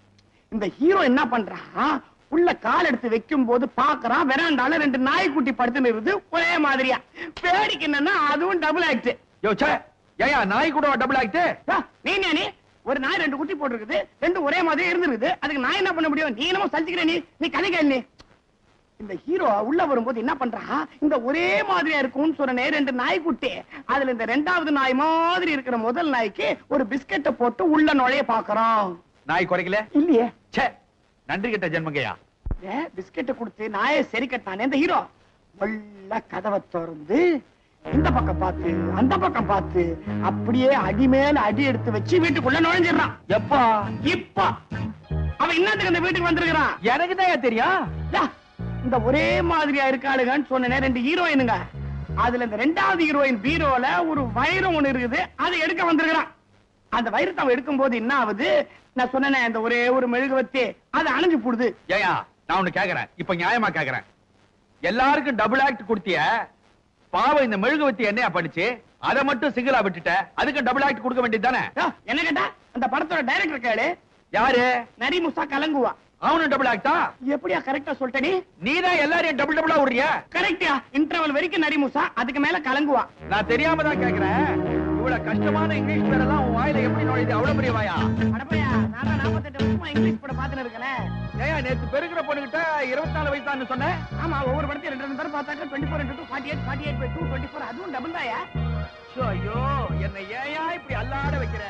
இந்த ஹீரோ என்ன பண்றான் உள்ள கால் எடுத்து வைக்கும் போது பாக்குறான் வெறாண்டால ரெண்டு நாய்க்குட்டி படுத்துன்னு இருக்குது ஒரே மாதிரியா வேடிக்கை என்னன்னா அதுவும் டபுள் ஆக்ட் யோ சே ஏயா நாய் கூட டபுள் ஆக்ட் நீ என்ன நீ ஒரு நாய் ரெண்டு குட்டி போட்டுருக்குது ரெண்டு ஒரே மாதிரி இருந்திருக்குது அதுக்கு நான் என்ன பண்ண முடியும் நீ என்னமோ சலிச்சுக்கிற நீ நீ கதை கேளு நீ இந்த ஹீரோ உள்ள வரும்போது என்ன பண்றான் இந்த ஒரே மாதிரியா இருக்கும்னு சொன்னே ரெண்டு நாய்க்குட்டி அதுல இந்த ரெண்டாவது நாய் மாதிரி இருக்கிற முதல் நாய்க்கு ஒரு பிஸ்கெட்டை போட்டு உள்ள நுழைய பாக்குறோம் நாய் குறைக்கல இல்லையே ச்சே நன்றி கிட்ட ஜென்மங்கய்யா ஏன் பிஸ்கெட்டை கொடுத்து நாயை சரி கட்டானே இந்த ஹீரோ உள்ள கதவை திறந்து இந்த பக்கம் பார்த்து அந்த பக்கம் பார்த்து அப்படியே அடி மேல அடி எடுத்து வச்சு வீட்டுக்குள்ள நுழைஞ்சிடறான் எப்பா இப்ப அவன் என்னத்துக்கு அந்த வீட்டுக்கு வந்திருக்கிறான் எனக்கு தான் தெரியும் யா, இந்த ஒரே மாதிரியா இருக்காளுங்கன்னு சொன்னேன் ரெண்டு ஹீரோயினுங்க அதுல இந்த ரெண்டாவது ஹீரோயின் பீரோல ஒரு வைரம் ஒண்ணு இருக்குது அதை எடுக்க வந்திருக்கிறான் அந்த வைரத்தை அவன் எடுக்கும் போது என்ன ஆகுது நான் சொன்னேனே இந்த ஒரே ஒரு மெழுகுவத்தி அது அணைஞ்சு போடுது ஏயா நான் ஒண்ணு கேக்குறேன் இப்ப நியாயமா கேக்குறேன் எல்லாருக்கும் டபுள் ஆக்ட் கொடுத்திய பாவம் இந்த மெழுகுவத்தி என்னையா படிச்சு அதை மட்டும் சிங்கிளா விட்டுட்ட அதுக்கு டபுள் ஆக்ட் கொடுக்க வேண்டியது தானே யா, என்ன கேட்டா அந்த படத்தோட டைரக்டர் கேளு யாரு நரிமுசா கலங்குவா அவனும் டபுள் ஆக்டா எப்படியா கரெக்டா சொல்லிட்ட நீ நீதான் எல்லாரையும் டபுள் டபுளா விடுறிய கரெக்டியா இன்டர்வல் வரைக்கும் நரிமுசா அதுக்கு மேல கலங்குவா நான் தெரியாம தான் கேக்குறேன் இவ்வளவு கஷ்டமான இங்கிலீஷ் பேரெல்லாம் உன் வாயில எப்படி நுழையுது அவ்வளவு பெரிய வாயா அடப்பையா நான் நாற்பத்தெட்டு வருஷமா இங்கிலீஷ் படம் பார்த்துன்னு இருக்கேன் ஏயா நேத்து பெருக்கிற பொண்ணுகிட்ட இருபத்தி நாலு வயசு தான் சொன்னேன் ஆமா ஒவ்வொரு படத்தையும் ரெண்டு ரெண்டு தடவை பார்த்தாக்க twenty four two forty eight forty eight two twenty four அதுவும் டபுள் தாயா ச்சோ, ஐயோ என்னை ஏயா இப்படி அல்லாட வைக்கிற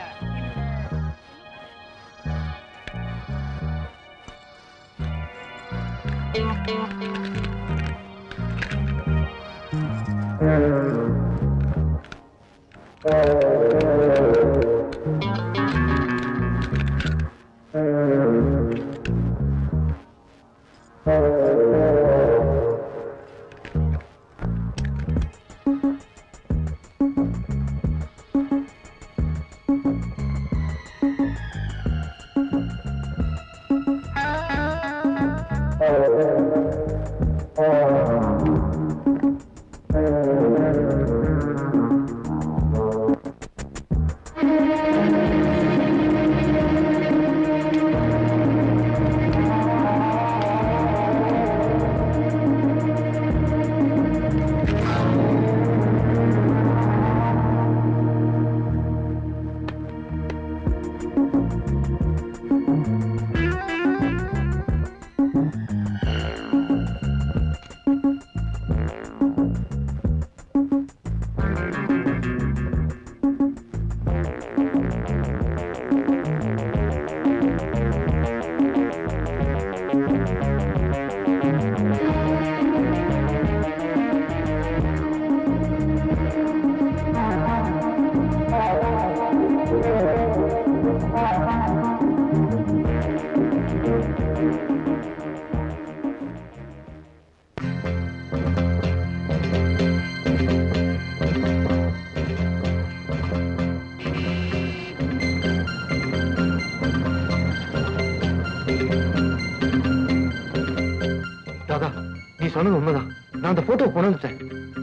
ராதா நீ சொன்னது உண்மைதான் நான் அந்த போட்டோ கொண்டு வந்துட்டேன்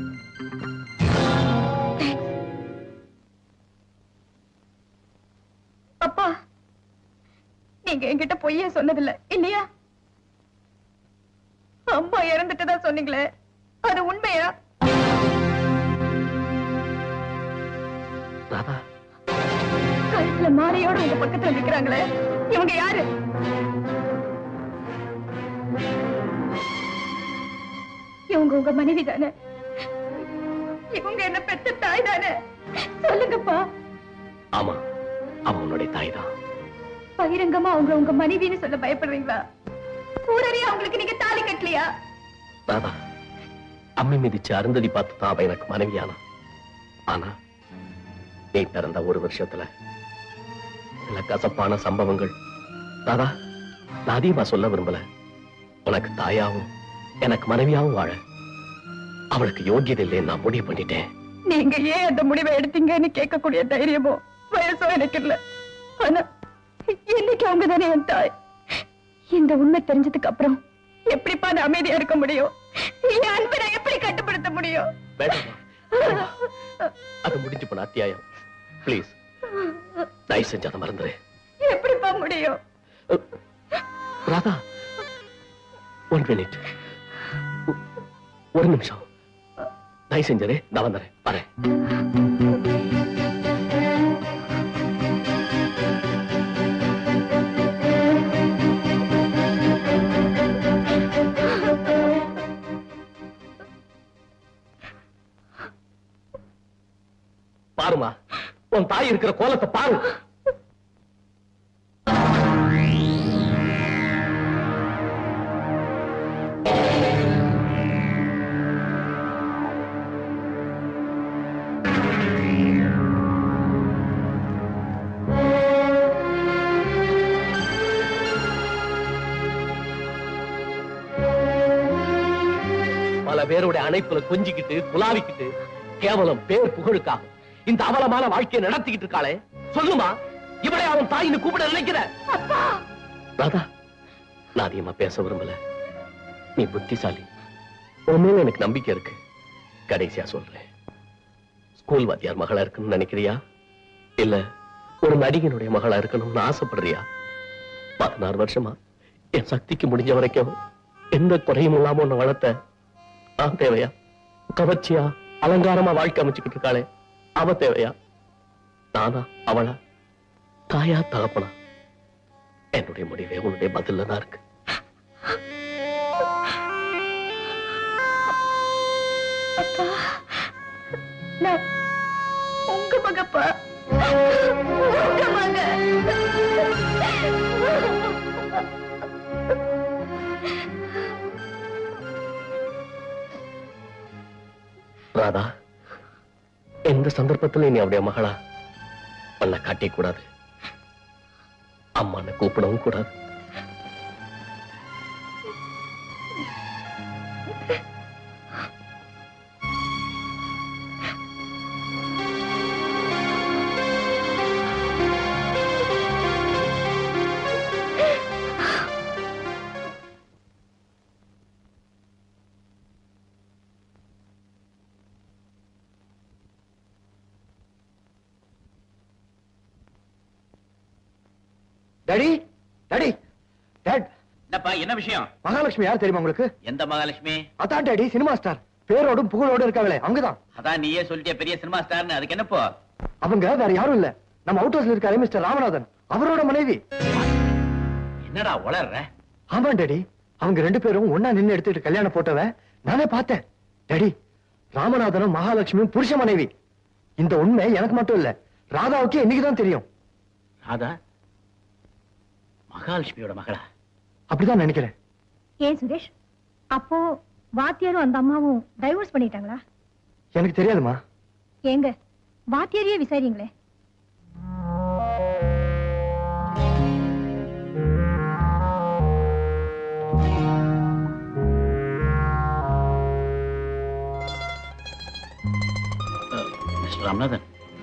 அப்பா நீங்க என்கிட்ட பொய்யே சொன்னதில்ல இல்லையா அம்மா இறந்துட்டதா சொன்னீங்களே அது உண்மையா ராதா கழுத்துல மாலையோட உங்க பக்கத்துல நிக்கிறாங்களே இவங்க யாரு இவங்க உங்க மனைவி தானே இவங்க என்ன பெத்த தாய் தானே சொல்லுங்கப்பா ஆமா அவன் உன்னுடைய தாய் தான் பகிரங்கமா அவங்க உங்க மனைவின்னு சொல்ல பயப்படுறீங்களா ஊரறிய அவங்களுக்கு நீங்க தாலி கட்டலையா ராதா அம்மி மிதிச்சு அருந்ததி பார்த்து தான் அவ எனக்கு மனைவியானா ஆனா நீ பிறந்த ஒரு வருஷத்துல சில கசப்பான சம்பவங்கள் ராதா நான் அதிகமா சொல்ல விரும்பல உனக்கு தாயாவும் எனக்கு மனைவியாவும் வாழ அவளுக்கு யோகியதை இல்லைன்னு நான் முடிவு பண்ணிட்டேன் நீங்க ஏன் அந்த முடிவை எடுத்தீங்கன்னு கேட்கக்கூடிய தைரியமோ வயசோ எனக்கு இல்ல ஆனா இன்னைக்கு அவங்க தானே என் தாய் இந்த உண்மை தெரிஞ்சதுக்கு அப்புறம் எப்படிப்பா நான் அமைதியா இருக்க முடியும் என் அன்பை நான் எப்படி கட்டுப்படுத்த முடியும் வேண்டாமா அது முடிஞ்சு போன அத்தியாயம் ப்ளீஸ் தயவு செஞ்சு அதை மறந்துரு எப்படிப்பா முடியும் ராதா ஒன் மினிட் ஒரு நிமிஷம் தயவு செஞ்சரே நான் வந்துறேன் வரேன் பாருமா உன் தாய் இருக்கிற கோலத்தை பாரு பல பேருடைய அணைப்புல கொஞ்சிக்கிட்டு குலாவிக்கிட்டு கேவலம் பேர் புகழுக்காக இந்த அவலமான வாழ்க்கையை நடத்திக்கிட்டு இருக்காளே சொல்லுமா இவளை அவன் தாயின்னு கூப்பிட நினைக்கிற ராதா நான் அதிகமா பேச விரும்பல நீ புத்திசாலி உன் மேல எனக்கு நம்பிக்கை இருக்கு கடைசியா சொல்றேன் ஸ்கூல் வாத்தியார் மகளா இருக்கணும்னு நினைக்கிறியா இல்ல ஒரு நடிகனுடைய மகளா இருக்கணும்னு ஆசைப்படுறியா பதினாறு வருஷமா என் சக்திக்கு முடிஞ்ச வரைக்கும் எந்த குறையும் இல்லாம உன்னை வளர்த்த நான் தேவையா கவர்ச்சியா அலங்காரமா வாழ்க்கை அமைச்சுக்கிட்டு இருக்காளே அவ தேவையா நானா அவளா தாயா தகப்பனா என்னுடைய முடிவே உன்னுடைய பதில்ல தான் இருக்கு அப்பா நான் உங்க மகப்பா உங்க மக ராதா எந்த சந்தர்ப்பத்திலும் நீ அவருடைய மகளா பண்ண காட்டிக் கூடாது அம்மான்னு கூப்பிடவும் கூடாது டாடி டாடி டாட் என்னப்பா என்ன விஷயம் மகாலட்சுமி யார் தெரியுமா உங்களுக்கு எந்த மகாலட்சுமி அதான் டாடி சினிமா ஸ்டார் பேரோடும் புகழோடும் இருக்காங்களே அவங்கதான் அதான் நீயே சொல்லிட்டிய பெரிய சினிமா ஸ்டார்னு அதுக்கு என்னப்போ அவங்க வேற யாரும் இல்ல நம்ம அவுட் ஹவுஸ்ல இருக்காரு மிஸ்டர் ராமநாதன் அவரோட மனைவி என்னடா உளர்ற ஆமா டாடி அவங்க ரெண்டு பேரும் ஒன்னா நின்னு எடுத்துட்டு கல்யாணம் போட்டவ நானே பார்த்தேன் டாடி ராமநாதனும் மகாலட்சுமியும் புருஷ மனைவி இந்த உண்மை எனக்கு மட்டும் இல்ல ராதாவுக்கு இன்னைக்குதான் தெரியும் ராதா மகாலட்சுமியோட மகளா அப்படிதான் நினைக்கிறேன் ஏன் சுரேஷ் அப்போ வாத்தியாரும் அந்த அம்மாவும் டைவர்ஸ் பண்ணிட்டாங்களா எனக்கு தெரியாதுமா ஏங்க வாத்தியாரையே விசாரிங்களே மிஸ்டர் ராமநாதன்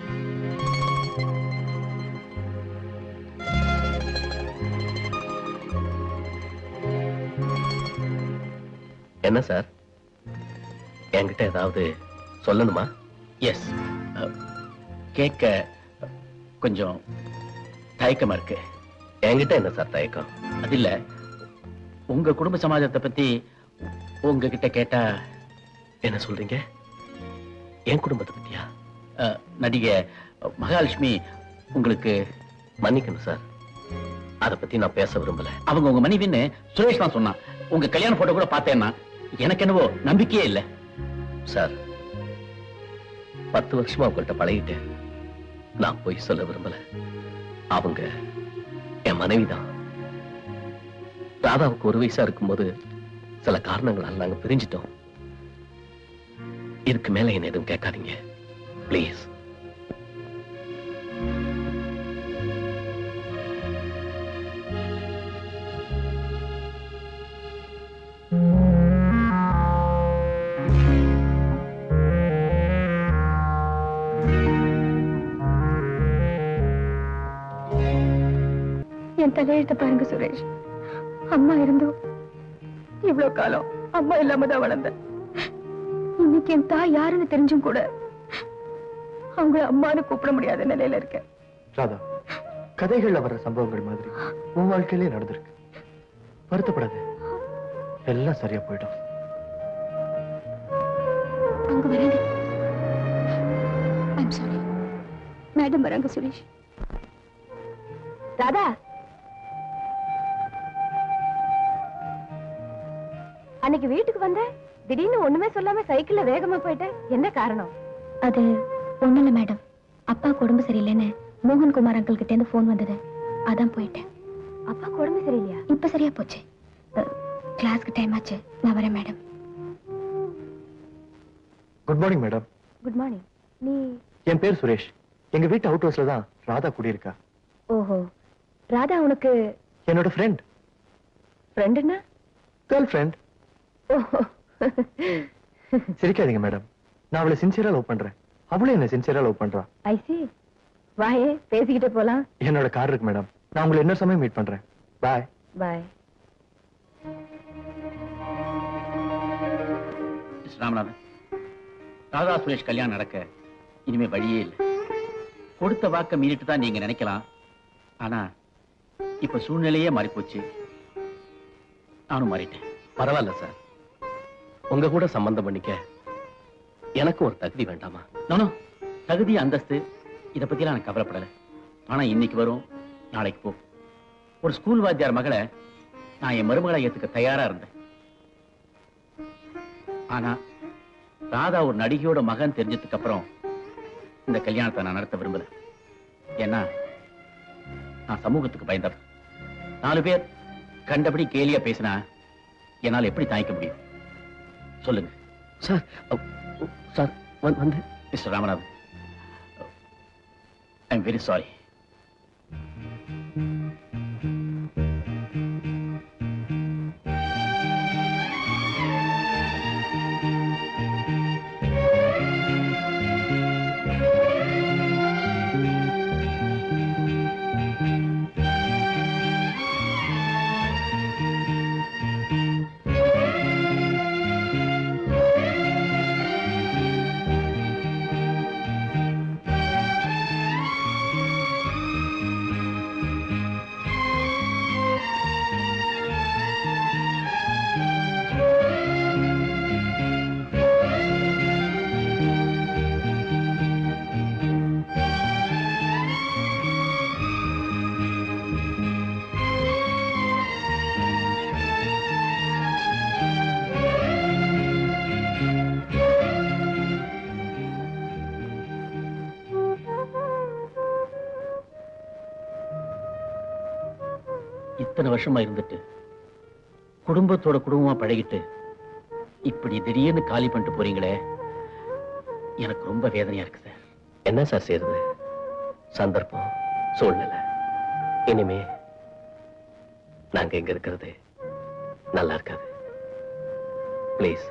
என்ன சார் என்கிட்ட ஏதாவது சொல்லணுமா எஸ் கேட்க கொஞ்சம் தயக்கமா இருக்கு என்கிட்ட என்ன சார் தயக்கம் அது இல்ல உங்க குடும்ப சமாஜத்தை பத்தி உங்ககிட்ட கேட்டா என்ன சொல்றீங்க என் குடும்பத்தை பத்தியா அஹ், நடிகை மகாலட்சுமி உங்களுக்கு மன்னிக்கணும் சார் அத பத்தி நான் பேச விரும்பல அவங்க உங்க மனைவின்னு சுரேஷ் தான் சொன்னான் உங்க கல்யாண போட்டோ கூட பார்த்தேன்னா எனக்கு என்னவோ நம்பிக்கையே இல்ல சார் பத்து வருஷமா உங்கள்கிட்ட பழகிட்டேன் நான் போய் சொல்ல விரும்பல அவங்க என் மனைவிதான் ராதாவுக்கு ஒரு வயசா இருக்கும்போது சில காரணங்களால் நாங்க பிரிஞ்சிட்டோம் இதுக்கு மேல என்ன எதுவும் கேட்காதீங்க ப்ளீஸ் என் தலையெழுத்த பாருங்க சுரேஷ் அம்மா இருந்தும் இவ்வளவு காலம் அம்மா இல்லாம தான் வளர்ந்தேன் இன்னைக்கு என் தாய் யாருன்னு தெரிஞ்சும் கூட அவங்கள அம்மான்னு கூப்பிட முடியாத நிலையில இருக்கேன் ராதா கதைகள்ல வர்ற சம்பவங்கள் மாதிரி உன் வாழ்க்கையிலே நடந்திருக்கு வருத்தப்படாது எல்லாம் சரியா போயிடும் அங்க வராங்க ஐம் சாரி மேடம் வராங்க சுரேஷ் ராதா அன்னைக்கு வீட்டுக்கு வந்த திடீர்னு ஒண்ணுமே சொல்லாம சைக்கிள்ல வேகமா போயிட்ட என்ன காரணம் அது ஒண்ணும் இல்ல மேடம் அப்பா உடம்பு சரியில்லைன்னு மோகன் குமார் அங்கிள் கிட்ட இருந்து போன் வந்தது அதான் போயிட்டேன் அப்பா உடம்பு சரியில்லையா இப்ப சரியா போச்சு அஹ், கிளாஸ்க்கு டைம் ஆச்சு நான் வரேன் madam good morning madam good morning நீ என் பேர் சுரேஷ் எங்க வீட்டு அவுட் ஹவுஸ்ல தான் ராதா குடியிருக்கா ஓஹோ ராதா உனக்கு என்னோட ஃப்ரெண்ட் ஃப்ரெண்டுன்னா கேர்ள் ஃப்ரெண்ட் ஓஹோ சிரிக்காதீங்க மேடம் நான் அவளை சின்சியரா லவ் பண்றேன் அவளும் என்ன சின்சியரா லவ் பண்றா ஐ சி வாயே பேசிக்கிட்டே போலாம் என்னோட கார் இருக்கு மேடம் நான் உங்களை இன்னொரு சமயம் மீட் பண்றேன் bye bye mister Ramanathan Radha Suresh கல்யாணம் நடக்க இனிமே வழியே இல்லை கொடுத்த வாக்க மீறிட்டு தான் நீங்க நினைக்கலாம் ஆனா இப்ப சூழ்நிலையே மாறி போச்சு நானும் மாறிட்டேன் பரவாயில்ல சார் உங்க கூட சம்பந்தம் பண்ணிக்க எனக்கு ஒரு தகுதி வேண்டாமா நானும் தகுதி அந்தஸ்து இத பத்திலாம் நான் கவலைப்படல ஆனா இன்னைக்கு வரும் நாளைக்கு போ ஒரு ஸ்கூல் வாத்தியார் மகளை நான் என் மருமகளை ஏத்துக்க தயாரா இருந்தேன் ஆனா ராதா ஒரு நடிகையோட மகன் தெரிஞ்சதுக்கு அப்புறம் இந்த கல்யாணத்தை நான் நடத்த விரும்பல ஏன்னா நான் சமூகத்துக்கு பயந்தவன் நாலு பேர் கண்டபடி கேலியா பேசினா என்னால எப்படி தாங்கிக்க முடியும் சொல்லுங்க சார் சார் வந்து mister Ramanathan I am very sorry இத்தனை வருஷமா இருந்துட்டு குடும்பத்தோட குடும்பமா பழகிட்டு இப்படி திடீர்னு காலி பண்ணிட்டு போறீங்களே எனக்கு ரொம்ப வேதனையா இருக்கு சார் என்ன சார் செய்யறது சந்தர்ப்பம் சூழ்நிலை இனிமே நாங்க இங்க இருக்கிறது நல்லா இருக்காது ப்ளீஸ்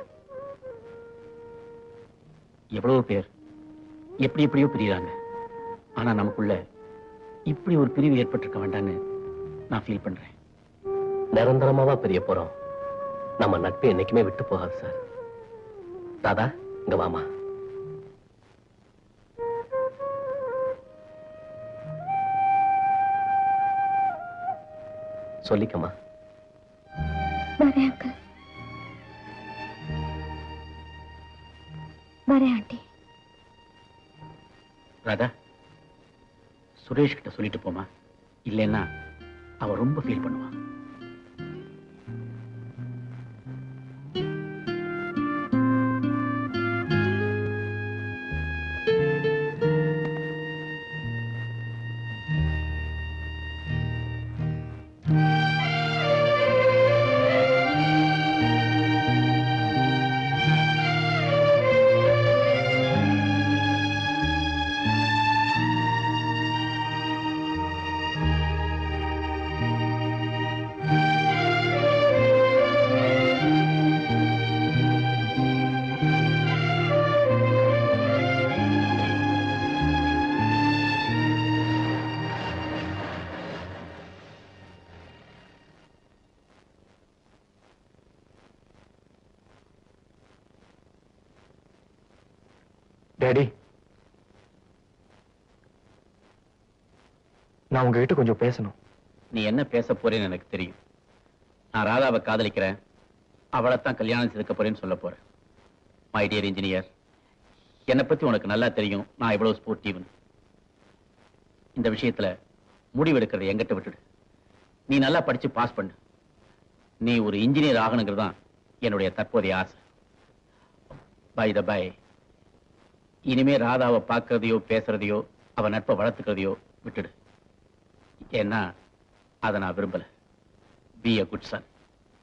எவ்வளவு பேர் எப்படி எப்படியோ பிரியறாங்க ஆனா நமக்குள்ள இப்படி ஒரு பிரிவு ஏற்பட்டிருக்க வேண்டாம்னு நான் ஃபீல் பண்றேன் நிரந்தரமாவா பிரிய போறோம் நம்ம நட்பு என்னைக்குமே விட்டு போகாது சார் தாதா இங்க வாமா சொல்லிக்கம்மா வரேன் அங்கிள் வரேன் ஆண்டி ராதா சுரேஷ் கிட்ட சொல்லிட்டு போமா இல்லைன்னா அவ ரொம்ப ஃபீல் பண்ணுவான் டேடி நான் உங்ககிட்ட கொஞ்சம் பேசணும் நீ என்ன பேச போறேன்னு எனக்கு தெரியும் நான் ராதாவை காதலிக்கிறேன் அவளைத்தான் கல்யாணம் செய்துக்க போறேன்னு சொல்ல போறேன் மை டியர் இன்ஜினியர் என்னை பத்தி உனக்கு நல்லா தெரியும் நான் எவ்வளவு ஸ்போர்ட்டிவ்னு இந்த விஷயத்துல முடிவெடுக்கிறத எங்கிட்ட விட்டுடு நீ நல்லா படிச்சு பாஸ் பண்ணு நீ ஒரு இன்ஜினியர் ஆகணுங்கிறது தான் என்னுடைய தற்போதைய ஆசை பை த பை இனிமே ராதாவை பார்க்கறதையோ பேசுறதையோ அவ நட்பை வளர்த்துக்கிறதையோ விட்டுடு ஏன்னா அதை நான் விரும்பல பி a குட் சன்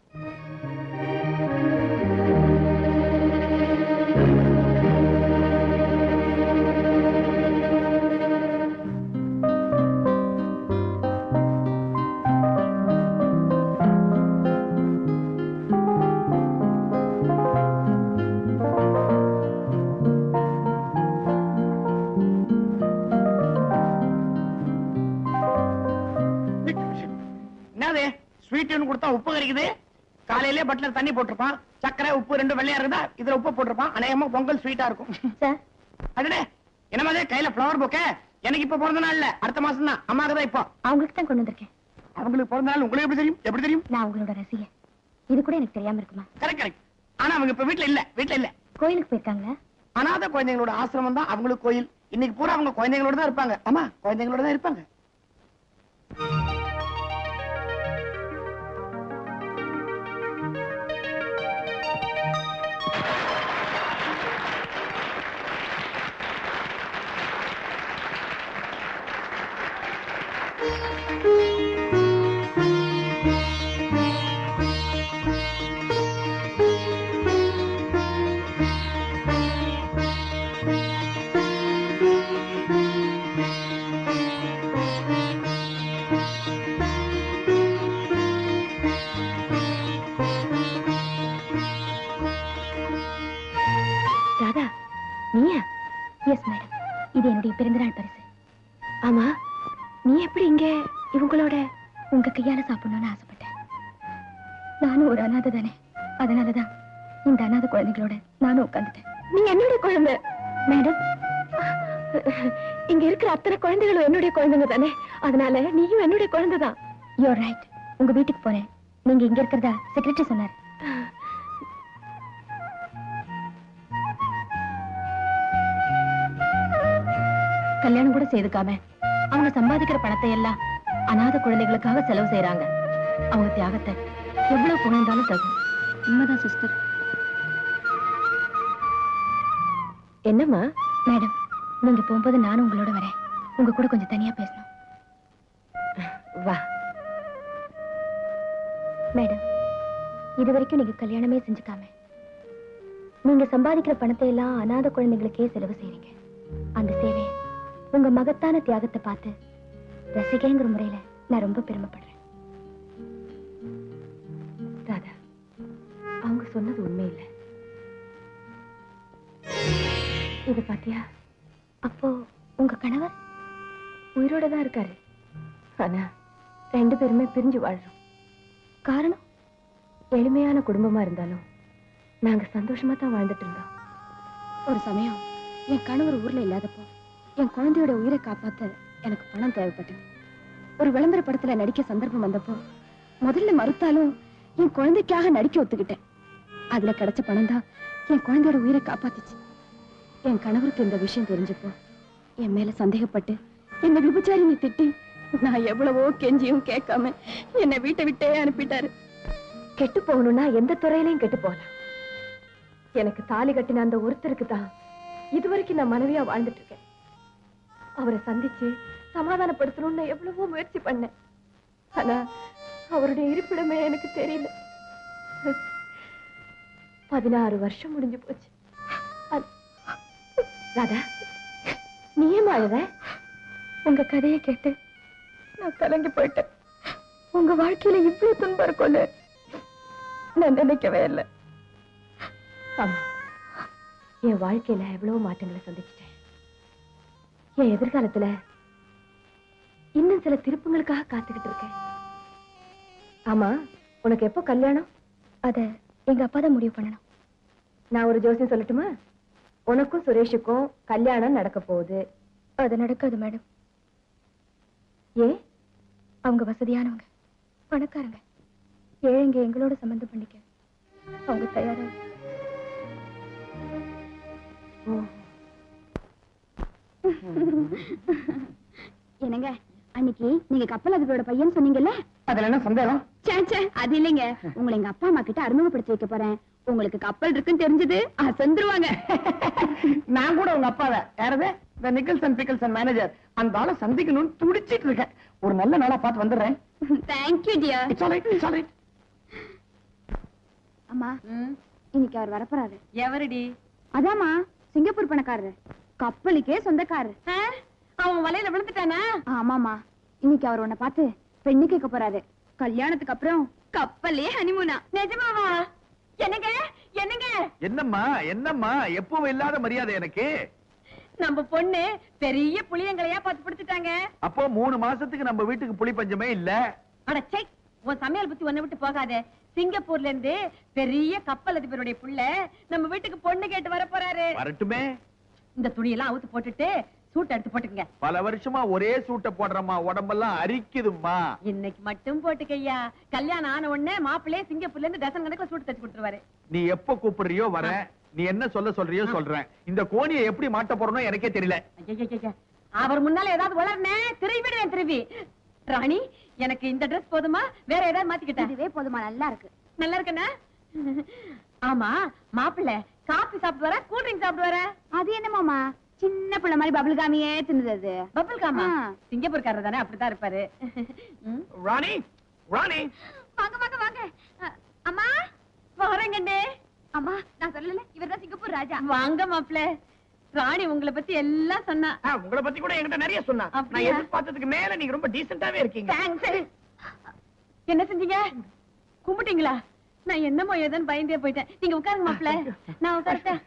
என்னது ஸ்வீட்னு கொடுத்தா உப்பு கறிக்குது காலையிலே பட்லர் தண்ணி போட்டிருப்பான் சக்கரை உப்பு ரெண்டு வெள்ளையா இருக்குதா இதுல உப்பு போட்டிருப்பான் அநேகமா பொங்கல் ஸ்வீட்டா இருக்கும் சார் அடடே என்னமாதே கையில ஃப்ளவர் பொக்கே எனக்கு இப்ப பிறந்த நாள் இல்ல அடுத்த மாசம் தான் அம்மாக்கு தான் இப்போ அவங்களுக்கு தான் கொண்டு வந்திருக்கேன் அவங்களுக்கு பிறந்த நாள் உங்களுக்கு எப்படி தெரியும் எப்படி தெரியும் நான் உங்களோட ரசிகை இது கூட எனக்கு தெரியாம இருக்குமா கரெக்ட் கரெக்ட் ஆனா அவங்க இப்ப வீட்ல இல்ல வீட்ல இல்ல கோயிலுக்கு போயிருக்காங்களா அனாதை குழந்தைங்களோட ஆசிரமம் தான் அவங்களுக்கு கோயில் இன்னைக்கு பூரா அவங்க குழந்தைங்களோட தான் இருப்பாங்க ஆமா குழந்தைங்களோட தான் இருப்பாங்க ராதா நீயா எஸ் மேடம் இது என்னுடைய பிறந்தநாள் பரிசு ஆமா நீ எப்படி இங்க இவங்களோட உங்க கையால சாப்பிடணும்னு ஆசைப்பட்டேன் நானும் ஒரு அனாதை தானே அதனாலதான் இந்த அனாதை குழந்தைகளோட நானும் உட்கார்ந்துட்டேன் நீங்க என்னுடைய குழந்தை மேடம் இங்க இருக்கிற அத்தனை குழந்தைகளும் என்னுடைய குழந்தைங்க தானே அதனால நீயும் என்னுடைய குழந்தை தான் யூர் ரைட் உங்க வீட்டுக்கு போறேன் நீங்க இங்க இருக்கிறதா செக்ரட்டரி சொன்னார் கல்யாணம் கூட செய்துக்காம அவங்க சம்பாதிக்கிற பணத்தை எல்லாம் அநாத குழந்தைகளுக்காக செலவு செய்யறாங்க அவங்க தியாகத்தை எவ்வளவு புகழ்ந்தாலும் தகும் உண்மைதான் சிஸ்டர் என்னம்மா மேடம் நீங்க போகும்போது நானும் உங்களோட வரேன் உங்க கூட கொஞ்சம் தனியா பேசணும் வா மேடம் இது வரைக்கும் நீங்க கல்யாணமே செஞ்சுக்காம நீங்க சம்பாதிக்கிற பணத்தை எல்லாம் அநாத குழந்தைகளுக்கே செலவு செய்றீங்க அந்த சேவையை உங்க மகத்தான தியாகத்தை பார்த்து ரசிகைங்கிற முறையில நான் ரொம்ப பெருமைப்படுறேன் ராதா அவங்க சொன்னது உண்மை இல்லை இது பாத்தியா அப்போ உங்க கணவர் உயிரோட தான் இருக்காரு ஆனா ரெண்டு பேருமே பிரிஞ்சு வாழ்றோம் காரணம் எளிமையான குடும்பமா இருந்தாலும் நாங்க சந்தோஷமா தான் வாழ்ந்துட்டு இருந்தோம் ஒரு சமயம் என் கணவர் ஊர்ல இல்லாதப்போ என் குழந்தையோட உயிரை காப்பாத்த எனக்கு பணம் தேவைப்பட்டது ஒரு விளம்பர படத்துல நடிக்க சந்தர்ப்பம் வந்தப்போ முதல்ல மறுத்தாலும் என் குழந்தைக்காக நடிக்க ஒத்துக்கிட்டேன் அதுல கிடைச்ச பணம் தான் என் குழந்தையோட உயிரை காப்பாத்துச்சு என் கணவருக்கு இந்த விஷயம் தெரிஞ்சப்போ என் மேல சந்தேகப்பட்டு என்ன விபச்சாரினி திட்டி நான் எவ்வளவோ கெஞ்சியும் கேட்காம என்னை வீட்டை விட்டே அனுப்பிட்டாரு கெட்டு போகணும்னா எந்த துறையிலையும் கெட்டு போகலாம் எனக்கு தாலி கட்டின அந்த ஒருத்தருக்கு தான் இதுவரைக்கும் நான் மனைவியா வாழ்ந்துட்டு இருக்கேன் அவரை சந்திச்சு சமாதானப்படுத்தணும்னு எவ்வளவோ முயற்சி பண்ணேன் ஆனா அவருடைய இருப்பிடமே எனக்கு தெரியல பதினாறு வருஷம் முடிஞ்சு போச்சு அது- ராதா நீ ஏன் அழுத உங்க கதையை கேட்டு நான் கலங்கி போயிட்டேன் உங்க வாழ்க்கையில இவ்வளவு துன்பம் இருக்கும்னு நான் நினைக்கவே இல்லை ஆமா என் வாழ்க்கையில எவ்வளவு மாற்றங்களை சந்திச்சிட்டேன் என் எதிர்காலத்துல இன்னும் சில திருப்பங்களுக்காக காத்துக்கிட்டு இருக்கேன் ஆமா உனக்கு எப்போ கல்யாணம் அத எங்க அப்பா தான் முடிவு பண்ணணும் நான் ஒரு ஜோசியம் சொல்லட்டுமா உனக்கும் சுரேஷுக்கும் கல்யாணம் நடக்க போகுது அது நடக்காது மேடம் ஏன் அவங்க வசதியானவங்க பணக்காரங்க ஏழைங்க எங்களோட சம்மந்தம் பண்ணிக்க அவங்க தயாரா என்னங்க அன்னைக்கு நீங்க கப்பல் அதிபரோட பையன் சொன்னீங்கல்ல அதுல என்ன சந்தேகம் ச்சே, ச்சே, அது இல்லைங்க உங்களை எங்க அப்பா அம்மா கிட்ட அறிமுகப்படுத்தி வைக்க போறேன் உங்களுக்கு கப்பல் இருக்குன்னு தெரிஞ்சது அசந்துருவாங்க நான் கூட உங்க அப்பாவை யாரது இந்த நிக்கல்சன் பிக்கல்சன் மேனேஜர் அந்த ஆளை சந்திக்கணும்னு துடிச்சிட்டு இருக்கேன் ஒரு நல்ல நாளா பார்த்து வந்துடுறேன் thank you dear it's all right it's all right அம்மா இன்னைக்கு அவர் வரப்போறாரு எவரடி அதாம்மா சிங்கப்பூர் பணக்காரரு கப்பலுக்கே சொந்தக்காரரு ஆ? அவன் வலையில விழுந்துட்டானா ஆமாமா இன்னைக்கு அவர் உன்னை பார்த்து பெண்ணு கேட்க போறாரு கல்யாணத்துக்கு அப்புறம் கப்பல்லே ஹனிமூனா நிஜமாவா என்னங்க என்னங்க என்னம்மா என்னம்மா எப்பவும் இல்லாத மரியாதை எனக்கு நம்ம பொண்ணு பெரிய புளியங்களையா பார்த்து பிடிச்சிட்டாங்க அப்போ மூணு மாசத்துக்கு நம்ம வீட்டுக்கு புளி பஞ்சமே இல்ல அட சை உன் சமையல் பத்தி ஒண்ணு விட்டு போகாதே சிங்கப்பூர்ல இருந்து பெரிய கப்பல் அதிபருடைய புள்ள நம்ம வீட்டுக்கு பொண்ணு கேட்டு வர போறாரு வரட்டுமே இந்த துணியெல்லாம் அவுத்து போட்டுட்டு சூட் எடுத்து போட்டுக்கங்க பல வருஷமா ஒரே சூட்டை போடுறம்மா உடம்பெல்லாம் அரிக்குதும்மா இன்னைக்கு மட்டும் போட்டுக்கையா கல்யாணம் ஆன உடனே மாப்பிள்ளையே சிங்கப்பூர்ல இருந்து டசன் கணக்குல சூட் தச்சு கொடுத்துருவாரு நீ எப்ப கூப்பிடுறியோ வரேன் நீ என்ன சொல்ல சொல்றியோ சொல்றேன் இந்த கோணியை எப்படி மாட்ட போறனோ எனக்கே தெரியல ஐயையைய. அவர் முன்னால ஏதாவது வளர்னே திரும்பி விடுவேன் திரும்பி ராணி எனக்கு இந்த Dress போதுமா வேற ஏதாவது மாத்திக்கிட்டேன் இதுவே போதுமா நல்லா இருக்கு நல்லா இருக்கண்ணா ஆமா மாப்பிள்ளை காபி சாப்பிட்டு வர கூல் ட்ரிங்க் சாப்பிட்டு வர அது என்ன மாமா சின்ன பிள்ளை மாதிரி பபிள் காமியே தின்னுது அது பப்பிள் காமா ஆ. சிங்கப்பூர்காரர் தானே அப்படித்தான் இருப்பாரு ம். ராணி ராணி வாங்க வாங்க வாங்க அ, அம்மா வரேங்கண்ணே அம்மா நான் சொல்லல இவர்தான் சிங்கப்பூர் ராஜா வாங்க மாப்பிள்ளை ராணி உங்களை பத்தி எல்லாம் சொன்னா ஆ, உங்களை பத்தி கூட என்கிட்ட நிறைய சொன்னா நான் அப்படியா? எதிர்பார்த்ததுக்கு மேல நீங்க ரொம்ப டீசென்ட்டாவே இருக்கீங்க தேங்க்ஸ் என்ன செஞ்சீங்க கும்பிட்டீங்களா நான் என்னமோ ஏதோன்னு பயந்தே போயிட்டேன் நீங்க உட்காருங்க மாப்பிள்ள நான் உட்காரட்டேன்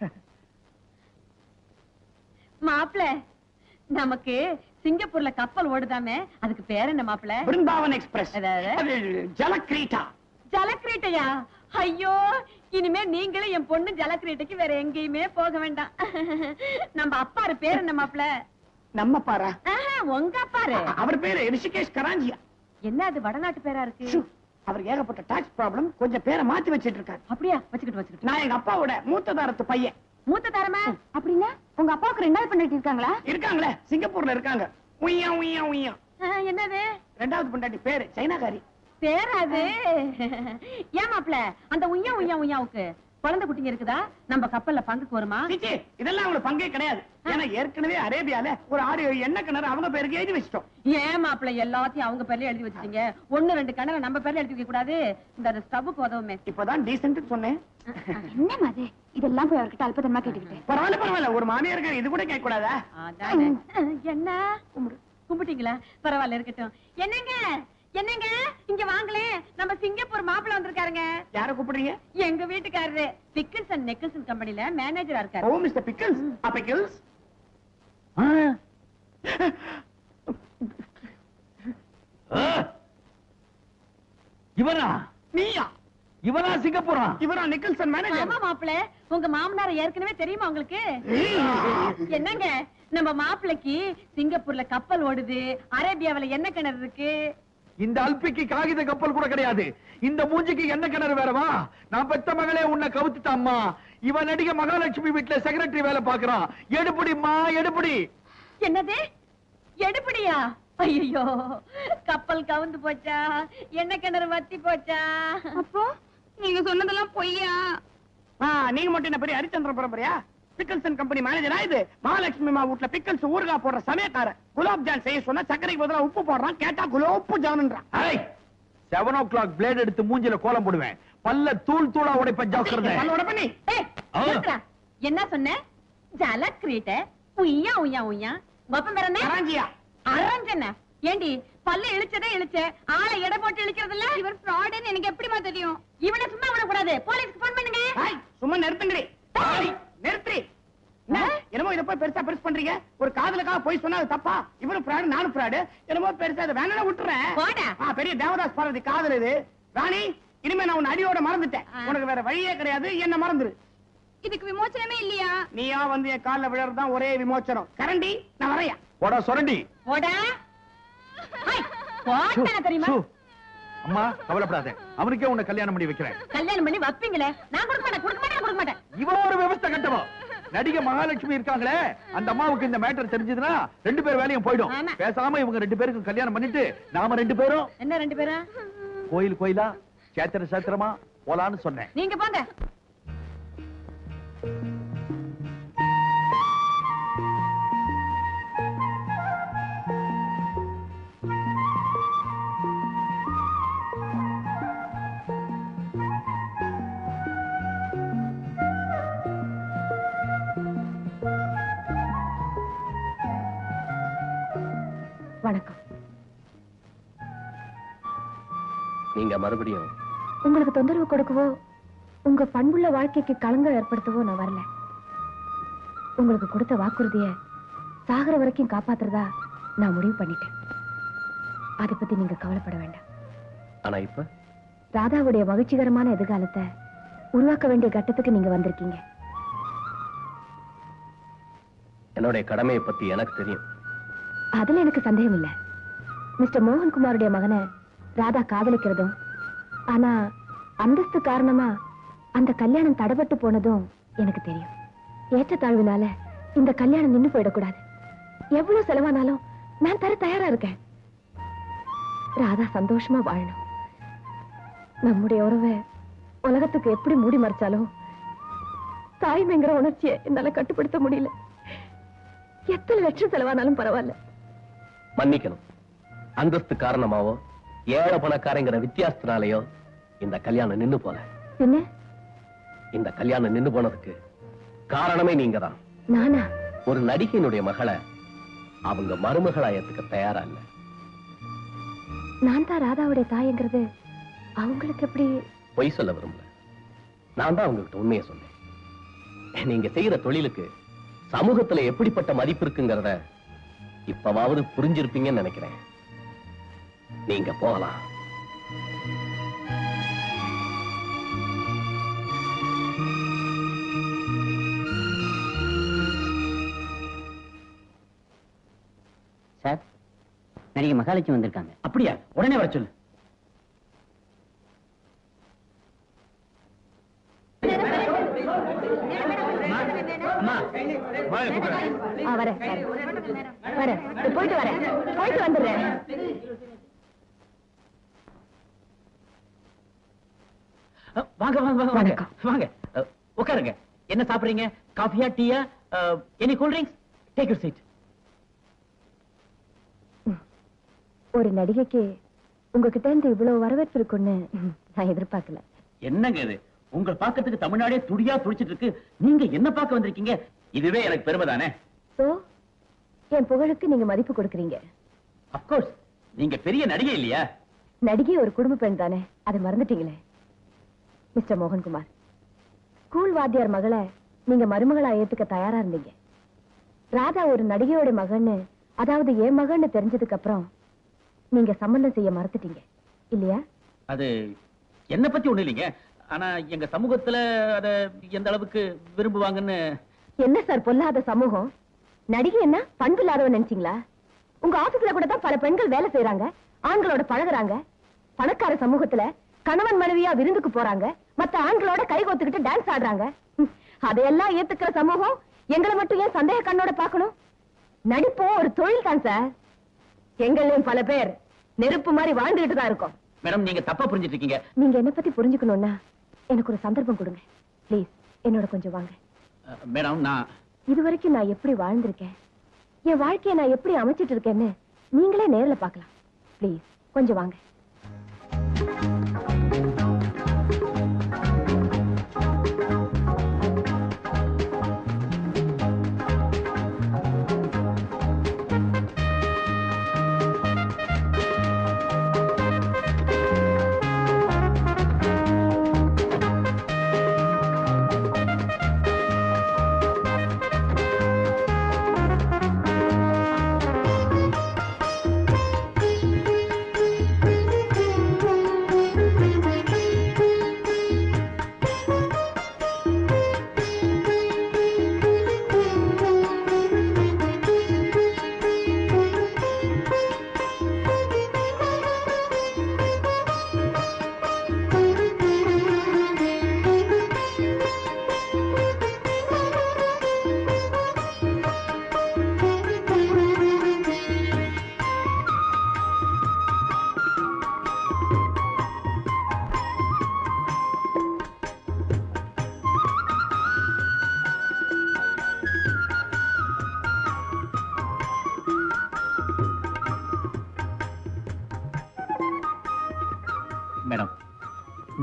மாப்பிள்ள நமக்கு சிங்கப்பூர்ல கப்பல் ஓடுதாமே அதுக்கு பேர் என்ன மாப்பிள்ள பிருந்தாவன் எக்ஸ்பிரஸ் அதாவது? அது ஜலக்கிரீட்டா ஜலக்கிரீட்டையா ஐயோ இனிமே நீங்களும் என் பொண்ணு ஜலக்கிரீட்டைக்கு வேற எங்கேயுமே போக வேண்டாம் நம்ம அப்பாரு பேர் என்ன மாப்பிள்ள நம்ம பாரா ஆஹா, உங்க அப்பாரு அவர் பேரு ரிஷிகேஷ் கராஞ்சியா என்ன அது வடநாட்டு பேரா இருக்கு ஷூ, அவர் ஏகப்பட்ட டாக்ஸ் ப்ராப்ளம் கொஞ்சம் பேரை மாத்தி வச்சிட்டு இருக்காரு அப்படியா வச்சுக்கிட்டு வச்சுக்கிட்டு நான் எங்க அப்பாவோட மூத்த தாரத்து பையன் மூத்த தரமா அப்படின்னா உங்க அப்பாவுக்கு ரெண்டாவது பொண்டாட்டி இருக்காங்களா இருக்காங்களே சிங்கப்பூர்ல இருக்காங்க உய்யா உய்யா உய்யா என்னது ரெண்டாவது பொண்டாட்டி பேரு சைனாக்காரி பேராது ஏன் மாப்ள அந்த உய்யா உய்யா உய்யாவுக்கு குழந்தை குட்டிங்க இருக்குதா நம்ம கப்பல்ல பங்குக்கு வருமா சீச்சி, இதெல்லாம் அவங்களுக்கு பங்கே கிடையாது ஏன்னா ஏற்கனவே அரேபியால ஒரு ஆறு ஏழு எண்ணெய் கிணறு அவங்க பேருக்கு எழுதி வச்சிட்டோம் ஏன் மாப்ள எல்லாத்தையும் அவங்க பேர்ல எழுதி வச்சிட்டீங்க ஒண்ணு ரெண்டு கிணறு நம்ம பேர்ல எழுதி வைக்க கூடாது இந்த ஸ்டவ்வுக்கு உதவுமே இப்பதான் டீசென்ட் சொன்னேன் என்ன மாதிரி இதெல்லாம் போய் அவர்கிட்ட அல்பத்தனமா கேட்டுக்கிட்டு பரவாயில்ல பரவாயில்ல ஒரு மாமியாருக்கு இது கூட கேட்க கூடாதா அதானே என்ன கும்பிட்டீங்களா பரவாயில்ல இருக்கட்டும் என்னங்க என்னங்க இங்க வாங்களே நம்ம சிங்கப்பூர் மாப்பிள்ள வந்திருக்காருங்க யார கூப்பிடுறீங்க எங்க வீட்டுக்காரரு பிக்கிள்ஸ் அண்ட் நெக்கிள்ஸ் கம்பெனில மேனேஜரா ஓ இருக்காரு மிஸ்டர் பிக்கிள்ஸ் ஆ பிக்கிள்ஸ் இவனா நீயா இவனா சிங்கப்பூரா இவரா நிக்கல்சன் ஆமா மேனேஜர் மாப்பிள்ள உங்க மாமனார் ஏற்கனவே தெரியுமா உங்களுக்கு என்னங்க நம்ம மாப்பிள்ளைக்கு சிங்கப்பூர்ல கப்பல் ஓடுது அரேபியாவுல என்ன கிணறு இருக்கு இந்த அல்பிக்கு காகித கப்பல் கூட கிடையாது இந்த மூஞ்சிக்கு என்ன கிணறு வேறவா நான் பெத்த மகளே உன்னை கவுத்துட்டாம்மா இவன் நடிக மகாலட்சுமி வீட்டுல செக்ரட்டரி வேலை பாக்குறான் எடுபடிம்மா எடுபடி என்னது எடுபடியா ஐயோ கப்பல் கவுந்து போச்சா என்ன கிணறு வத்தி போச்சா அப்போ நீங்க சொன்னதெல்லாம் பொய்யா ஆ நீங்க மட்டும் என்ன பெரிய ஹரிச்சந்திர பரம்பரையா பிக்கல்சன் கம்பெனி மேனேஜரா இது மகாலட்சுமி மா வீட்ல பிக்கல்ஸ் ஊறுகாய் போடுற சமயக்காரன் குலாப் ஜான் செய்ய சொன்னா சர்க்கரைக்கு பதிலா உப்பு போடுறான் கேட்டா குலோப்பு ஜானுன்றான் செவன் ஓ கிளாக் பிளேட் எடுத்து மூஞ்சில கோலம் போடுவேன் பல்ல தூள் தூளா உடைப்ப ஜாக்கிரதை பல்லோட பண்ணி ஏய், ஆ. நிறுத்துடா. என்ன சொன்ன ஜலக்கிரீட்ட உய்யா உய்யா உய்யா மொப்பம் பேர் என்ன கராஞ்சியா அரஞ்சன ஏண்டி பல்ல இழிச்சதே இழிச்ச ஆளை எடை போட்டு இழிக்கிறது இல்ல இவர் ஃப்ராடுன்னு எனக்கு எப்படிமா தெரியும் இவனை சும்மா விட கூடாது போலீஸ்க்கு போன் பண்ணுங்க ஹாய் சும்மா நிறுத்துங்கடி ஹாய், நிறுத்துறி என்ன, என்னமோ இத போய் பெருசா பெருசு பண்றீங்க ஒரு காதலுக்காக போய் சொன்னா அது தப்பா இவரும் ஃப்ராடு நானும் ஃப்ராடு என்னமோ பெருசா அதை வேணா விட்டுறேன் போடா. ஆ, பெரிய தேவதாஸ் பார்வதி காதல் இது ராணி இனிமே நான் உன்னை அடியோட மறந்துட்டேன் ஆ. உனக்கு வேற வழியே கிடையாது என்ன மறந்துரு இதுக்கு விமோச்சனமே இல்லையா நீயா வந்து என் கால்ல விழறதுதான் ஒரே விமோச்சனம் கரண்டி நான் வரையா போடா சொரண்டி போடா ஐ, போட்டன தெரியுமா சு. அம்மா கவலைப்படாத அவனுக்கே உன்னை கல்யாணம் பண்ணி வைக்கிறேன் கல்யாணம் பண்ணி வைப்பீங்களே நான் கொடுக்க மாட்டேன் கொடுக்க மாட்டேன் கொடுக்க மாட்டேன் இவன் ஒரு விவசாய கட்டவோ நடிகை மகாலட்சுமி இருக்காங்களே அந்த அம்மாவுக்கு இந்த மேட்டர் தெரிஞ்சதுன்னா ரெண்டு பேர் வேலையும் போயிடும் ஆமா. பேசாம இவங்க ரெண்டு பேருக்கும் கல்யாணம் பண்ணிட்டு நாம ரெண்டு பேரும் என்ன ரெண்டு பேரும் கோயில் கோயிலா சேத்திர சேத்திரமா போலான்னு சொன்னேன் நீங்க போங்க வணக்கம் நீங்க மறுபடியும் உங்களுக்கு தொந்தரவு கொடுக்கவோ உங்க பண்புள்ள வாழ்க்கைக்கு களங்கம் ஏற்படுத்தவோ நான் வரல உங்களுக்கு கொடுத்த வாக்குறுதிய சாகர வரைக்கும் காப்பாத்துறதா நான் முடிவு பண்ணிட்டேன் அதை பத்தி நீங்க கவலைப்பட வேண்டாம் ஆனா இப்ப ராதாவுடைய மகிழ்ச்சிகரமான எதிர்காலத்தை உருவாக்க வேண்டிய கட்டத்துக்கு நீங்க வந்திருக்கீங்க என்னுடைய கடமையை பத்தி எனக்கு தெரியும் அதுல எனக்கு சந்தேகம் இல்ல மிஸ்டர் மோகன்குமாருடைய மகனை ராதா காதலிக்கிறதும் ஆனா அந்தஸ்து காரணமா அந்த கல்யாணம் தடைபட்டு போனதும் எனக்கு தெரியும் ஏற்றத்தாழ்வினால இந்த கல்யாணம் நின்னு போயிடக்கூடாது எவ்வளவு செலவானாலும் நான் தர தயாரா இருக்கேன் ராதா சந்தோஷமா வாழணும் நம்முடைய உறவை உலகத்துக்கு எப்படி மூடி மறைச்சாலும் தாய்மைங்கிற உணர்ச்சியை என்னால கட்டுப்படுத்த முடியல எத்தனை லட்சம் செலவானாலும் பரவாயில்ல மன்னிக்கணும் அந்தஸ்து காரணமாவோ ஏழை பணக்காரங்கிற வித்தியாசத்தினாலேயோ இந்த கல்யாணம் நின்னு போல என்ன இந்த கல்யாணம் நின்னு போனதுக்கு காரணமே நீங்க தான் நானா ஒரு நடிகையினுடைய மகளை அவங்க மருமகளா ஏத்துக்க தயாரா இல்ல நான் தான் ராதாவுடைய தாய்ங்கிறது அவங்களுக்கு எப்படி பொய் சொல்ல விரும்பல நான் தான் அவங்ககிட்ட உண்மையை சொன்னேன் நீங்க செய்யற தொழிலுக்கு சமூகத்துல எப்படிப்பட்ட மதிப்பு இருக்குங்கிறத இப்பவாவது புரிஞ்சிருப்பீங்கன்னு நினைக்கிறேன் நீங்க போகலாம் சார் நடிகை மகாலட்சுமி வந்திருக்காங்க அப்படியா உடனே வர சொல்லு அம்மா வாயை கூப்பிடுறேன். ஆ, வரேன் வரேன் போயிட்டு வரேன் போயிட்டு வந்துடுறேன் அஹ், வாங்க வாங்க வாங்க வாங்க வாங்க அஹ், உட்காருங்க என்ன சாப்பிடுறீங்க காஃபியா டீயா any cool drinks take your seat ஒரு நடிகைக்கு உங்ககிட்ட இருந்து இவ்வளவு வரவேற்பு இருக்குன்னு நான் எதிர்பார்க்கல என்னங்க இது உங்களை பார்க்கறதுக்கு தமிழ்நாடே துடியா துடிச்சிட்டு இருக்கு நீங்க என்ன பார்க்க வந்திருக்கீங்க இதுவே எனக்கு பெருமை தானே சோ என் புகழுக்கு நீங்க மதிப்பு கொடுக்கறீங்க அப்கோர்ஸ் நீங்க பெரிய நடிகை இல்லையா நடிகை ஒரு குடும்ப பெண் தானே அதை மறந்துட்டீங்களே மிஸ்டர் மோகன்குமார் ஸ்கூல் வாத்தியார் மகளை நீங்க மருமகளா ஏத்துக்க தயாரா இருந்தீங்க ராதா ஒரு நடிகையோட மகன்னு அதாவது என் மகன்னு தெரிஞ்சதுக்கு அப்புறம் நீங்க சம்பந்தம் செய்ய மறந்துட்டீங்க இல்லையா அது என்ன பத்தி ஒண்ணு இல்லைங்க ஆனா எங்க சமூகத்துல அத எந்த அளவுக்கு விரும்புவாங்கன்னு என்ன சார் பொல்லாத சமூகம் நடிகை என்ன பண்பு இல்லாதவன் நினைச்சீங்களா உங்க ஆபீஸ்ல கூட தான் பல பெண்கள் வேலை செய்யறாங்க ஆண்களோட பழகுறாங்க பணக்கார சமூகத்துல கணவன் மனைவியா விருந்துக்கு போறாங்க மத்த ஆண்களோட கை கோத்துக்கிட்டு டான்ஸ் ஆடுறாங்க ம், அதையெல்லாம் ஏத்துக்கிற சமூகம் எங்களை மட்டும் ஏன் சந்தேக கண்ணோட பார்க்கணும் நடிப்போ ஒரு தொழில் தான் சார் எங்களையும் பல பேர் நெருப்பு மாதிரி வாழ்ந்துகிட்டு தான் இருக்கோம் மேடம் நீங்க தப்பா புரிஞ்சிட்டு இருக்கீங்க நீங்க என்ன பத்தி புரிஞ்சுக்கணும்னா எனக்கு ஒரு சந்தர்ப்பம் கொடுங்க ப்ளீஸ் என்னோட கொஞ்சம் வாங்க அஹ், மேடம் நான் இதுவரைக்கும் நான் எப்படி வாழ்ந்திருக்கேன் என் வாழ்க்கையை நான் எப்படி அமைச்சிட்டு இருக்கேன்னு நீங்களே நேர்ல பார்க்கலாம் ப்ளீஸ் கொஞ்சம் வாங்க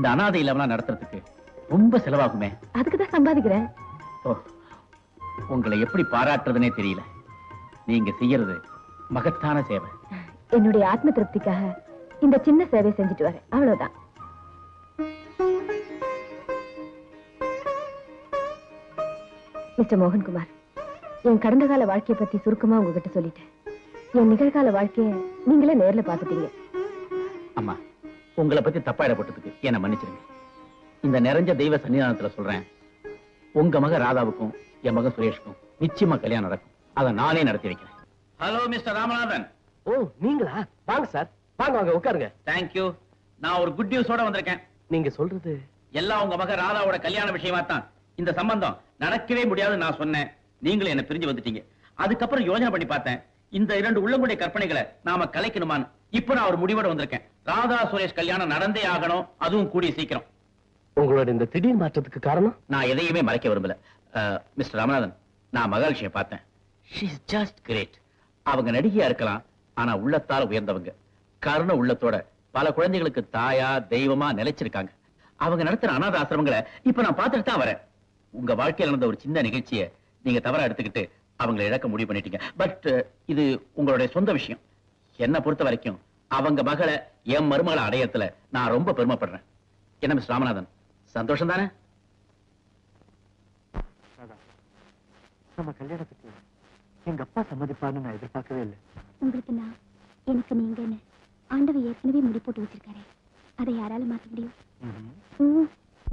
இந்த அனாதை இல்லமெல்லாம் நடத்துறதுக்கு ரொம்ப செலவாகுமே அதுக்கு தான் சம்பாதிக்கிறேன் ஓ உங்களை எப்படி பாராட்டுறதுனே தெரியல நீங்க செய்யறது மகத்தான சேவை என்னுடைய ஆத்ம திருப்திக்காக இந்த சின்ன சேவை செஞ்சுட்டு வரேன் அவ்வளவுதான் மிஸ்டர் மோகன்குமார் என் கடந்த கால வாழ்க்கையை பத்தி சுருக்கமா உங்ககிட்ட சொல்லிட்டேன் என் நிகழ்கால வாழ்க்கைய நீங்களே நேர்ல பாத்துட்டீங்க அம்மா உங்களை பத்தி தப்பா இடப்பட்டதுக்கு என்ன மன்னிச்சிருங்க இந்த நிறைஞ்ச தெய்வ சன்னிதானத்துல சொல்றேன் உங்க மக ராதாவுக்கும் என் மகன் சுரேஷுக்கும் நிச்சயமா கல்யாணம் நடக்கும் அதை நானே நடத்தி வைக்கிறேன் ஹலோ மிஸ்டர் ராமநாதன் ஓ நீங்களா வாங்க சார் வாங்க வாங்க உட்காருங்க தேங்க்யூ நான் ஒரு குட் நியூஸோட வந்திருக்கேன் நீங்க சொல்றது எல்லாம் உங்க மக ராதாவோட கல்யாண விஷயமா தான் இந்த சம்பந்தம் நடக்கவே முடியாதுன்னு நான் சொன்னேன் நீங்களும் என்ன பிரிஞ்சு வந்துட்டீங்க அதுக்கப்புறம் யோசனை பண்ணி பார்த்தேன் இந்த இரண்டு உள்ளங்குடைய கற்பனைகளை நாம கலைக்கணுமான்னு இப்ப நான் ஒரு முடிவோட வந்திருக்கேன் ராதா சுரேஷ் கல்யாணம் நடந்தே ஆகணும் அதுவும் கூடிய சீக்கிரம் உங்களோட இந்த திடீர் மாற்றத்துக்கு காரணம் நான் எதையுமே மறைக்க விரும்பல அஹ், மிஸ்டர் ராமநாதன் நான் மகாலட்சுமியை பார்த்தேன் ஷீஸ் ஜஸ்ட் கிரேட் அவங்க நடிகையா இருக்கலாம் ஆனா உள்ளத்தால உயர்ந்தவங்க கருண உள்ளத்தோட பல குழந்தைகளுக்கு தாயா தெய்வமா நிலைச்சிருக்காங்க அவங்க நடத்துற அனாத ஆசிரமங்களை இப்ப நான் பார்த்துட்டு தான் வரேன் உங்க வாழ்க்கையில நடந்த ஒரு சின்ன நிகழ்ச்சியை நீங்க தவறா எடுத்துக்கிட்டு அவங்களை இழக்க முடிவு பண்ணிட்டீங்க பட் இது உங்களுடைய சொந்த விஷயம் என்ன பொறுத்த வரைக்கும் அவங்க மகளை என் மருமகளை அடையத்துல நான் ரொம்ப பெருமைப்படுறேன் என்ன மிஸ்டர் ராமநாதன் சந்தோஷம் தானே நம்ம கல்யாணத்துக்கு எங்க அப்பா சம்மதிப்பான்னு நான் எதிர்பார்க்கவே இல்லை உங்களுக்கு நான் எனக்கு நீங்கன்னு ஆண்டவர் ஏற்கனவே முடி போட்டு வச்சிருக்காரு அதை யாரால மாத்த முடியும் ம்.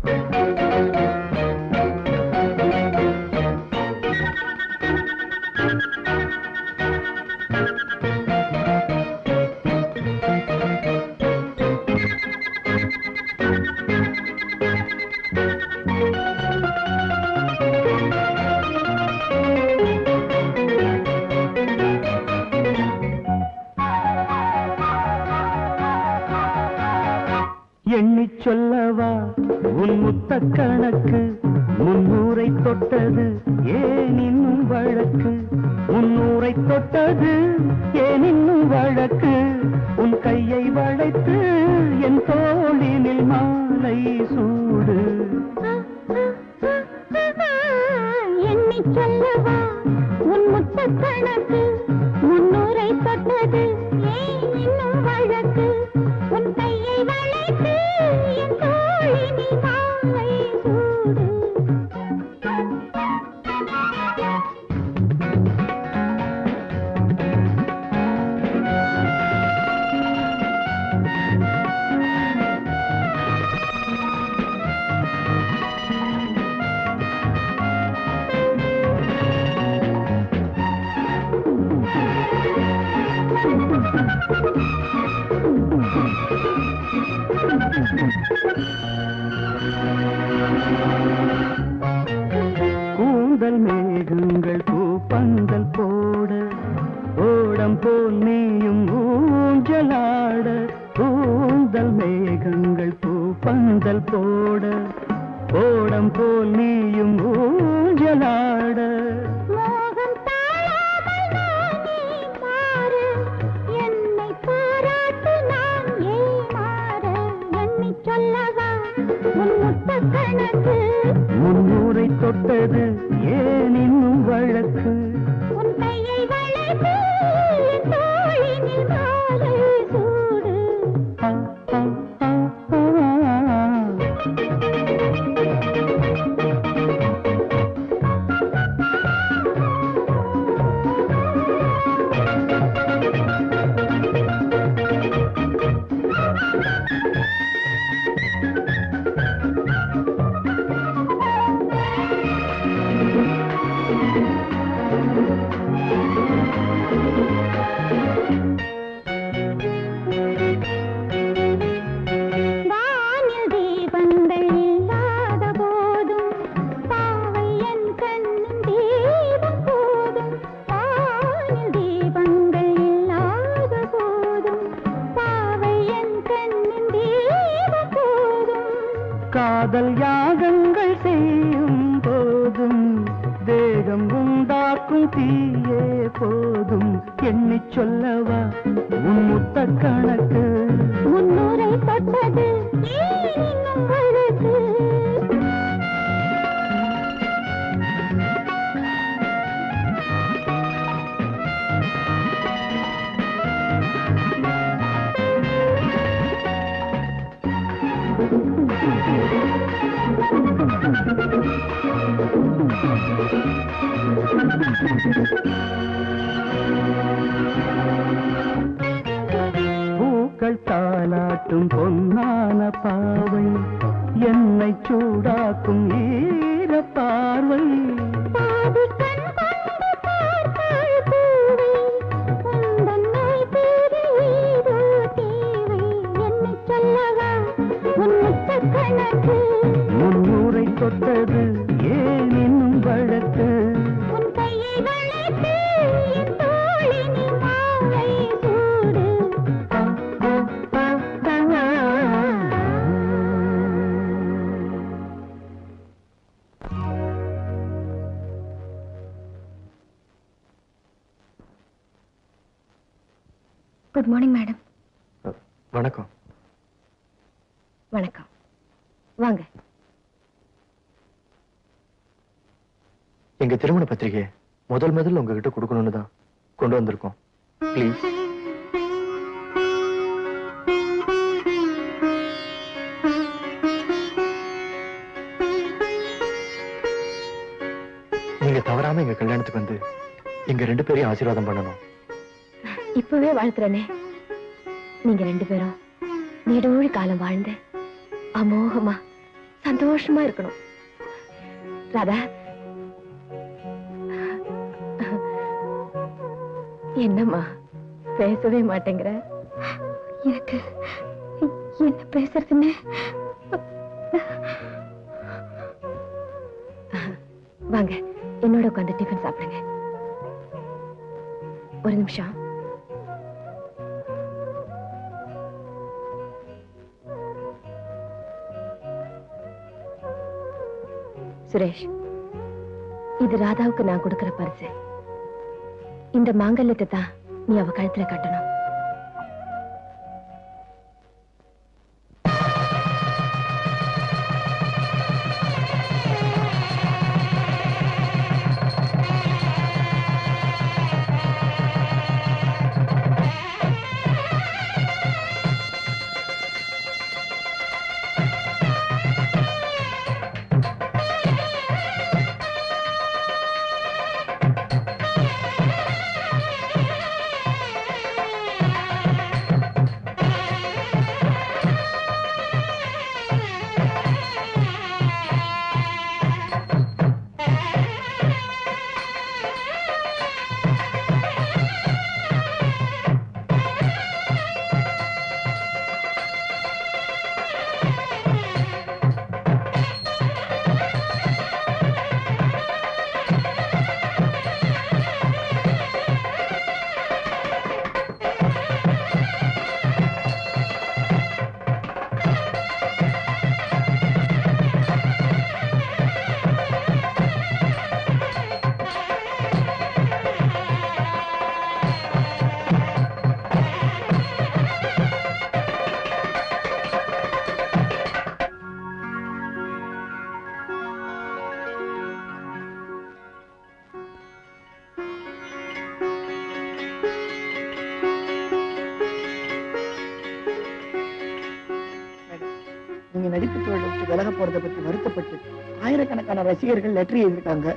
எண்ணிச் சொல்லவா உன் முத்த கணக்கு முன்னூரை தொட்டது ஏன் இன்னும் வழக்கு முன்னூரை தொட்டது ஏன் இன்னும் வழக்கு உன் கையை வளைத்து என் தோளினில் மாலை சூடு எண்ணிச் சொல்லவா உன் முத்த கணக்கு முன்னூரை தொட்டது ஏன் இன்னும் வழக்கு உன் கையை வளைத்து என் தோழினில் மாலை சூடு கூந்தல் மேகங்கள் பூப்பந்தல் போட ஓடம் போல் நீயும் ஊஞ்சலாட கூந்தல் மேகங்கள் பூப்பந்தல் போட ஓடம் போல் நீயும் ஊஞ்சலாட மோகம் தாழாமல் நானே மாற என்னை பாராட்டு நான் ஏமாற எண்ணிச் சொல்லவா உன் முத்த கணக்கு முன்னூரை தொட்டது ஏன் இன்னும் வழக்கு உன் கையை வளைத்து என் தோழினில் மாலை சூடு ஆ, ஆ, ஆ, ஆ. வானில் தீபங்கள் இல்லாத போதும் பாவை என் கண்ணின் தீபம் போதும் வானில் தீபங்கள் இல்லாத போதும் பாவை என் கண்ணின் தீபம் போதும் காதல் யாகங்கள் செய்யும் போதும் தேகம் உண்டாக்கும் தீயே போதும் எண்ணிச் சொல்லவா உன் முத்த கணக்கு முன்னூரை தொட்டது ஏன் இன்னும் வழக்கு பூக்கள் தாலாட்டும் பொன்னான பாவை என்னை சூடாக்கும் ஈர பார்வை பாதி கண் கொண்டு பார்த்தாள் பூவை உந்தன் நோய் தீர ஏதோ தேவை என்னை சொல்லவா உன்னிட்ட கணக்கு முன்னூரை தொட்டது ஏன் இன்னும் வழக்கு உன் கையை வளைத்து என் தோளினி மாலை சூடு குட் மார்னிங் மேடம் வணக்கம் வணக்கம் வாங்க எங்க திருமண பத்திரிகை முதல் முதல்ல உங்ககிட்ட கொடுக்கணும்னு தான் கொண்டு வந்திருக்கோம் ப்ளீஸ் நீங்க தவறாம எங்க கல்யாணத்துக்கு வந்து எங்க ரெண்டு பேரையும் ஆசீர்வாதம் பண்ணணும் இப்பவே வாழ்த்துறனே நீங்க ரெண்டு பேரும் நீடூழி காலம் வாழ்ந்து அமோகமா சந்தோஷமா இருக்கணும் ராதா என்னம்மா பேசவே மாட்டேங்கிற எனக்கு என்ன பேசுறதுன்னு வாங்க என்னோட உட்காந்து டிஃபன் சாப்பிடுங்க ஒரு நிமிஷம் சுரேஷ் இது ராதாவுக்கு நான் கொடுக்கிற பரிசு இந்த மாங்கல்யத்தை தான் நீ அவ கழுத்துல கட்டணும் நீங்க நடிப்பு தொழிலை விட்டு விலக போறதை பத்தி வருத்தப்பட்டு ஆயிரக்கணக்கான ரசிகர்கள் லெட்டர் எழுதியிருக்காங்க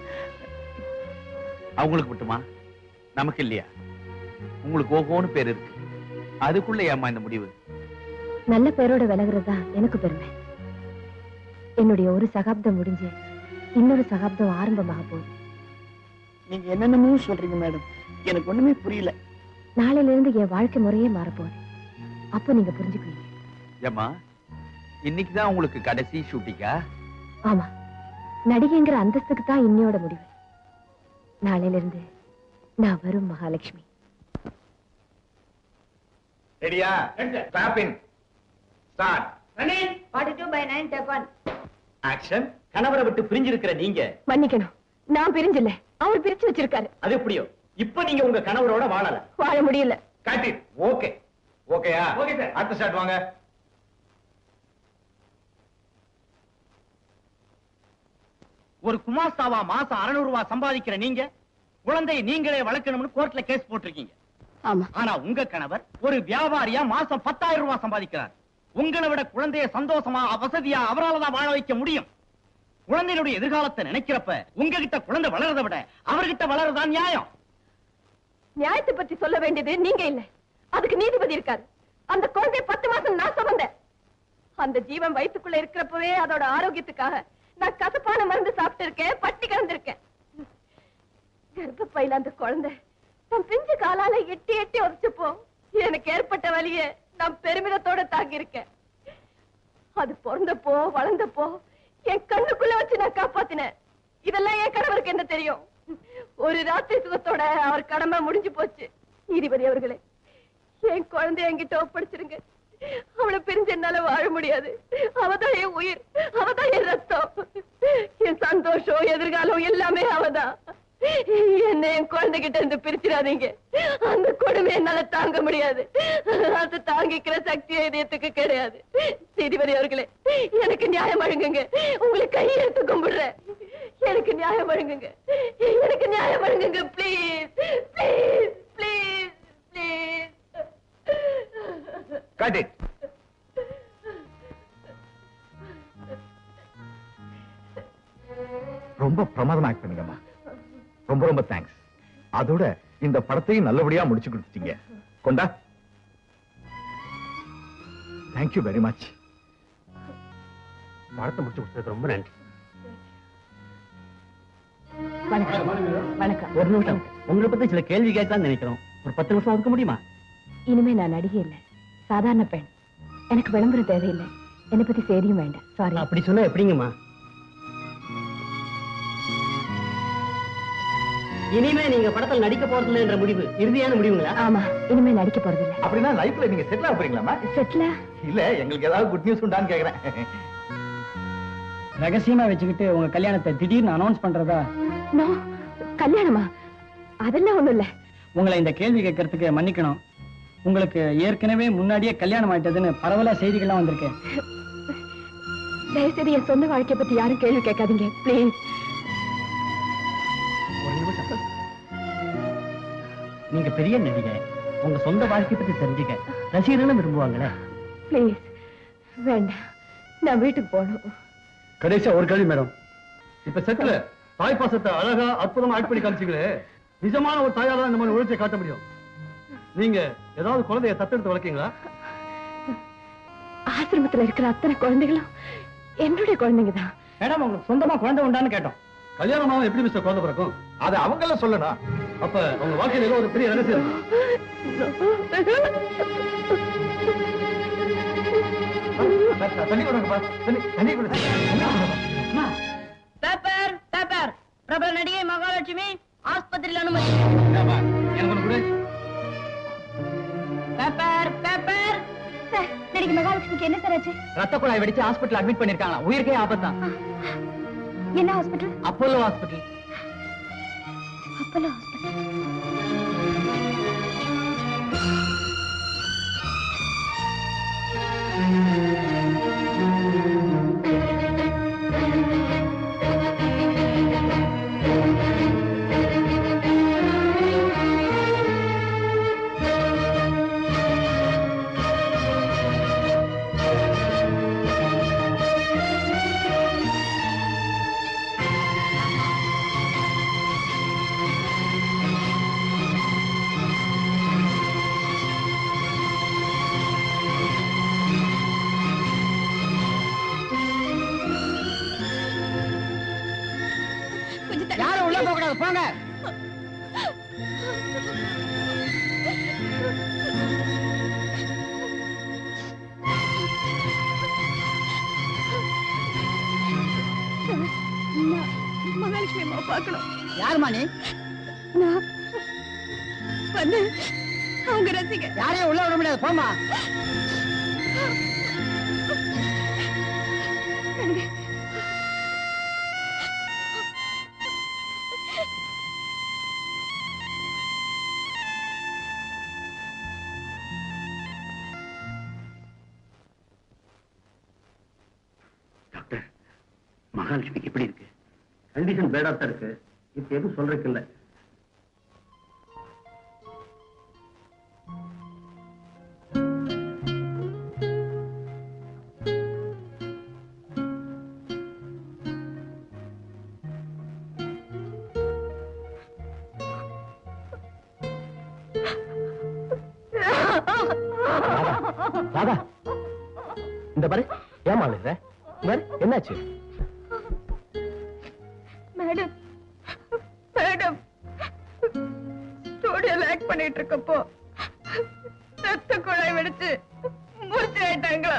அவங்களுக்கு மட்டுமா நமக்கு இல்லையா உங்களுக்கு ஓஹோன்னு பேர் இருக்கு அதுக்குள்ள ஏமா இந்த முடிவு நல்ல பேரோட விலகுறது தான் எனக்கு பெருமை என்னுடைய ஒரு சகாப்தம் முடிஞ்சு இன்னொரு சகாப்தம் ஆரம்பமாக போகுது நீங்க என்னென்னமோ சொல்றீங்க மேடம் எனக்கு ஒண்ணுமே புரியல நாளையில இருந்து என் வாழ்க்கை முறையே மாறப்போகுது அப்போ நீங்க புரிஞ்சுக்குவீங்க ஏமா இன்னைக்கு தான் உங்களுக்கு கடைசி ஷூட்டிங்கா ஆமா நடிகைங்கிற அந்தஸ்துக்கு தான் இன்னையோட முடிவு நாளையில இருந்து நான் வரும் மகாலட்சுமி ரெடியா ஸ்டாப் இன் ஸ்டார்ட் ஆக்ஷன் கணவரை விட்டு பிரிஞ்சிருக்கிற நீங்க மன்னிக்கணும் நான் பிரிஞ்சில்ல அவர் பிரிச்சு வச்சிருக்காரு அது எப்படியோ இப்ப நீங்க உங்க கணவரோட வாழல வாழ முடியல கட் இட் ஓகே ஓகேயா Okay, sir. அடுத்த ஷாட் வாங்க ஒரு குமாஸ்தாவா மாசம் 600 ரூபாய் சம்பாதிக்கிற நீங்க குழந்தையை நீங்களே வளர்க்கணும்னு கோர்ட்ல கேஸ் போட்டிருக்கீங்க ஆமா ஆனா உங்க கணவர் ஒரு வியாபாரியா மாசம் பத்தாயிரம் ரூபாய் சம்பாதிக்கிறார் உங்களை விட குழந்தைய சந்தோஷமா வசதியா அவரால தான் வாழ வைக்க முடியும் குழந்தைகளுடைய எதிர்காலத்தை நினைக்கிறப்ப உங்ககிட்ட குழந்தை வளர்றதை விட அவர்கிட்ட வளர்றதான் நியாயம் நியாயத்தை பற்றி சொல்ல வேண்டியது நீங்க இல்ல அதுக்கு நீதிபதி இருக்காரு அந்த குழந்தை பத்து மாசம் நான் சுமந்தேன் அந்த ஜீவன் வயித்துக்குள்ள இருக்கிறப்பவே அதோட ஆரோக்கியத்துக்காக நான் கசப்பான மருந்து சாப்பிட்டு இருக்கேன் பட்டி கிடந்திருக்கேன் கர்ப்பப்பையில அந்த குழந்தை தன் பிஞ்சு காலால எட்டி எட்டி உதச்சப்போ எனக்கு ஏற்பட்ட வலிய நான் பெருமிதத்தோட தாங்கி இருக்கேன் அது பிறந்தப்போ வளர்ந்தப்போ என் கண்ணுக்குள்ள வச்சு நான் காப்பாத்தினேன் இதெல்லாம் என் கணவருக்கு என்ன தெரியும் ஒரு ராத்திரி சுகத்தோட அவர் கடமை முடிஞ்சு போச்சு நீதிபதி அவர்களே என் குழந்தை என்கிட்ட ஒப்படைச்சிருங்க அவளை பிரிஞ்சு என்னால வாழ முடியாது அவதான் என் உயிர் அவதான் என் ரத்தம் என் சந்தோஷம் எதிர்காலம் எல்லாமே அவதான் என்ன என் குழந்தைகிட்ட இருந்து பிரிச்சிடாதீங்க அந்த கொடுமை என்னால தாங்க முடியாது அது தாங்கிக்கிற சக்தி இதயத்துக்கு கிடையாது நீதிபதி அவர்களே எனக்கு நியாயம் வழங்குங்க உங்களை கையெழுத்து கும்பிடுறேன் எனக்கு நியாயம் வழங்குங்க எனக்கு நியாயம் வழங்குங்க please please please please Cut it. ரொம்ப பிரமாதமா ஆக்ட் பண்ணுங்கம்மா ரொம்ப ரொம்ப தேங்க்ஸ் அதோட இந்த படத்தையும் நல்லபடியா முடிச்சு கொடுத்துட்டீங்க கொண்டா தேங்க்யூ வெரி மச் படத்தை முடிச்சு கொடுத்ததுக்கு ரொம்ப நன்றி வணக்கம் வணக்கம் ஒரு நிமிஷம் உங்களை பத்தி சில கேள்வி கேட்கலாம்னு நினைக்கிறோம் ஒரு பத்து நிமிஷம் ஒதுக்க முடியுமா இனிமே நான் நடிகை இல்ல சாதாரண பெண் எனக்கு விளம்பரம் தேவையில்லை என்னை பத்தி செய்தியும் வேண்டாம் சாரி அப்படி சொன்னா எப்படிங்கம்மா இனிமே நீங்க படத்தில் நடிக்க போறது என்ற முடிவு இறுதியான முடிவுங்களா ஆமா இனிமே நடிக்க போறது இல்ல அப்படின்னா லைஃப்ல நீங்க செட்டில் ஆக போறீங்களாமா செட்டிலா இல்ல எங்களுக்கு ஏதாவது குட் நியூஸ் உண்டான்னு கேக்குறேன் ரகசியமா வச்சுக்கிட்டு உங்க கல்யாணத்தை திடீர்னு அனௌன்ஸ் பண்றதா நோ கல்யாணமா அதெல்லாம் ஒண்ணும் இல்ல உங்களை இந்த கேள்வி கேட்கறதுக்கு மன்னிக்கணும் உங்களுக்கு ஏற்கனவே முன்னாடியே கல்யாணம் ஆயிட்டதுன்னு பரவலா செய்திகள்லாம் வந்திருக்கேன் தயவு செய்து என் சொந்த வாழ்க்கைய பத்தி யாரும் கேள்வி கேட்காதீங்க ப்ளீஸ் ஒரு நிமிஷம் நீங்க பெரிய நடிகை உங்க சொந்த வாழ்க்கை பத்தி தெரிஞ்சுக்க ரசிகர்களும் விரும்புவாங்களே ப்ளீஸ் வேண்டாம் நான் வீட்டுக்கு போகணும் கடைசியா ஒரு கேள்வி மேடம் இப்ப செட்ல தாய் பாசத்தை அழகா அற்புதமா ஆக்ட் பண்ணி காமிச்சீங்களே நிஜமான ஒரு தாயால தான் இந்த மாதிரி உழைச்சை காட்ட முடியும் நீங்க ஏதாவது குழந்தைய தத்தெடுத்து வளர்க்கீங்களா ஆசிரமத்துல இருக்கிற அத்தனை குழந்தைகளும் என்னுடைய குழந்தைங்க தான் மேடம் உங்களுக்கு சொந்தமா குழந்தை உண்டான்னு கேட்டோம் கல்யாணமாவும் எப்படி மிஸ்டர் குழந்தை பிறக்கும் அது அவங்கள சொல்லணும் அப்ப உங்க வாழ்க்கையில ஏதோ ஒரு பெரிய ரகசியம் இருக்கு தண்ணி கொடுங்கப்பா தண்ணி தண்ணி கொடுங்க பேப்பர் பேப்பர் பிரபல நடிகை மகாலட்சுமி ஆஸ்பத்திரியில் அனுமதி எனக்கு ஒண்ணு கொடு பேப்பர் பேப்பர் சார் நடிகை மகாலட்சுமிக்கு என்ன சார் ஆச்சு ரத்த குழாய் வெடிச்சு ஹாஸ்பிட்டல் அட்மிட் பண்ணிருக்காங்க உயிருக்கே ஆபத்தான் என்ன hospital Apollo hospital Apollo hospital யாரும் உள்ள போக கூடாது போங்க மகாலட்சுமி அம்மா பார்க்கணும் யாருமா நீ நான் வந்து அவங்க ரசிக யாரையும் உள்ள விட முடியாது போமா டாக்டர் மகாலட்சுமிக்கு எப்படி இருக்கு கண்டிஷன் பேடா தான் இருக்கு இப்ப எதுவும் சொல்றதுக்கு இல்ல ராதா இந்த பாரு ஏமா அழுகுற பாரு என்னாச்சு மேடம் மேடம் ஸ்டூடியோல ஆக்ட் பண்ணிட்டு இருக்கப்போ ரத்த குழாய் வெடிச்சு மூச்சு ஆயிட்டாங்களா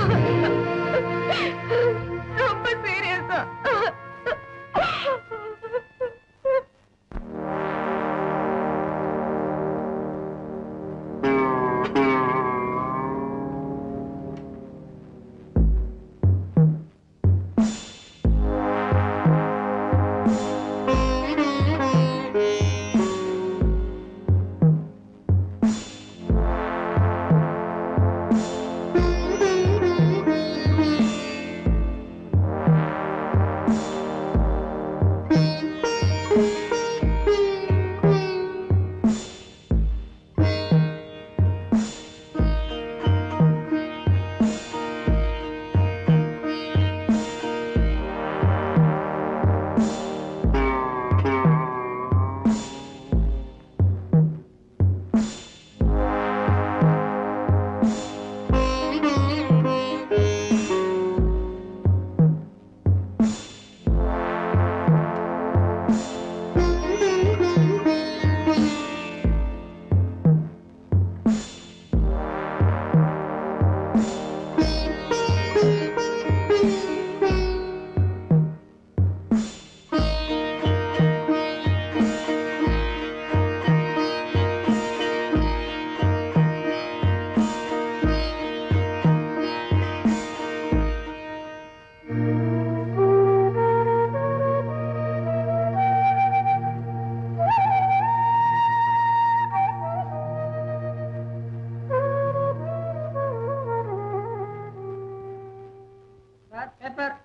ரொம்ப சீரியஸா பேப்பர்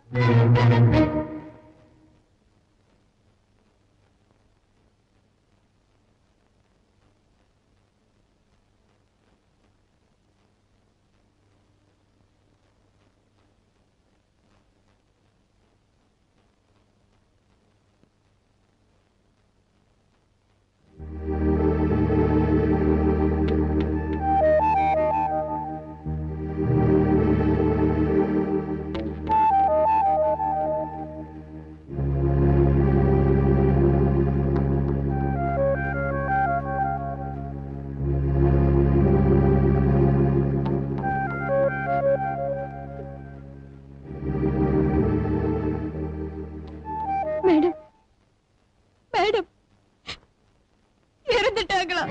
மேடம் மேடம் இறந்துட்டாங்களா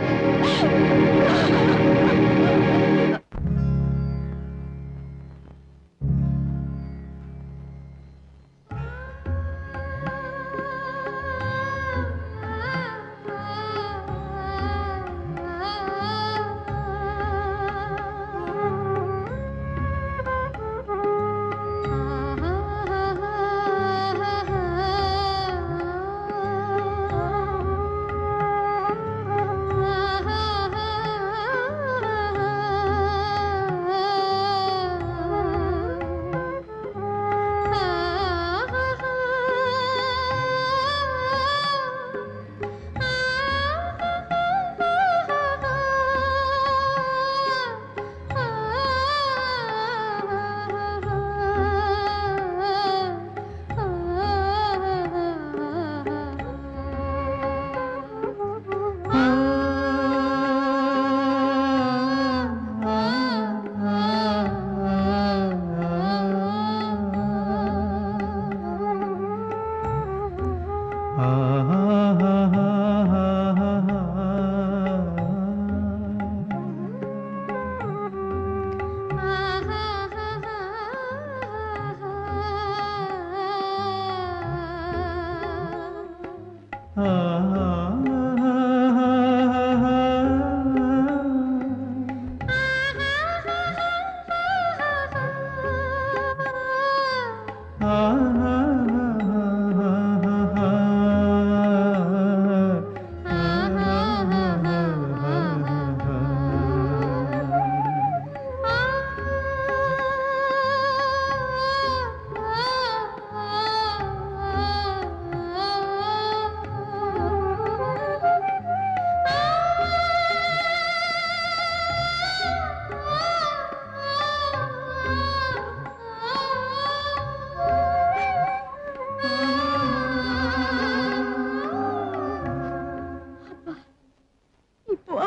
ஆ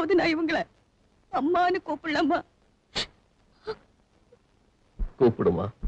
இனிமேலாவது நான் இவங்கள அம்மான்னு கூப்பிடலாமா கூப்பிடுமா